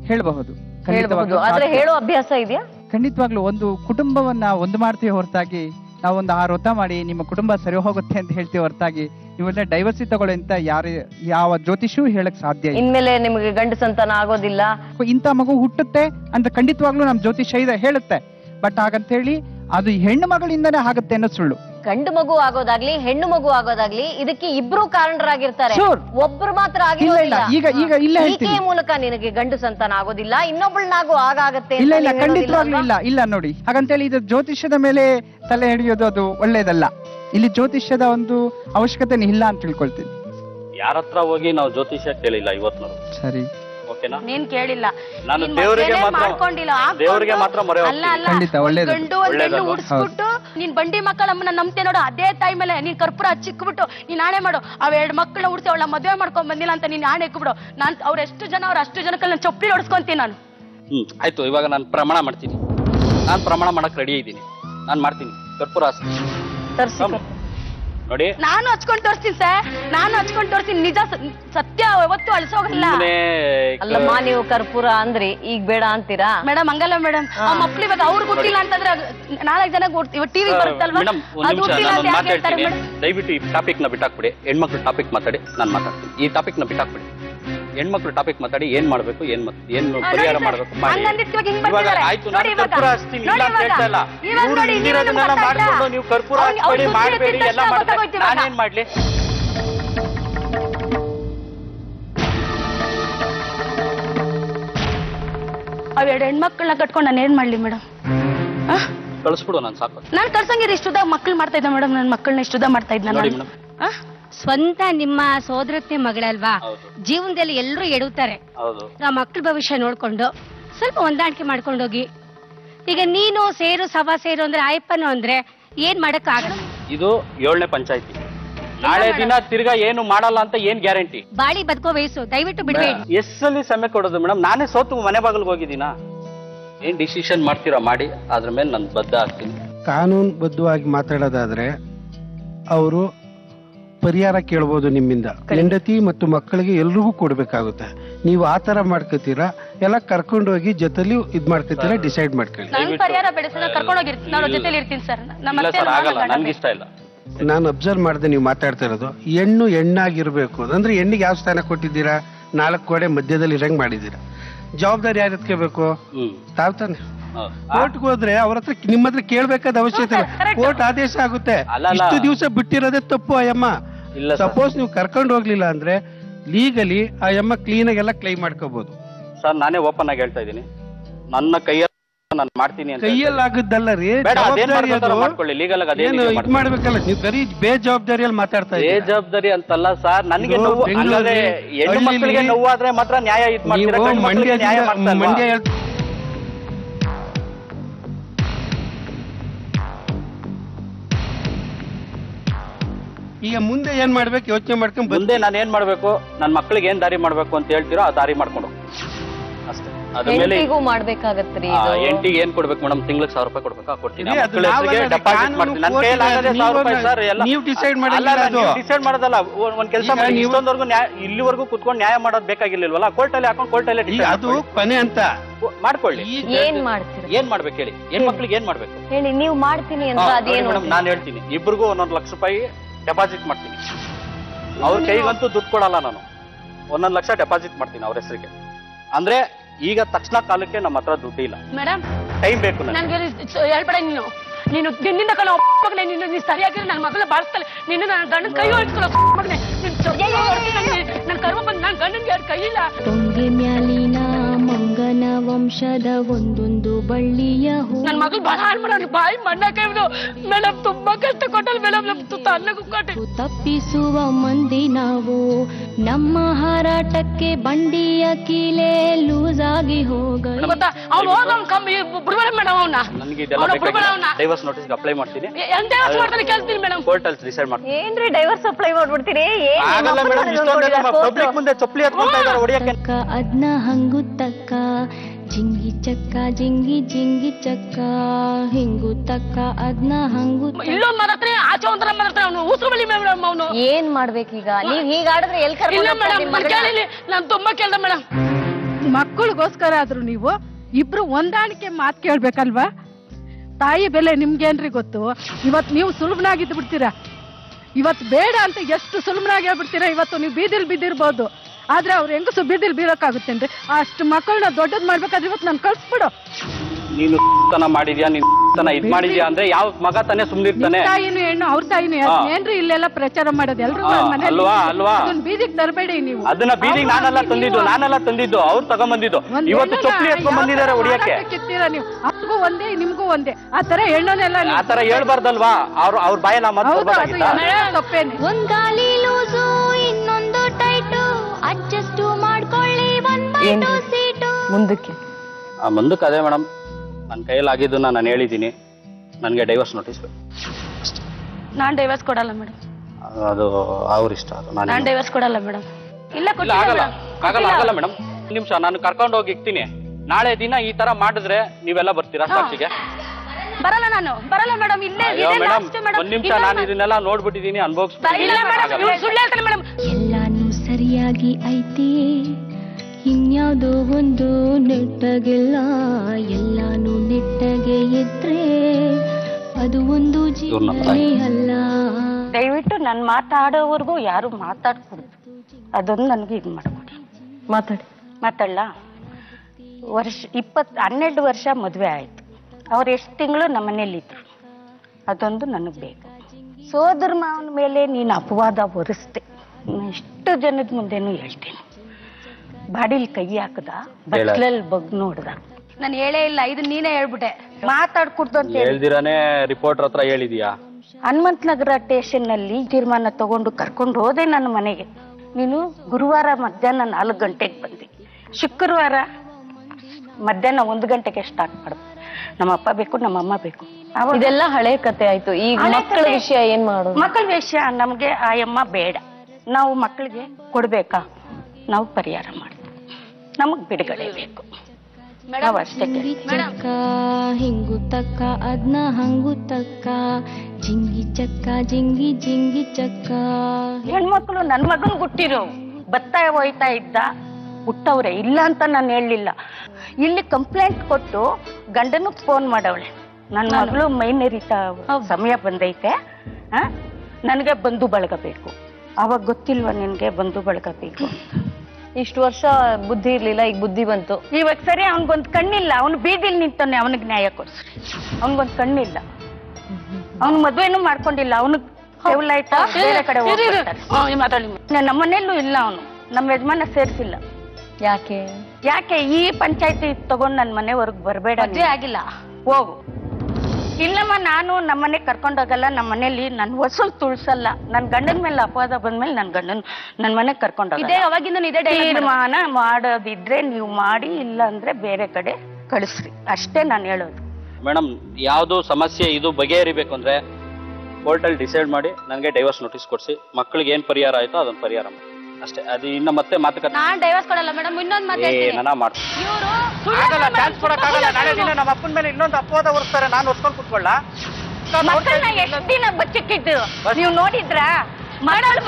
ಹೇಳಬಹುದು
ಹೇಳ್ಬಹುದು ಆದ್ರೆ ಹೇಳೋ ಅಭ್ಯಾಸ ಇದೆಯಾ
ಖಂಡಿತವಾಗ್ಲೂ ಒಂದು ಕುಟುಂಬವನ್ನ ಒಂದು ಮಾಡ್ತೀವಿ ಹೊರತಾಗಿ ನಾವೊಂದು ಆರು ವ್ರತ ಮಾಡಿ ನಿಮ್ಮ ಕುಟುಂಬ ಸರಿ ಹೋಗುತ್ತೆ ಅಂತ ಹೇಳ್ತೀವಿ ಹೊರತಾಗಿ ನೀವೆಲ್ಲ ಡೈವರ್ಸಿ ತಗೊಳ್ಳಿ ಅಂತ ಯಾರು ಯಾವ ಜ್ಯೋತಿಷೂ ಹೇಳಕ್ ಸಾಧ್ಯ ಇಲ್ಲ
ಇನ್ಮೇಲೆ ನಿಮಗೆ ಗಂಡು ಸಂತಾನ ಆಗೋದಿಲ್ಲ
ಇಂಥ ಮಗು ಹುಟ್ಟುತ್ತೆ ಅಂತ ಖಂಡಿತವಾಗ್ಲೂ ನಮ್ ಜ್ಯೋತಿಷ ಇದೆ ಹೇಳುತ್ತೆ ಬಟ್ ಹಾಗಂತ ಹೇಳಿ ಅದು ಹೆಣ್ಣು ಮಗಳಿಂದನೇ ಆಗುತ್ತೆ ಅನ್ನೋ ಸುಳ್ಳು
ಗಂಡು ಮಗು ಆಗೋದಾಗ್ಲಿ ಹೆಣ್ಣು ಮಗು ಆಗೋದಾಗ್ಲಿ ಇದಕ್ಕೆ ಇಬ್ರು ಕಾರಣರಾಗಿರ್ತಾರೆ
Sure.
ಒಬ್ರು ಮಾತ್ರ
ಇಲ್ಲ, ಇಲ್ಲ.
ಆಗಿರೋದಿಲ್ಲ
ಈಗ- ಈಗ ಇಲ್ಲೇ
ಈಕೆಯ
ಹೇಳ್ತೀನಿ.
ಮೂಲಕ ನಿನಗೆ ಗಂಡು ಸಂತಾನ ಆಗೋದಿಲ್ಲ ಇನ್ನೊಬ್ಬಳನ್ನಾಗು ಆಗಾಗತ್ತೆ ಅಂತ
ಇಲ್ಲ ಇಲ್ಲ
ನೀವ್ ಹೇಳೋದಿಲ್ಲ
ಖಂಡಿತವಾಗ್ಲೂ
ಅಲ್ವಾ?
ಇಲ್ಲ ಇಲ್ಲ ನೋಡಿ ಹಾಗಂತೇಳಿ ಇದು ಜ್ಯೋತಿಷ್ಯದ ಮೇಲೆ ತಲೆ ಹಿಡಿಯೋದು ಅದು ಒಳ್ಳೇದಲ್ಲ ಇಲ್ಲಿ ಜ್ಯೋತಿಷ್ಯದ ಒಂದು ಅವಶ್ಯಕತೆ ಇಲ್ಲ ಅಂತ ತಿಳ್ಕೊಳ್ತೀನಿ
ಯಾರ ಹತ್ರ ಹೋಗಿ ನಾವು ಜ್ಯೋತಿಷ್ಯ ಕೇಳಿಲ್ಲ ಇವತ್ತು
ಸರಿ
ಓಕೆನಾ
ನೀನ್ ಕೇಳಿಲ್ಲ
ನಾನು
ನೀನ್
ದೇವರಿಗೆ
ಮದ್ವೆನೇ
ಮಾತ್ರ-
ಮಾಡ್ಕೊಂಡಿಲ್ಲ ಆಗ್ಕೊಂಡು-
ದೇವರಿಗೆ ಮಾತ್ರ ಮೊರೆ
ಅಲ್ಲ ಅಲ್ಲ
ಖಂಡಿತ, ಒಳ್ಳೇದು.
ಒಂದ್ ಗಂಡು ಒಂದ್ ಹೆಣ್ಣು
ಒಳ್ಳೇದಲ್ವಾ?
ಉಡ್ಸ್ಬಿಟ್ಟು ನೀನ್ ಬಂಡಿ ಮಕ್ಕಳಮ್ಮನ ನಂಬ್ತೆ ನೋಡು ಅದೇ ಟೈಮ್ ಮೇಲೆ ನೀನ್ ಕರ್ಪೂರ ಹಚ್ಚಿಕ್ಬಿಟ್ಟು ನೀನ್ ಆಣೆ ಮಾಡು ಅವ್ ಎರಡ್ ಮಕ್ಕಳನ್ನ ಉಡ್ಸಿ ಅವಳ ಮದ್ವೆ ಮಾಡ್ಕೊಂಡ್ ಬಂದಿಲ್ಲ ಅಂತ ನೀನ್ ಆಣೆ ಇಕ್ಬಿಡು ನಾನ್ ಅವ್ರ ಎಷ್ಟು ಜನ ಅವ್ರ ಅಷ್ಟು ಜನಕ್ಕೆ ನಾನು ಚಪ್ಪಲಿ ಹೊಡ್ಸ್ಕೊಂತೀನಿ ನಾನು
ಹ್ಮ್ ಆಯ್ತು ಇವಾಗ ನಾನು ಪ್ರಮಾಣ ಮಾಡ್ತೀನಿ ನಾನು ಪ್ರಮಾಣ ಮಾಡಕ್ ರೆಡಿ ಇದ್ದೀನಿ ನಾನು ಮಾಡ್ತೀನಿ ಕರ್ಪೂರ ಹಾಸ್ತೀನಿ.
ತರ್ಸಿ
ಕಮ್. ನೋಡಿ
ನಾನು ಹಚ್ಕೊಂಡ್ ತೋರಿಸ್ತೀನಿ ಸರ್ ನಾನು ಹಚ್ಕೊಂಡ್ ತೋರಿಸ್ತೀನಿ ನಿಜ ಸ- ಸತ್ಯ ಯಾವತ್ತೂ ಅಳಿಸೋಗಲ್ಲ
ಸುಮ್ಮನೆ
ಅಲ್ಲಮ್ಮ ನೀವು ಕರ್ಪೂರ ಅಂದ್ರಿ ಈಗ ಬೇಡ ಅಂತೀರಾ
ಮೇಡಮ್ ಹಂಗಲ್ಲ ಮೇಡಮ್ ಆ ಮಕ್ಳು ಇವಾಗ ಅವ್ರಿಗೆ ಹುಟ್ಟಿಲ್ಲ ಅಂತಂದ್ರೆ ಅದು ನಾಲ್ಕು ಜನ ಇವಾಗ ಟಿವಿ ಬರುತ್ತಲ್ವಾ
ಮೇಡಮ್ ಒಂದ್
ಅದು
ನಿಮಿಷ
ಹುಟ್ಟಿಲ್ಲ ಅಂತ
ನಾನು
ಯಾಕೆ ಹೇಳ್ತಾರೆ
ಮಾತಾಡ್ತೀನಿ
ಮೇಡಮ್
ದಯವಿಟ್ಟು ಈ ಟಾಪಿಕ್ ನ ಬಿಟ್ಟಾಕ್ಬಿಡಿ ಹೆಣ್ಮಕ್ಳು ಟಾಪಿಕ್ ಮಾತಾಡಿ ನಾನು ಮಾತಾಡ್ತೀನಿ ಈ ಟಾಪಿಕ್ ನ ಬಿಟ್ಟಾಕ್ಬಿಡಿ ಹೆಣ್ಮಕ್ಳು ಟಾಪಿಕ್ ಮಾತಾಡಿ ಏನ್ ಮಾಡ್ಬೇಕು ಏನ್ ಮತ್- ಏನ್ ಪರಿಹಾರ ಮಾಡ್ಬೇಕು ಮಾಡಿ
ಹಂಗಂದಿತ್ತು ಇವಾಗ ಹಿಂಗ್
ಇವಾಗ
ಬರ್ತಿದ್ದಾರೆ.
ಆಯ್ತು
ನೋಡಿ
ನಾನು
ಇವಾಗ.
ಕರ್ಪೂರ ಹಚ್ತೀನಿ ಇಲ್ಲ
ನೋಡಿ
ಅಂತ ಹೇಳ್ತಾ ಇಲ್ಲ
ಇವಾಗ. ಇವಾಗ
ಇವ್ರು
ನೋಡಿ,
ಇಲ್ಲಿರೋದನ್ನೆಲ್ಲ
ನಿಮ್ಗೆ ಗೊತ್ತಾಯ್ತಾ?
ಮಾಡ್ಕೊಂಡು ನೀವು ಕರ್ಪೂರ
ಅವ್ನು-
ಹಚ್ಬೇಡಿ
ಅವ್ನು
ಮಾಡಬೇಡಿ
ಸುದ್ದಿ
ಎಲ್ಲ
ತಕ್ಷಣ
ಮಾಡ್ತಾರೆ
ಗೊತ್ತಾಗೋಯ್ತು ಇವಾಗ.
ನಾನೇನ್ ಮಾಡ್ಲಿ
ಅವ್ ಎರಡು ಹೆಣ್ಮಕ್ಳನ್ನ ಕಟ್ಕೊಂಡು ನಾನು ಏನ್ ಮಾಡ್ಲಿ ಮೇಡಮ್
ಕಳಿಸ್ಬಿಡು ನಾನು ಸಾಕು
ನಾನು ಕಳ್ಸಂಗಿರಿ ಇಷ್ಟುದ ಮಕ್ಳು ಮಾಡ್ತಾ ಇದ್ದೆ ಮೇಡಮ್ ನನ್ನ ಮಕ್ಕಳನ್ನ ಇಷ್ಟುದ ಮಾಡ್ತಾ ಇದ್ದ
ನೋಡಿ
ನಾನು
ಮೇಡಮ್
ಸ್ವಂತ ನಿಮ್ಮ ಸೋದರತ್ತೆ ಮಗಳಲ್ವಾ
ಹೌದು
ಜೀವನದಲ್ಲಿ ಎಲ್ಲರೂ ಎಡುತ್ತಾರೆ
ಹೌದು
ಆ ಮಕ್ಕಳ ಭವಿಷ್ಯ ನೋಡ್ಕೊಂಡು ಸ್ವಲ್ಪ ಹೊಂದಾಣಿಕೆ ಮಾಡ್ಕೊಂಡೋಗಿ ಈಗ ನೀನು ಸೇರು ಸಭಾ ಸೇರು ಅಂದ್ರೆ ಆಯಪ್ಪನು ಅಂದ್ರೆ ಏನ್ ಮಾಡಕ್ ಆಗಲ್ಲ
ಇದು ಏಳನೇ ಪಂಚಾಯತಿ ನಾಳೆ ದಿನ ತಿರ್ಗಾ ಏನು ಮಾಡಲ್ಲ ಅಂತ ಏನ್ ಗ್ಯಾರಂಟಿ
ಬಾಳಿ ಬದುಕೋ ವಯಸ್ಸು ದಯವಿಟ್ಟು ಬಿಡಬೇಡಿ
ಎಷ್ಟಲ್ಲಿ ಸಮಯ ಕೊಡೋದು ಮೇಡಮ್ ನಾನೇ ಸೋತು ಮನೆ ಬಾಗಿಲ್ಗೆ ಹೋಗಿದ್ದೀನಾ ಏನ್ ಡಿಸಿಷನ್ ಮಾಡ್ತೀರಾ ಮಾಡಿ ಅದ್ರ ಮೇಲೆ ನಾನು ಬದ್ಧ ಆಗ್ತೀನಿ
ಕಾನೂನು ಬದ್ಧವಾಗಿ ಮಾತಾಡೋದಾದ್ರೆ ಅವರು ಪರಿಹಾರ ಕೇಳ್ಬೋದು ನಿಮ್ಮಿಂದ ಹೆಂಡತಿ ಮತ್ತು ಮಕ್ಕಳಿಗೆ ಎಲ್ರಿಗೂ ಕೊಡ್ಬೇಕಾಗುತ್ತೆ ನೀವು ಆ ತರ ಮಾಡ್ಕೋತೀರಾ ಎಲ್ಲ ಕರ್ಕೊಂಡೋಗಿ ಜೊತೆಲಿ ಇದ್ ಮಾಡ್ಕೋತೀರಾ ಡಿಸೈಡ್ ಮಾಡ್ಕೊಳ್ಳಿ
ನನ್ ಪರಿಹಾರ ಬೇಡ ಸರ್ ನಾನು ಕರ್ಕೊಂಡು ಹೋಗಿರ್ತೀನಿ ನಾನು ಜೊತೆಲಿ ಇರ್ತೀನಿ ಸರ್ ನಮ್ಮ
ಇಲ್ಲ
ಅತ್ತೆ
ಸರ್ ಆಗಲ್ಲ
ಮಾವನ ಗಂಡ
ನನ್ಗೆ ಇಷ್ಟ ಇಲ್ಲ
ನಾನು ಅಬ್ಸರ್ವ್ ಮಾಡಿದೆ ನೀವು ಮಾತಾಡ್ತಾ ಇರೋದು ಹೆಣ್ಣು ಹೆಣ್ಣಾಗಿರ್ಬೇಕು ಅಂದ್ರೆ ಹೆಣ್ಣಿಗೆ ಯಾವ ಸ್ಥಾನ ಕೊಟ್ಟಿದ್ದೀರಾ ನಾಲ್ಕು ಗೋಡೆ ಮಧ್ಯದಲ್ಲಿ ಇರಂಗ್ ಮಾಡಿದ್ದೀರಾ ಜವಾಬ್ದಾರಿ ಯಾರು ಎತ್ಕೋಬೇಕು
ಹ್ಮ್
ತಾವ್ ತಾನೆ
ಹೌದು.
ಕೋರ್ಟ್ಗೆ ಹೋದ್ರೆ ಅವ್ರ ಹತ್ರ ನಿಮ್ಮ ಹತ್ರ ಕೇಳ್ಬೇಕಾದ ಅವಶ್ಯಕತೆ ಇಲ್ಲ ಕೋರ್ಟ್ ಆದೇಶ ಆಗುತ್ತೆ
ಅಲ್ಲ, ಅಲ್ಲ.
ಇಷ್ಟು ದಿವಸ ಬಿಟ್ಟಿರೋದೇ ತಪ್ಪು ಅಯ್ಯಮ್ಮ
ಇಲ್ಲ ಸರ್
ಸಪೋಸ್ ನೀವು ಕರ್ಕೊಂಡು ಹೋಗ್ಲಿಲ್ಲ ಅಂದ್ರೆ ಲೀಗಲಿ ಆ ಅಮ್ಮ ಕ್ಲೀನ್ ಆಗಿ ಎಲ್ಲ ಕ್ಲೈಮ್ ಮಾಡ್ಕೋಬಹುದು
ಸರ್ ನಾನೇ ಓಪನ್ ಆಗಿ ಹೇಳ್ತಾ ಇದ್ದೀನಿ ನನ್ನ ಕೈಯಲ್ಲಿ ನಾನು ಮಾಡ್ತೀನಿ ಅಂತ
ಕೈಯಲ್ಲಿ ಆಗುದ್ದಲ್ಲ ರೀ
ಬೇಡ ಅದೇನ್
ಜವಾಬ್ದಾರಿ
ಮಾಡ್ಕೊತಾರೋ
ಅದು.
ಮಾಡ್ಕೊಳ್ಳಿ ಲೀಗಲ್ ಆಗಿ
ಏನು
ಅದೇನು
ಇದ್ ಮಾಡ್ಬೇಕಲ್ಲ ನೀವು ಬರೀ ಬೇಜವಾಬ್ದಾರಿಯಲ್ಲಿ ಮಾತಾಡ್ತಾ ಇದ್ದೀರಾ
ಬೇಜವಾಬ್ದಾರಿ ಅಂತಲ್ಲ ಸರ್ ನನಗೆ
ಇದು
ನೋವು
ಬೆಂಗಳೂರಲ್ಲಿ
ಅಲ್ಲದೆ ಹೆಣ್ಣು ಮಕ್ಕಳಿಗೆ
ಹಳ್ಳಿಲಿ
ನೋವಾದ್ರೆ ಮಾತ್ರ ನ್ಯಾಯ ಇದ್ ಮಾಡ್ತೀರಾ
ನೀವು
ಗಂಡು ಮಕ್ಕಳಿಗೆ ನ್ಯಾಯ
ಮಂಡ್ಯ
ಮಾಡ್ತಾ
ಮಂಡ್ಯ
ಇಲ್ವಾ?
ಹೇಳ್- ಈಗ ಮುಂದೆ ಏನ್ ಮಾಡ್ಬೇಕು ಯೋಚನೆ ಮಾಡ್ಕೊಂಡ್ ಬಂದ್
ಮುಂದೆ ನಾನು ಏನ್ ಮಾಡ್ಬೇಕು ನನ್ನ ಮಕ್ಕಳಿಗೆ ಏನ್ ದಾರಿ ಮಾಡ್ಬೇಕು ಅಂತ ಹೇಳ್ತೀರೋ ಆ ದಾರಿ ಮಾಡ್ಕೊಂಡು ಹೋಗು. ಅಷ್ಟೇ ಅದ್ರ ಮೇಲೆ
ಹೆಂಡತಿಗೂ ಮಾಡ್ಬೇಕಾಗತ್ರಿ
ಆ,
ಇದು
ಎಂಟಿಗೆ ಏನ್ ಕೊಡ್ಬೇಕು ಮೇಡಮ್ ತಿಂಗಳಿಗೆ ಸಾವಿರ ರೂಪಾಯಿ ಕೊಡ್ಬೇಕಾ ಕೊಡ್ತೀನಿ
ಇರಿ, ಅದು
ಮಕ್ಕಳ ಹೆಸರಿಗೆ
ನಾವಲ್ಲ,
ಡೆಪಾಸಿಟ್
ಕಾನೂನು
ಮಾಡ್ತೀನಿ ನನ್ನ ಕೈಯಲ್ಲಿ
ಕೋರ್ಟ್
ಆಗದೆ
ಇದೆ,
ಸಾವಿರ ರೂಪಾಯಿ
ನೀವು
ಸರ್ ಎಲ್ಲ
ನೀವು decide ಮಾಡಂಗಿಲ್ಲ ಅದು.
ಡಿಸೈಡ್ ಮಾಡೋದಲ್ಲ ಒ- ಒಂದ್ ಕೆಲಸ
ಈಗ
ಮಾಡಿ
ನೀವು-
ಇಷ್ಟೊಂದವರೆಗೂ ನ್ಯಾಯ ಇಲ್ಲಿವರೆಗೂ ಕುತ್ಕೊಂಡು ನ್ಯಾಯ ಮಾಡೋದು ಬೇಕಾಗಿರ್ಲಿಲ್ವಲ್ಲ ಕೋರ್ಟಲ್ಲಿ ಹಾಕೊಂಡು ಕೋರ್ಟಲ್ಲಿ
ಈಗ ಅದು ಕೊನೆ ಅಂತ
ಮಾಡ್ಕೊಳ್ಳಿ
ಏನ್ ಮಾಡ್ತೀರ
ಏನ್ ಮಾಡ್ಬೇಕು ಹೇಳಿ ಏನ್ ಮಕ್ಳಿಗೆ ಏನ್ ಮಾಡ್ಬೇಕು
ಹೇಳಿ ನೀವು ಮಾಡ್ತೀನಿ ಅಂದ್ರೆ ಅದೇನು
ಮೇಡಮ್ ನಾನು ಹೇಳ್ತೀನಿ ಇಬ್ರಿಗೂ ಒಂದೊಂದು ಲಕ್ಷ ರೂಪಾಯಿ ಡೆಪಾಸಿಟ್ ಮಾಡ್ತೀನಿ ಅವ್ರ ಕೈಗಂತೂ ದುಡ್ಡು ಕೊಡಲ್ಲ ನಾನು ಒಂದೊಂದು ಲಕ್ಷ ಡೆಪಾಸಿಟ್ ಮಾಡ್ತೀನಿ ಅವ್ರ ಹೆಸರಿಗೆ ಅಂದ್ರೆ ಈಗ ತಕ್ಷಣ ಕಾಲಕ್ಕೆ ನಮ್ಮ ಹತ್ರ ದುಡ್ಡು ಇಲ್ಲ
ಮೇಡಮ್
ಟೈಮ್ ಬೇಕು ನನಗೆ
ನನ್ಗೆ ಇದು ಹೇಳ್ಬೇಡ ನೀನು ನೀನು ನಿನ್ನಿಂದ ಕಲ ಮಗನೇ ನೀನು ನೀನು ಸರಿಯಾಗಿರೋ ನನ್ನ ಮಗಳ ಬಾರಿಸ್ತಾಳೆ ನಿನ್ನ ನನ್ನ ಗಂಡನ ಕೈ ಹೊಡ್ಸ್ಕೊಳ್ಳೋ ಮಗನೇ ನನ್ನ ಕರ್ಮ ಬಂದು ನನ್ನ ಗಂಡನ್ಗೆ ಎರಡು ಕೈ ಇಲ್ಲ
ಟೊಂಗೆ ಮ್ಯಾಲಿನ ಮಂಗನ ವಂಶದ ಒಂದೊಂದು ಬಳ್ಳಿಯ ಹೂ
ನನ್ನ ಮಗಳು ಬಹಳ ಹಾಳು ಮಾಡೋಣ ಬಾಯಿ ಮಣ್ಣಾಕ ಮೇಡಮ್ ತುಂಬಾ ಕಷ್ಟ ಕೊಟ್ಟಲ್ ಮೇಡಮ್ ನಮ್ ತುತ್ತ ಅನ್ನಕ್ಕೂ ಕೊಟ್ಟೆ
ತಪ್ಪಿಸುವ ಮಂದಿ ನಾವು ನಮ್ಮ ಹಾರಾಟಕ್ಕೆ ಬಂಡಿಯ ಕೀಲೆ ಲೂಸ್ ಆಗಿ ಹೋಗಲಿ
ಗೊತ್ತಾ ಅವ್ನು ಹೋಗ ಅವ್ನು ಕಮ್ಮಿ ಬಿಡ್ಬೇಡ ಮೇಡಮ್ ಅವನ್ನ
ನನಗೆ ಇದೆಲ್ಲ
ಅವ್ನ ಬಿಡ್ಬೇಡ
ಬೇಕಾಗಿಲ್ಲ
ಅವನ್ನ
ಡೈವರ್ಸ್ ನೋಟಿಸ್ಗೆ ಅಪ್ಲೈ ಮಾಡ್ತೀನಿ
ಎಂತ ಮಾಡ್ತಾನೆ ಕೇಳ್ತೀನಿ ಮೇಡಮ್
ಕೋರ್ಟಲ್ಲಿ ಡಿಸೈಡ್ ಮಾಡ್ತೀನಿ
ಏನ್ರಿ ಡೈವರ್ಸ್ ಅಪ್ಲೈ ಮಾಡ್ಬಿಡ್ತೀರಿ ಏನ್ ನಿಮ್ಮ
ಆಗಲ್ಲ
ಅಪ್ಪನ
ಮೇಡಮ್
ಮನೆಗೆ
ಇಷ್ಟೊಂದು
ನೋಡ್ಕೊಂಡಿರಾ ಕೋರ್ಟು?
ಪಬ್ಲಿಕ್ ಮುಂದೆ ಚಪ್ಪಲಿ ಹತ್ಕೊಂತ ಇದ್ದಾರೆ ಹೊಡಿಯಕ್ಕೆ
ತಕ್ಕ ಅದ್ನ ಹಂಗುತ್ತಕ್ಕ ಜಿಂಗಿ ಚಕ್ಕ ಜಿಂಗಿ ಜಿಂಗಿ ಚಕ್ಕ ಹಿಂಗು ತಕ್ಕ ಅದ್ನ ಹಂಗು
ಇಲ್ಲೊಂದ್ ಮಾತಾಡ್ತಾನೆ ಆಚೆ ಒಂಥರ ಮಾತಾಡ್ತಾನೆ ಅವನು ಉಸಿರು ಬಳಿ ಮೇಡಮ್ ಅವನು
ಏನ್ ಮಾಡ್ಬೇಕೀಗ ನೀವ್ ಹೀಗ್ ಆಡಿದ್ರೆ ಎಲ್
ಇಲ್ಲ
ಕರ್ಕೊಂಡು
ಮೇಡಮ್ ಕೇಳಿ ನಾನ್ ತುಂಬಾ ಕೇಳ್ದೆ ಮೇಡಮ್
ಮಕ್ಕಳಿಗೋಸ್ಕರ ಆದ್ರೂ ನೀವು ಇಬ್ರು ಹೊಂದಾಣಿಕೆ ಮಾತು ಕೇಳ್ಬೇಕಲ್ವಾ ತಾಯಿ ಬೆಲೆ ನಿಮ್ಗೇನ್ರಿ ಗೊತ್ತು ಇವತ್ತು ನೀವು ಸುಲಭನಾಗಿದ್ದು ಬಿಡ್ತೀರಾ ಇವತ್ತು ಬೇಡ ಅಂತ ಎಷ್ಟು ಸುಲಭನಾಗಿ ಹೇಳ್ಬಿಡ್ತೀರಾ ಇವತ್ತು ನೀವು ಬೀದಿಲ್ ಬಿದ್ದಿರ್ಬೋದು ಆದ್ರೆ ಅವ್ರು ಹೆಂಗಸು ಬೀದಿಲ್ ಬೀಳಕ್ಕಾಗುತ್ತೇನ್ರಿ ಅಷ್ಟು ಮಕ್ಕಳನ್ನ ದೊಡ್ಡದ್ ಮಾಡ್ಬೇಕಾದ್ರೆ ಇವತ್ತು ನಾನು ಕಳ್ಸ್ಬಿಡು
ನೀನು ತನ ಮಾಡಿದ್ಯಾ ನೀನ್ ತನ ಇದ್ ಮಾಡಿದ್ಯಾ ಅಂದ್ರೆ ಯಾವ ಮಗ ತಾನೇ
ನಿಮ್
ಸುಮ್ನಿರ್ತಾನೆ
ತಾಯಿನೂ ಹೆಣ್ಣು ಅವ್ರ ತಾಯಿನೂ
ಹಾ.
ಏನ್ರಿ ಇಲ್ಲೆಲ್ಲ ಪ್ರಚಾರ ಮಾಡೋದು ಎಲ್ರು
ಹಾ, ಅಲ್ವಾ, ಅಲ್ವಾ?
ಬೀದಿಗೆ ತರಬೇಡಿ ನೀವು
ಅದನ್ನ ಬೀದಿಗೆ ನಾನೆಲ್ಲ ತಂದಿದ್ದು ನಾನೆಲ್ಲ ತಂದಿದ್ದು ಅವ್ರು ತಗೊಂಬಂದಿದ್ದು
ಒಂದ್
ಇವತ್ತು
ಹೆಣ್ಣನ್ನ
ಚೊಕ್ಲಿ ಎತ್ಕೊಂಡ್
ಯಾವ
ಬಂದಿದ್ದಾರೆ
ತರ
ಹೊಡಿಯಕ್ಕೆ
ಮಾರಾಟಕ್ಕೆ ಇರ್ತೀರಾ ನೀವು ಅವ್ರಿಗೂ ಒಂದೇ ನಿಮ್ಗೂ ಒಂದೇ ಆ ತರ ಹೆಣ್ಣನ್ನೆಲ್ಲ ನೀವು-
ಆ ತರ ಹೇಳ್ಬಾರ್ದಲ್ವಾ ಅವ್ರ ಅವ್ರ ಬಾಯಲ್ಲ ಮತ್
ಹೌದು ಅದು
ಬರ್ಬೇಕಾಗಿತ್ತಾ?
ಎಲ್ಲ ತಪ್ಪೇನೆ
ಒಂದ್ ಗಾಲಿ ಲೂಸು ಇನ್ನೊಂದು ಟೈಟು ಅಡ್ಜಸ್ಟ್ ಮಾಡ್ಕೊಳ್ಳಿ ಒಂದ್ ಬೈಟು ಸೀಟು
ಮುಂದಕ್ಕೆ
ಆ, ಮುಂದಕ್ಕೆ ಅದೇ ಮೇಡಮ್ ನನ್ನ ಕೈಯಲ್ಲಿ ಆಗಿದ್ದನ್ನ ನಾನು ಹೇಳಿದ್ದೀನಿ ನನಗೆ ಡೈವರ್ಸ್ ನೋಟಿಸ್ ಬೇಕು
ನಾನ್ ಡೈವರ್ಸ್ ಕೊಡಲ್ಲ ಮೇಡಮ್
ಅದು ಅವ್ರ ಇಷ್ಟ ಅದು ನಾನು
ನಾನ್ ಡೈವರ್ಸ್ ಕೊಡಲ್ಲ ಮೇಡಮ್ ಇಲ್ಲ
ಇಲ್ಲ
ಕೊಟ್ಟಿಲ್ಲ
ಆಗಲ್ಲ
madam.
ಆಗಲ್ಲ
ಕೊಟ್ಟಿಲ್ಲ.
ಆಗಲ್ಲ ಮೇಡಮ್ ನಿಮಿಷ ನಾನು ಕರ್ಕೊಂಡು ಹೋಗಿ ಇಕ್ತೀನಿ ನಾಳೆ ದಿನ ಈ ತರ ಮಾಡಿದ್ರೆ ನೀವೆಲ್ಲ ಬರ್ತೀರಾ ಸಾಕ್ಷಿಗೆ
ಬರಲ್ಲ ನಾನು ಬರಲ್ಲ ಮೇಡಮ್ ಇಲ್ಲೇ
ಅಯ್ಯೋ
ಇದೇ
ಮೇಡಮ್
last madam.
ಒಂದ್ ನಿಮಿಷ
ಇಲ್ಲ
ನಾನು ಇದನ್ನೆಲ್ಲ ನೋಡ್ಬಿಟ್ಟಿದ್ದೀನಿ ಅನ್ಭೋಗಿಸ್ಬಿಟ್ಟಿದ್ದೀನಿ
ಇಲ್ಲ ಮೇಡಮ್
ಆಗಲ್ಲ.
ಇವ್ರು ಸುಳ್ಳು ಹೇಳ್ತಾನೆ ಮೇಡಮ್
ಎಲ್ಲಾನು ಸರಿಯಾಗಿ ಐತಿ ಇನ್ಯಾವುದೋ ಒಂದು ನೆಟ್ಟಗಿಲ್ಲ ಎಲ್ಲಾನು ನೆಟ್ಟಗೆ ಇದ್ರೆ ಅದು ಒಂದು
ಇವ್ರ್ ನಮ್ಮ ತಾಯಿ.
ಜೀವನೇ ಅಲ್ಲ
ದಯವಿಟ್ಟು ನಾನು ಮಾತಾಡೋವರೆಗೂ ಯಾರು ಮಾತಾಡ್ಕೊಡ್ದು ಅದೊಂದು ನನಗೆ ಇದು ಮಾಡ್ಕೊಡಿ
ಮಾತಾಡಿ
ಮಾತಾಡಲ್ಲ ವರ್ಷ ಇಪ್ಪತ್ತು ಹನ್ನೆರಡು ವರ್ಷ ಮದುವೆ ಆಯಿತು ಅವ್ರು ಎಷ್ಟು ತಿಂಗಳು ನಮ್ಮ ಮನೇಲಿದ್ರು ಅದೊಂದು ನನಗೆ ಬೇಕು ಸೋದರ ಮಾವನ ಮೇಲೆ ನೀನು ಅಪವಾದ ಹೊರಿಸ್ದೆ ಎಷ್ಟು ಜನದ ಮುಂದೆನೂ ಹೇಳ್ತೀನಿ ಬಾಡಿಲಿ ಕೈ ಹಾಕದ ಬಟ್ಲಲ್ಲಿ ಬಗ್ ನೋಡ್ದ ನಾನು ಹೇಳೇ ಇಲ್ಲ ಇದು ನೀನೇ ಹೇಳ್ಬಿಟ್ಟೆ ಮಾತಾಡ್ಕೊಡ್ದು ಅಂತ ಹೇಳಿ
ಹೇಳ್ದಿರಾನೇ ರಿಪೋರ್ಟರ್ ಹತ್ರ ಹೇಳಿದೀಯಾ
ಹನುಮಂತ ನಗರ ಸ್ಟೇಷನ್ನಲ್ಲಿ ತೀರ್ಮಾನ ತಗೊಂಡು ಕರ್ಕೊಂಡು ಹೋದೆ ನನ್ನ ಮನೆಗೆ ನೀನು ಗುರುವಾರ ಮಧ್ಯಾಹ್ನ ನಾಲ್ಕು ಗಂಟೆಗೆ ಬಂದಿ ಶುಕ್ರವಾರ ಮಧ್ಯಾಹ್ನ ಒಂದು ಗಂಟೆಗೆ ಸ್ಟಾರ್ಟ್ ಮಾಡಿದೆ ನಮ್ಮ ಅಪ್ಪ ಬೇಕು ನಮ್ಮ ಅಮ್ಮ ಬೇಕು ಅವಾಗ
ಇದೆಲ್ಲ ಹಳೆ ಕತೆ ಆಯ್ತು ಈಗ
ಹಳೆ
ಮಕ್ಕಳ
ಕತೆ.
ವಿಷಯ ಏನ್ ಮಾಡೋದು
ಮಕ್ಕಳ ವಿಷಯ ನಮಗೆ ಆ ಅಮ್ಮ ಬೇಡ ನಾವು ಮಕ್ಕಳಿಗೆ ಕೊಡ್ಬೇಕಾ ನಾವು ಪರಿಹಾರ ಮಾಡ್ತೀವಿ ನಮಗ್ ಬಿಡುಗಡೆ ಬೇಕು ನಾವು ಅಷ್ಟೇ
ಜಿಂಗಿ
ಕೇಳ್ತೀವಿ.
ಚಕ್ಕ ಹಿಂಗು ತಕ್ಕ ಅದ್ನ ಹಂಗು ತಕ್ಕ ಜಿಂಗಿ ಚಕ್ಕ ಜಿಂಗಿ ಜಿಂಗಿ ಚಕ್ಕ
ಹೆಣ್ಮಕ್ಳು ನನ್ ಮಗನ್ ಹುಟ್ಟಿರೋ ಬತ್ತ ಹೋಯ್ತಾ ಇದ್ದ ಹುಟ್ಟವ್ರೆ ಇಲ್ಲ ಅಂತ ನಾನು ಹೇಳಲಿಲ್ಲ ಇಲ್ಲಿ ಕಂಪ್ಲೇಂಟ್ ಕೊಟ್ಟು ಗಂಡನಿಗೆ ಫೋನ್ ಮಾಡವಳೆ ನನ್ನ ಮಗಳು ಮೈನೇರಿತ ಸಮಯ ಬಂದೈತೆ ಆ? ನನಗೆ ಬಂಧು ಬಳಗ ಬೇಕು ಅವಾಗ ಗೊತ್ತಿಲ್ವಾ ನಿನ್ಗೆ ಬಂಧು ಬಳಗ ಬೇಕು
ಇಷ್ಟು ವರ್ಷ ಬುದ್ಧಿ ಇರ್ಲಿಲ್ಲ ಈಗ ಬುದ್ಧಿ ಬಂತು
ಇವಾಗ ಸರಿ ಅವನಿಗೊಂದು ಕಣ್ಣಿಲ್ಲ ಅವನು ಬೀದಿಲ್ ನಿಂತಾನೆ ಅವನಿಗೆ ನ್ಯಾಯ ಕೊಡ್ಸ್ರಿ ಅವನಿಗೊಂದು ಕಣ್ಣಿಲ್ಲ ಅವನು ಮದ್ವೆನೂ ಮಾಡ್ಕೊಂಡಿಲ್ಲ ಅವನಿಗೆ ಆಯ್ತಾ ಬೇರೆ ಕಡೆ ಹೋಗ್ಬಿಡ್ತಾರೆ ನಮ್ಮ ಮನೆಯಲ್ಲೂ ಇಲ್ಲ ಅವನು ನಮ್ಮ ಯಜಮಾನ ಸೇರ್ಸಿಲ್ಲ
ಯಾಕೆ
ಯಾಕೆ ಈ ಪಂಚಾಯತಿ ತಗೊಂಡ್ ನನ್ನ ಮನೆವರೆಗೆ ಬರಬೇಡ
ಮದ್ವೆ ಆಗಿಲ್ಲ
ಹೋಗು ಇಲ್ಲಮ್ಮ ನಾನು ನಮ್ಮನೆ ಕರ್ಕೊಂಡೋಗಲ್ಲ ನಮ್ಮ ಮನೇಲಿ ನನ್ನ ವಸೂಲ್ ತುಳ್ಸಲ್ಲ ನನ್ನ ಗಂಡನ ಮೇಲೆ ಅಪವಾದ ಬಂದ್ಮೇಲೆ ನನ್ನ ಗಂಡನ್ ನನ್ನ ಮನೆಗೆ
ಇದೇ
ಕರ್ಕೊಂಡೋಗ
ಅವಾಗಿಂದ ಇದೇ dialogue ಮಾಡೋದು.
ತೀರ್ಮಾನ ಮಾಡೋದಿದ್ರೆ ನೀವು ಮಾಡಿ ಇಲ್ಲ ಅಂದ್ರೆ ಬೇರೆ ಕಡೆ ಕಳಿಸ್ರಿ ಅಷ್ಟೇ ನಾನು ಹೇಳೋದು
ಮೇಡಮ್ ಯಾವುದು ಸಮಸ್ಯೆ ಇದು ಬಗೆಹರಿಬೇಕು ಅಂದ್ರೆ ಕೋರ್ಟಲ್ಲಿ ಡಿಸೈಡ್ ಮಾಡಿ ನನಗೆ ಡೈವರ್ಸ್ ನೋಟಿಸ್ ಕೊಡಿಸಿ ಮಕ್ಕಳಿಗೆ ಏನು ಪರಿಹಾರ ಆಯ್ತೋ ಅದನ್ನ ಪರಿಹಾರ ಮಾಡಿ ಅಷ್ಟೇ ಅದು ಇನ್ನು ಮತ್ತೆ ಮಾತುಕತೆ
ನಾನ್ ಡೈವರ್ಸ್ ಕೊಡಲ್ಲ ಮೇಡಮ್ ಇನ್ನೊಂದ್ ಮಾತು ಹೇಳ್ತೀನಿ
ಏನನ ಮಾಡ್ತೀನಿ
ಇವರು
ಆಗಲ್ಲ ಚಾನ್ಸ್ ಕೊಡಕ್ಕಾಗಲ್ಲ ನಾಳೆ ದಿನ ನಮ್ಮ ಅಪ್ಪನ ಮೇಲೆ ಇನ್ನೊಂದು ಅಪವಾದ ಹೊರಿಸ್ತಾರೆ ನಾನು ಹೊತ್ಕೊಂಡು ಕುತ್ಕೊಳ್ಳ
ಮಕ್ಕಳನ್ನ ಎಷ್ಟು ದಿನ ಬಚ್ಚಿಟ್ಟಿದ್ದು ನೀವು ನೋಡಿದ್ರಾ ಮಾಡೋಳು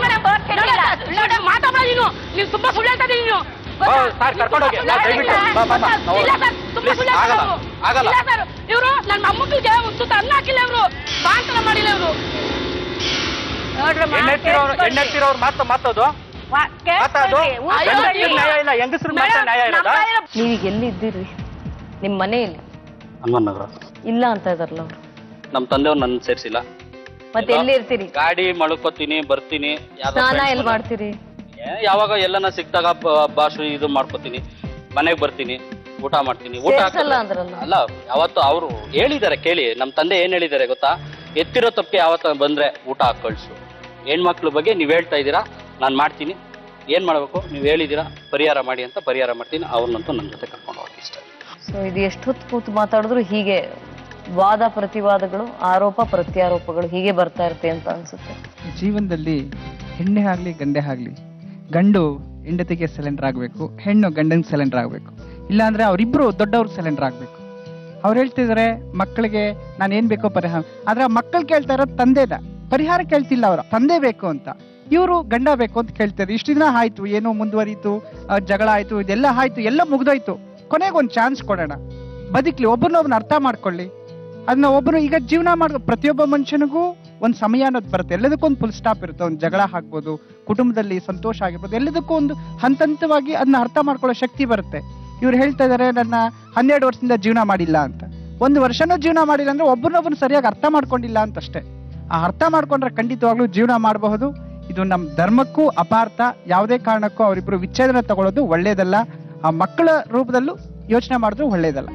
ಮಾತಾಡ ನೀನು ನೀವು ತುಂಬಾ ಸುಳ್ಳು ಹೇಳ್ತಾ ಇದೀನಿ ನೀನು
ಸರ್ ಕರ್ಕೊಂಡೋಗಿ ದಯವಿಟ್ಟು ಬಾ ಬಾ ಬಾ ನಾವು
ಇಲ್ಲ ಸರ್ ತುಂಬಾ
Please,
ಸುಳ್ಳು ಹೇಳ್ತಾ
ಆಗಲ್ಲ
ಇವ್ರು.
ಆಗಲ್ಲ
ಇಲ್ಲ ಸರ್ ಇವರು ನನ್ನ ಮೊಮ್ಮಕ್ಕಳಿಗೆ ಒಂದು ಸುತ್ತ ಅನ್ನ ಹಾಕಿಲ್ಲ ಇವರು ಬಾಂತನ ಮಾಡಿಲ್ಲ ಇವರು
ನೋಡ್ರಮ್ಮ,
ಹೆಣ್ಣೆತ್ತಿರೋರು
ಕೇಳ್ಸ್ಕೊಳ್ಳಿ.
ಹೆಣ್ಣೆತ್ತಿರೋರು ಮಾತು ಮಾತೋದು
ವಾ-
ಮಾತಾಡು
ಕೇಳ್ಸ್ಕೊಳ್ಳಿ. ಊರ್
ಅಯ್ಯೋ,
ಜನರಿಗೆ
ನೀವು-
ನ್ಯಾಯ ಇಲ್ಲ ಹೆಂಗಸ್ರ ಮಾತ್ರ ನ್ಯಾಯ ಇರೋದಾ
ನೀವೀಗ ಎಲ್ಲಿದ್ದೀರಿ ನಿಮ್ ಮನೆಯಲ್ಲಿ
ಹನುಮನ್ ನಗರ
ಇಲ್ಲ ಅಂತ ಇದಾರಲ್ಲ ಅವ್ರು
ನಮ್ಮ ತಂದೆಯವ್ರು ನನ್ನ ಸೇರಿಸಿಲ್ಲ
ಮತ್ತೆ ಎಲ್ಲಿ ಇರ್ತೀರಿ
ಗಾಡಿ ಮಳ್ಕೋತೀನಿ ಬರ್ತೀನಿ ಯಾವ್ದೋ
ಸ್ನಾನ
friends
ಎಲ್ಲಿ
ಮನೆ-
ಮಾಡ್ತೀರಿ
ಏ, ಯಾವಾಗ ಎಲ್ಲನ ಸಿಕ್ತಾಗ ಬ- ಭಾಷೆ ಇದು ಮಾಡ್ಕೋತೀನಿ ಮನೆಗೆ ಬರ್ತೀನಿ ಊಟ ಮಾಡ್ತೀನಿ ಊಟ
ಸೇರ್ಸಲ್ಲ
ಹಾಕಿದ್ರೆ-
ಅಂದ್ರಲ್ಲ.
ಅಲ್ಲ ಯಾವತ್ತು ಅವರು ಹೇಳಿದ್ದಾರೆ ಕೇಳಿ ನಮ್ಮ ತಂದೆ ಏನ್ ಹೇಳಿದ್ದಾರೆ ಗೊತ್ತಾ ಎತ್ತಿರೋ ತಪ್ಪಿಗೆ ಯಾವತ್ತ ಬಂದ್ರೆ ಊಟ ಹಾಕಿ ಕಳ್ಸು ಹೆಣ್ಮಕ್ಳ ಬಗ್ಗೆ ನೀವ್ ಹೇಳ್ತಾ ಇದ್ದೀರಾ ನಾನು ಮಾಡ್ತೀನಿ ಏನ್ ಮಾಡ್ಬೇಕು ನೀವು ಹೇಳಿದ್ದೀರಾ ಪರಿಹಾರ ಮಾಡಿ ಅಂತ ಪರಿಹಾರ ಮಾಡ್ತೀನಿ ಅವ್ರನ್ನಂತೂ ನನ್ನ ಜೊತೆ ಕರ್ಕೊಂಡು ಹೋಗಿ ಇಷ್ಟ
ಸೊ ಇದು ಎಷ್ಟೊತ್ತು ಕೂತು ಮಾತಾಡಿದ್ರು ಹೀಗೆ ವಾದ ಪ್ರತಿವಾದಗಳು ಆರೋಪ ಪ್ರತ್ಯಾರೋಪಗಳು ಹೀಗೆ ಬರ್ತಾ ಇರುತ್ತೆ ಅಂತ ಅನ್ಸುತ್ತೆ
ಜೀವನದಲ್ಲಿ ಹೆಣ್ಣೆ ಆಗ್ಲಿ ಗಂಡೆ ಆಗ್ಲಿ ಗಂಡು ಹೆಂಡತಿಗೆ ಸಿಲಿಂಡರ್ ಆಗಬೇಕು ಹೆಣ್ಣು ಗಂಡನಿಗೆ ಸಿಲಿಂಡರ್ ಆಗಬೇಕು ಇಲ್ಲಾಂದ್ರೆ ಅವರಿಬ್ರು ದೊಡ್ಡವ್ರು ಸಿಲಿಂಡರ್ ಆಗಬೇಕು ಅವ್ರು ಹೇಳ್ತಿದಾರೆ ಮಕ್ಕಳಿಗೆ ನಾನು ಏನ್ ಬೇಕೋ ಪರಿಹಾರ ಆದ್ರೆ ಮಕ್ಕಳು ಕೇಳ್ತಾ ಇರೋದು ತಂದೆದ ಪರಿಹಾರ ಕೇಳ್ತಿಲ್ಲ ಅವ್ರು ತಂದೆ ಬೇಕು ಅಂತ ಇವರು ಗಂಡ ಬೇಕು ಅಂತ ಕೇಳ್ತಾರೆ ಇಷ್ಟು ದಿನ ಆಯ್ತು ಏನೋ ಮುಂದುವರಿತು ಆ, ಜಗಳ ಆಯ್ತು ಇದೆಲ್ಲ ಆಯ್ತು ಎಲ್ಲ ಮುಗ್ದೋಯ್ತು ಕೊನೆಗೆ ಒಂದು ಚಾನ್ಸ್ ಕೊಡೋಣ ಬದುಕ್ಲಿ ಒಬ್ಬರನ್ನೊಬ್ಬನ ಅರ್ಥ ಮಾಡ್ಕೊಳ್ಳಿ ಅದನ್ನ ಒಬ್ಬರು ಈಗ ಜೀವನ ಮಾಡ ಪ್ರತಿಯೊಬ್ಬ ಮನುಷ್ಯನಿಗೂ ಒಂದು ಸಮಯ ಅನ್ನೋದು ಬರುತ್ತೆ ಎಲ್ಲದಕ್ಕೂ ಒಂದು ಫುಲ್ ಸ್ಟಾಪ್ ಇರುತ್ತೆ ಒಂದು ಜಗಳ ಆಗ್ಬೋದು ಕುಟುಂಬದಲ್ಲಿ ಸಂತೋಷ ಆಗಿರ್ಬೋದು ಎಲ್ಲದಕ್ಕೂ ಒಂದು ಹಂತ ಹಂತವಾಗಿ ಅದನ್ನ ಅರ್ಥ ಮಾಡ್ಕೊಳ್ಳೋ ಶಕ್ತಿ ಬರುತ್ತೆ ಇವ್ರು ಹೇಳ್ತಾ ಇದಾರೆ ನನ್ನ ಹನ್ನೆರಡು ವರ್ಷದಿಂದ ಜೀವನ ಮಾಡಿಲ್ಲ ಅಂತ ಒಂದು ವರ್ಷನೂ ಜೀವನ ಮಾಡಿಲ್ಲ ಅಂದ್ರೆ ಒಬ್ಬರನ್ನೊಬ್ಬನ ಸರಿಯಾಗಿ ಅರ್ಥ ಮಾಡ್ಕೊಂಡಿಲ್ಲ ಅಂತ ಅಷ್ಟೇ ಆ ಅರ್ಥ ಮಾಡ್ಕೊಂಡ್ರೆ ಖಂಡಿತವಾಗ್ಲೂ ಜೀವನ ಮಾಡಬಹುದು ಇದು ನಮ್ಮ ಧರ್ಮಕ್ಕೂ ಅಪಾರ್ಥ ಯಾವುದೇ ಕಾರಣಕ್ಕೂ ಅವರಿಬ್ರು ವಿಚ್ಛೇದನ ತಗೊಳ್ಳೋದು ಒಳ್ಳೇದಲ್ಲ ಆ ಮಕ್ಕಳ ರೂಪದಲ್ಲೂ ಯೋಚನೆ ಮಾಡಿದ್ರು ಒಳ್ಳೇದಲ್ಲ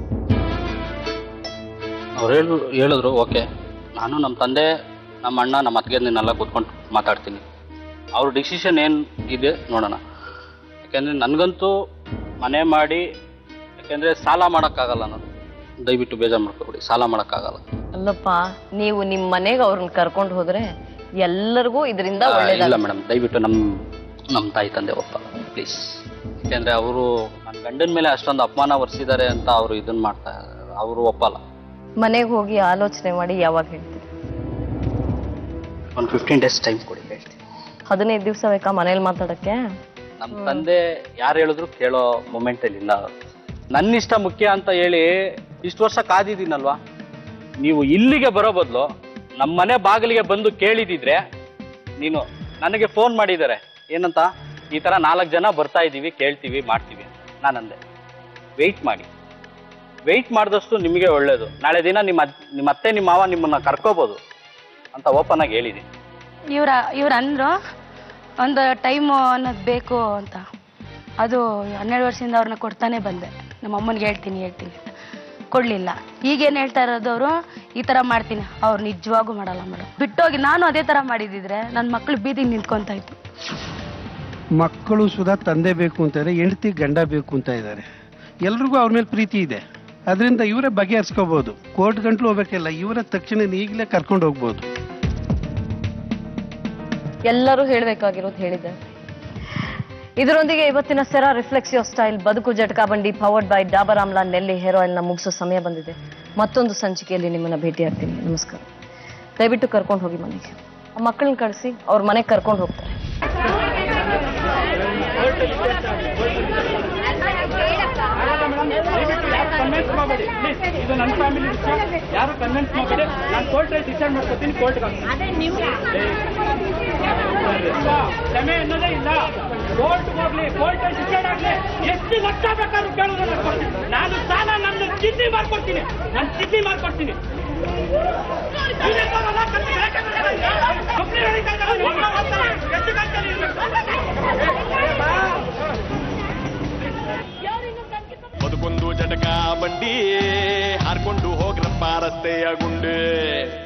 ಅವ್ರು ಹೇಳು ಹೇಳಿದ್ರು ಓಕೆ ನಾನು ನಮ್ಮ ತಂದೆ ನಮ್ಮ ಅಣ್ಣ ನಮ್ಮ ಅತ್ತಿಗೆನೆಲ್ಲ ಕೂತ್ಕೊಂಡು ಮಾತಾಡ್ತೀನಿ ಅವ್ರ ಡಿಸಿಷನ್ ಏನು ಇದೆ ನೋಡೋಣ ಯಾಕೆಂದರೆ ನನಗಂತೂ ಮನೆ ಮಾಡಿ ಯಾಕೆಂದರೆ ಸಾಲ ಮಾಡೋಕ್ಕಾಗಲ್ಲ ನಾನು ದಯವಿಟ್ಟು ಬೇಜಾರು ಮಾಡ್ಕೊಬಿಡಿ ಸಾಲ ಮಾಡೋಕ್ಕಾಗಲ್ಲ
ಅಲ್ಲಪ್ಪ ನೀವು ನಿಮ್ ಮನೆಗೆ ಅವ್ರನ್ನ ಕರ್ಕೊಂಡು ಹೋದ್ರೆ ಎಲ್ಲರಿಗೂ ಇದರಿಂದ
ಆ, ಇಲ್ಲ
ಒಳ್ಳೇದಾಗ
ಮೇಡಮ್ ದಯವಿಟ್ಟು ನಮ್ಮ ನಮ್ಮ ತಾಯಿ ತಂದೆ ಒಪ್ಪಲ್ಲ ಪ್ಲೀಸ್ ಯಾಕೆಂದರೆ ಅವರು ನನ್ನ ಗಂಡನ ಮೇಲೆ ಅಷ್ಟೊಂದು ಅಪಮಾನ ಒರೆಸಿದ್ದಾರೆ ಅಂತ ಅವರು ಇದನ್ನ ಮಾಡ್ತಾ ಅವರು ಒಪ್ಪಲ್ಲ
ಮನೆಗೆ ಹೋಗಿ ಆಲೋಚನೆ ಮಾಡಿ ಯಾವಾಗ ಹೇಳ್ತೀರಿ
ಒಂದು ಫಿಫ್ಟೀನ್ ಡೇಸ್ ಟೈಮ್ ಕೊಡಿ ಹೇಳ್ತೀನಿ
ಹದಿನೈದು ದಿವಸ ಬೇಕಾ ಮನೇಲಿ ಮಾತಾಡಕ್ಕೆ
ನಮ್ಮ ತಂದೆ ಯಾರು ಹೇಳಿದ್ರು ಕೇಳೋ ಮೊಮೆಂಟ್ ಅಲ್ಲಿ ಇಲ್ಲ ನನ್ನ ಇಷ್ಟ ಮುಖ್ಯ ಅಂತ ಹೇಳಿ ಇಷ್ಟು ವರ್ಷ ಕಾದಿದ್ದೀನಲ್ವಾ ನೀವು ಇಲ್ಲಿಗೆ ಬರೋ ಬದಲು ನಮ್ಮ ಮನೆ ಬಾಗಿಲಿಗೆ ಬಂದು ಕೇಳಿದಿದ್ರೆ ನೀನು ನನಗೆ ಫೋನ್ ಮಾಡಿದ್ದಾರೆ ಏನಂತ ಈ ಥರ ನಾಲ್ಕು ಜನ ಬರ್ತಾ ಇದ್ದೀವಿ ಕೇಳ್ತೀವಿ ಮಾಡ್ತೀವಿ ಅಂತ ನಾನಂದೆ ವೆಯ್ಟ್ ಮಾಡಿ ವೆಯ್ಟ್ ಮಾಡಿದಷ್ಟು ನಿಮಗೆ ಒಳ್ಳೇದು ನಾಳೆ ದಿನ ನಿಮ್ಮ ಅದ್- ನಿಮ್ಮ ಅತ್ತೆ ನಿಮ್ಮ ಮಾವ ನಿಮ್ಮನ್ನ ಕರ್ಕೋಬೋದು ಅಂತ ಓಪನ್ ಆಗಿ ಹೇಳಿದ್ದೀನಿ
ಇವ್ರ ಇವ್ರು ಅಂದ್ರು ಒಂದು ಟೈಮು ಅನ್ನೋದು ಬೇಕು ಅಂತ ಅದು ಹನ್ನೆರಡು ವರ್ಷದಿಂದ ಅವ್ರನ್ನ ಕೊಡ್ತಾನೆ ಬಂದೆ ನಮ್ಮ ಅಮ್ಮನಿಗೆ ಹೇಳ್ತೀನಿ ಹೇಳ್ತೀನಿ ಅಂತ ಕೊಡಲಿಲ್ಲ ಈಗೇನು ಹೇಳ್ತಾ ಇರೋದು ಅವರು ಈ ಥರ ಮಾಡ್ತೀನಿ ಅವ್ರು ನಿಜವಾಗೂ ಮಾಡಲ್ಲ ಮೇಡಮ್ ಬಿಟ್ಟೋಗಿ ನಾನು ಅದೇ ಥರ ಮಾಡಿದಿದ್ರೆ ನನ್ನ ಮಕ್ಳು ಬೀದಿಗೆ ನಿಂತ್ಕೊಂತ ಇತ್ತು
ಮಕ್ಕಳು ಸುಧಾ ತಂದೆ ಬೇಕು ಅಂತಾರೆ ಹೆಂಡತಿ ಗಂಡ ಬೇಕು ಅಂತ ಇದ್ದಾರೆ ಎಲ್ರಿಗೂ ಅವ್ರ ಮೇಲೆ ಪ್ರೀತಿ ಇದೆ ಅದರಿಂದ ಇವರೇ ಬಗೆಹರಿಸ್ಕೋಬಹುದು ಕೋರ್ಟ್ ಗಂಟ್ಲು ಹೋಗ್ಬೇಕಿಲ್ಲ ಇವರೇ ತಕ್ಷಣ ಈಗಲೇ ಕರ್ಕೊಂಡು ಹೋಗ್ಬೋದು
ಎಲ್ಲರೂ ಹೇಳಬೇಕಾಗಿರೋದು ಹೇಳಿದ್ದೆ ಇದರೊಂದಿಗೆ ಇವತ್ತಿನ ಸೆರಾ ರಿಫ್ಲೆಕ್ಸಿವ್ ಸ್ಟೈಲ್ ಬದುಕು ಜಟಕಾ ಬಂಡಿ ಪವರ್ಡ್ ಬೈ ಡಾಬರ್ ಆಮ್ಲಾ ನೆಲ್ಲಿ ಹೇರ್ ಆಯಿಲ್ ನ ಮುಗಿಸೋ ಸಮಯ ಬಂದಿದೆ ಮತ್ತೊಂದು ಸಂಚಿಕೆಯಲ್ಲಿ ನಿಮ್ಮನ್ನ ಭೇಟಿಯಾಗ್ತೀನಿ ನಮಸ್ಕಾರ ದಯವಿಟ್ಟು ಕರ್ಕೊಂಡು ಹೋಗಿ ಮನೆಗೆ ಆ ಮಕ್ಕಳನ್ನ ಕಳಿಸಿ ಅವ್ರ ಮನೆಗೆ ಕರ್ಕೊಂಡು ಹೋಗ್ತಾರೆ
ಕನ್ವಿನ್ಸ್ ಮಾಡಬೇಡಿ ಪ್ಲೀಸ್ ಇದು ನನ್ನ ಫ್ಯಾಮಿಲಿ ವಿಷಯ ಯಾರು ಕನ್ವಿನ್ಸ್ ಮಾಡಬೇಡಿ ನಾನು ಕೋರ್ಟ್ ಡಿಸೈಡ್ ಮಾಡ್ಕೊತೀನಿ ಕೋರ್ಟ್ಗೆ ಕ್ಷಮೆ ಅನ್ನೋದೇ ಇಲ್ಲ ಕೋರ್ಟ್ ಹೋಗ್ಲಿ ಕೋರ್ಟ್ ಡಿಸೈಡ್ ಆಗ್ಲಿ ಎಷ್ಟು ಲಕ್ಷ ಬೇಕಾದ್ರೂ ಕೇಳಿದ್ರೆ ನಾನು ಕೊಡ್ತೀನಿ. ನಾನು ಸಾಲ ನನ್ನ ಚಿನ್ನಿ ಮಾಡ್ಕೊಡ್ತೀನಿ ನಾನು ಚಿನ್ನಿ ಮಾಡ್ಕೊಡ್ತೀನಿ ಇದೇ ತಗೊಳ್ಳ, ಕತ್ತಿ ಬೇಕಂದ್ರೆ ಕಂಪ್ನಿ ನಡೀತಾ ಇದ್ದಾರೆ, ನೀವು ಹೋಗ್ತಾರೆ. ಎಷ್ಟು ಗಂಟೆಲಿ ಇರ್ಬೇಕು?
ಬದುಕೊಂದು ಜಟಕ ಬಂಡಿ ಹಾರ್ಕೊಂಡು ಹೋಗ್ರಪ್ಪ ರಸ್ತೆಯ ಗುಂಡೆ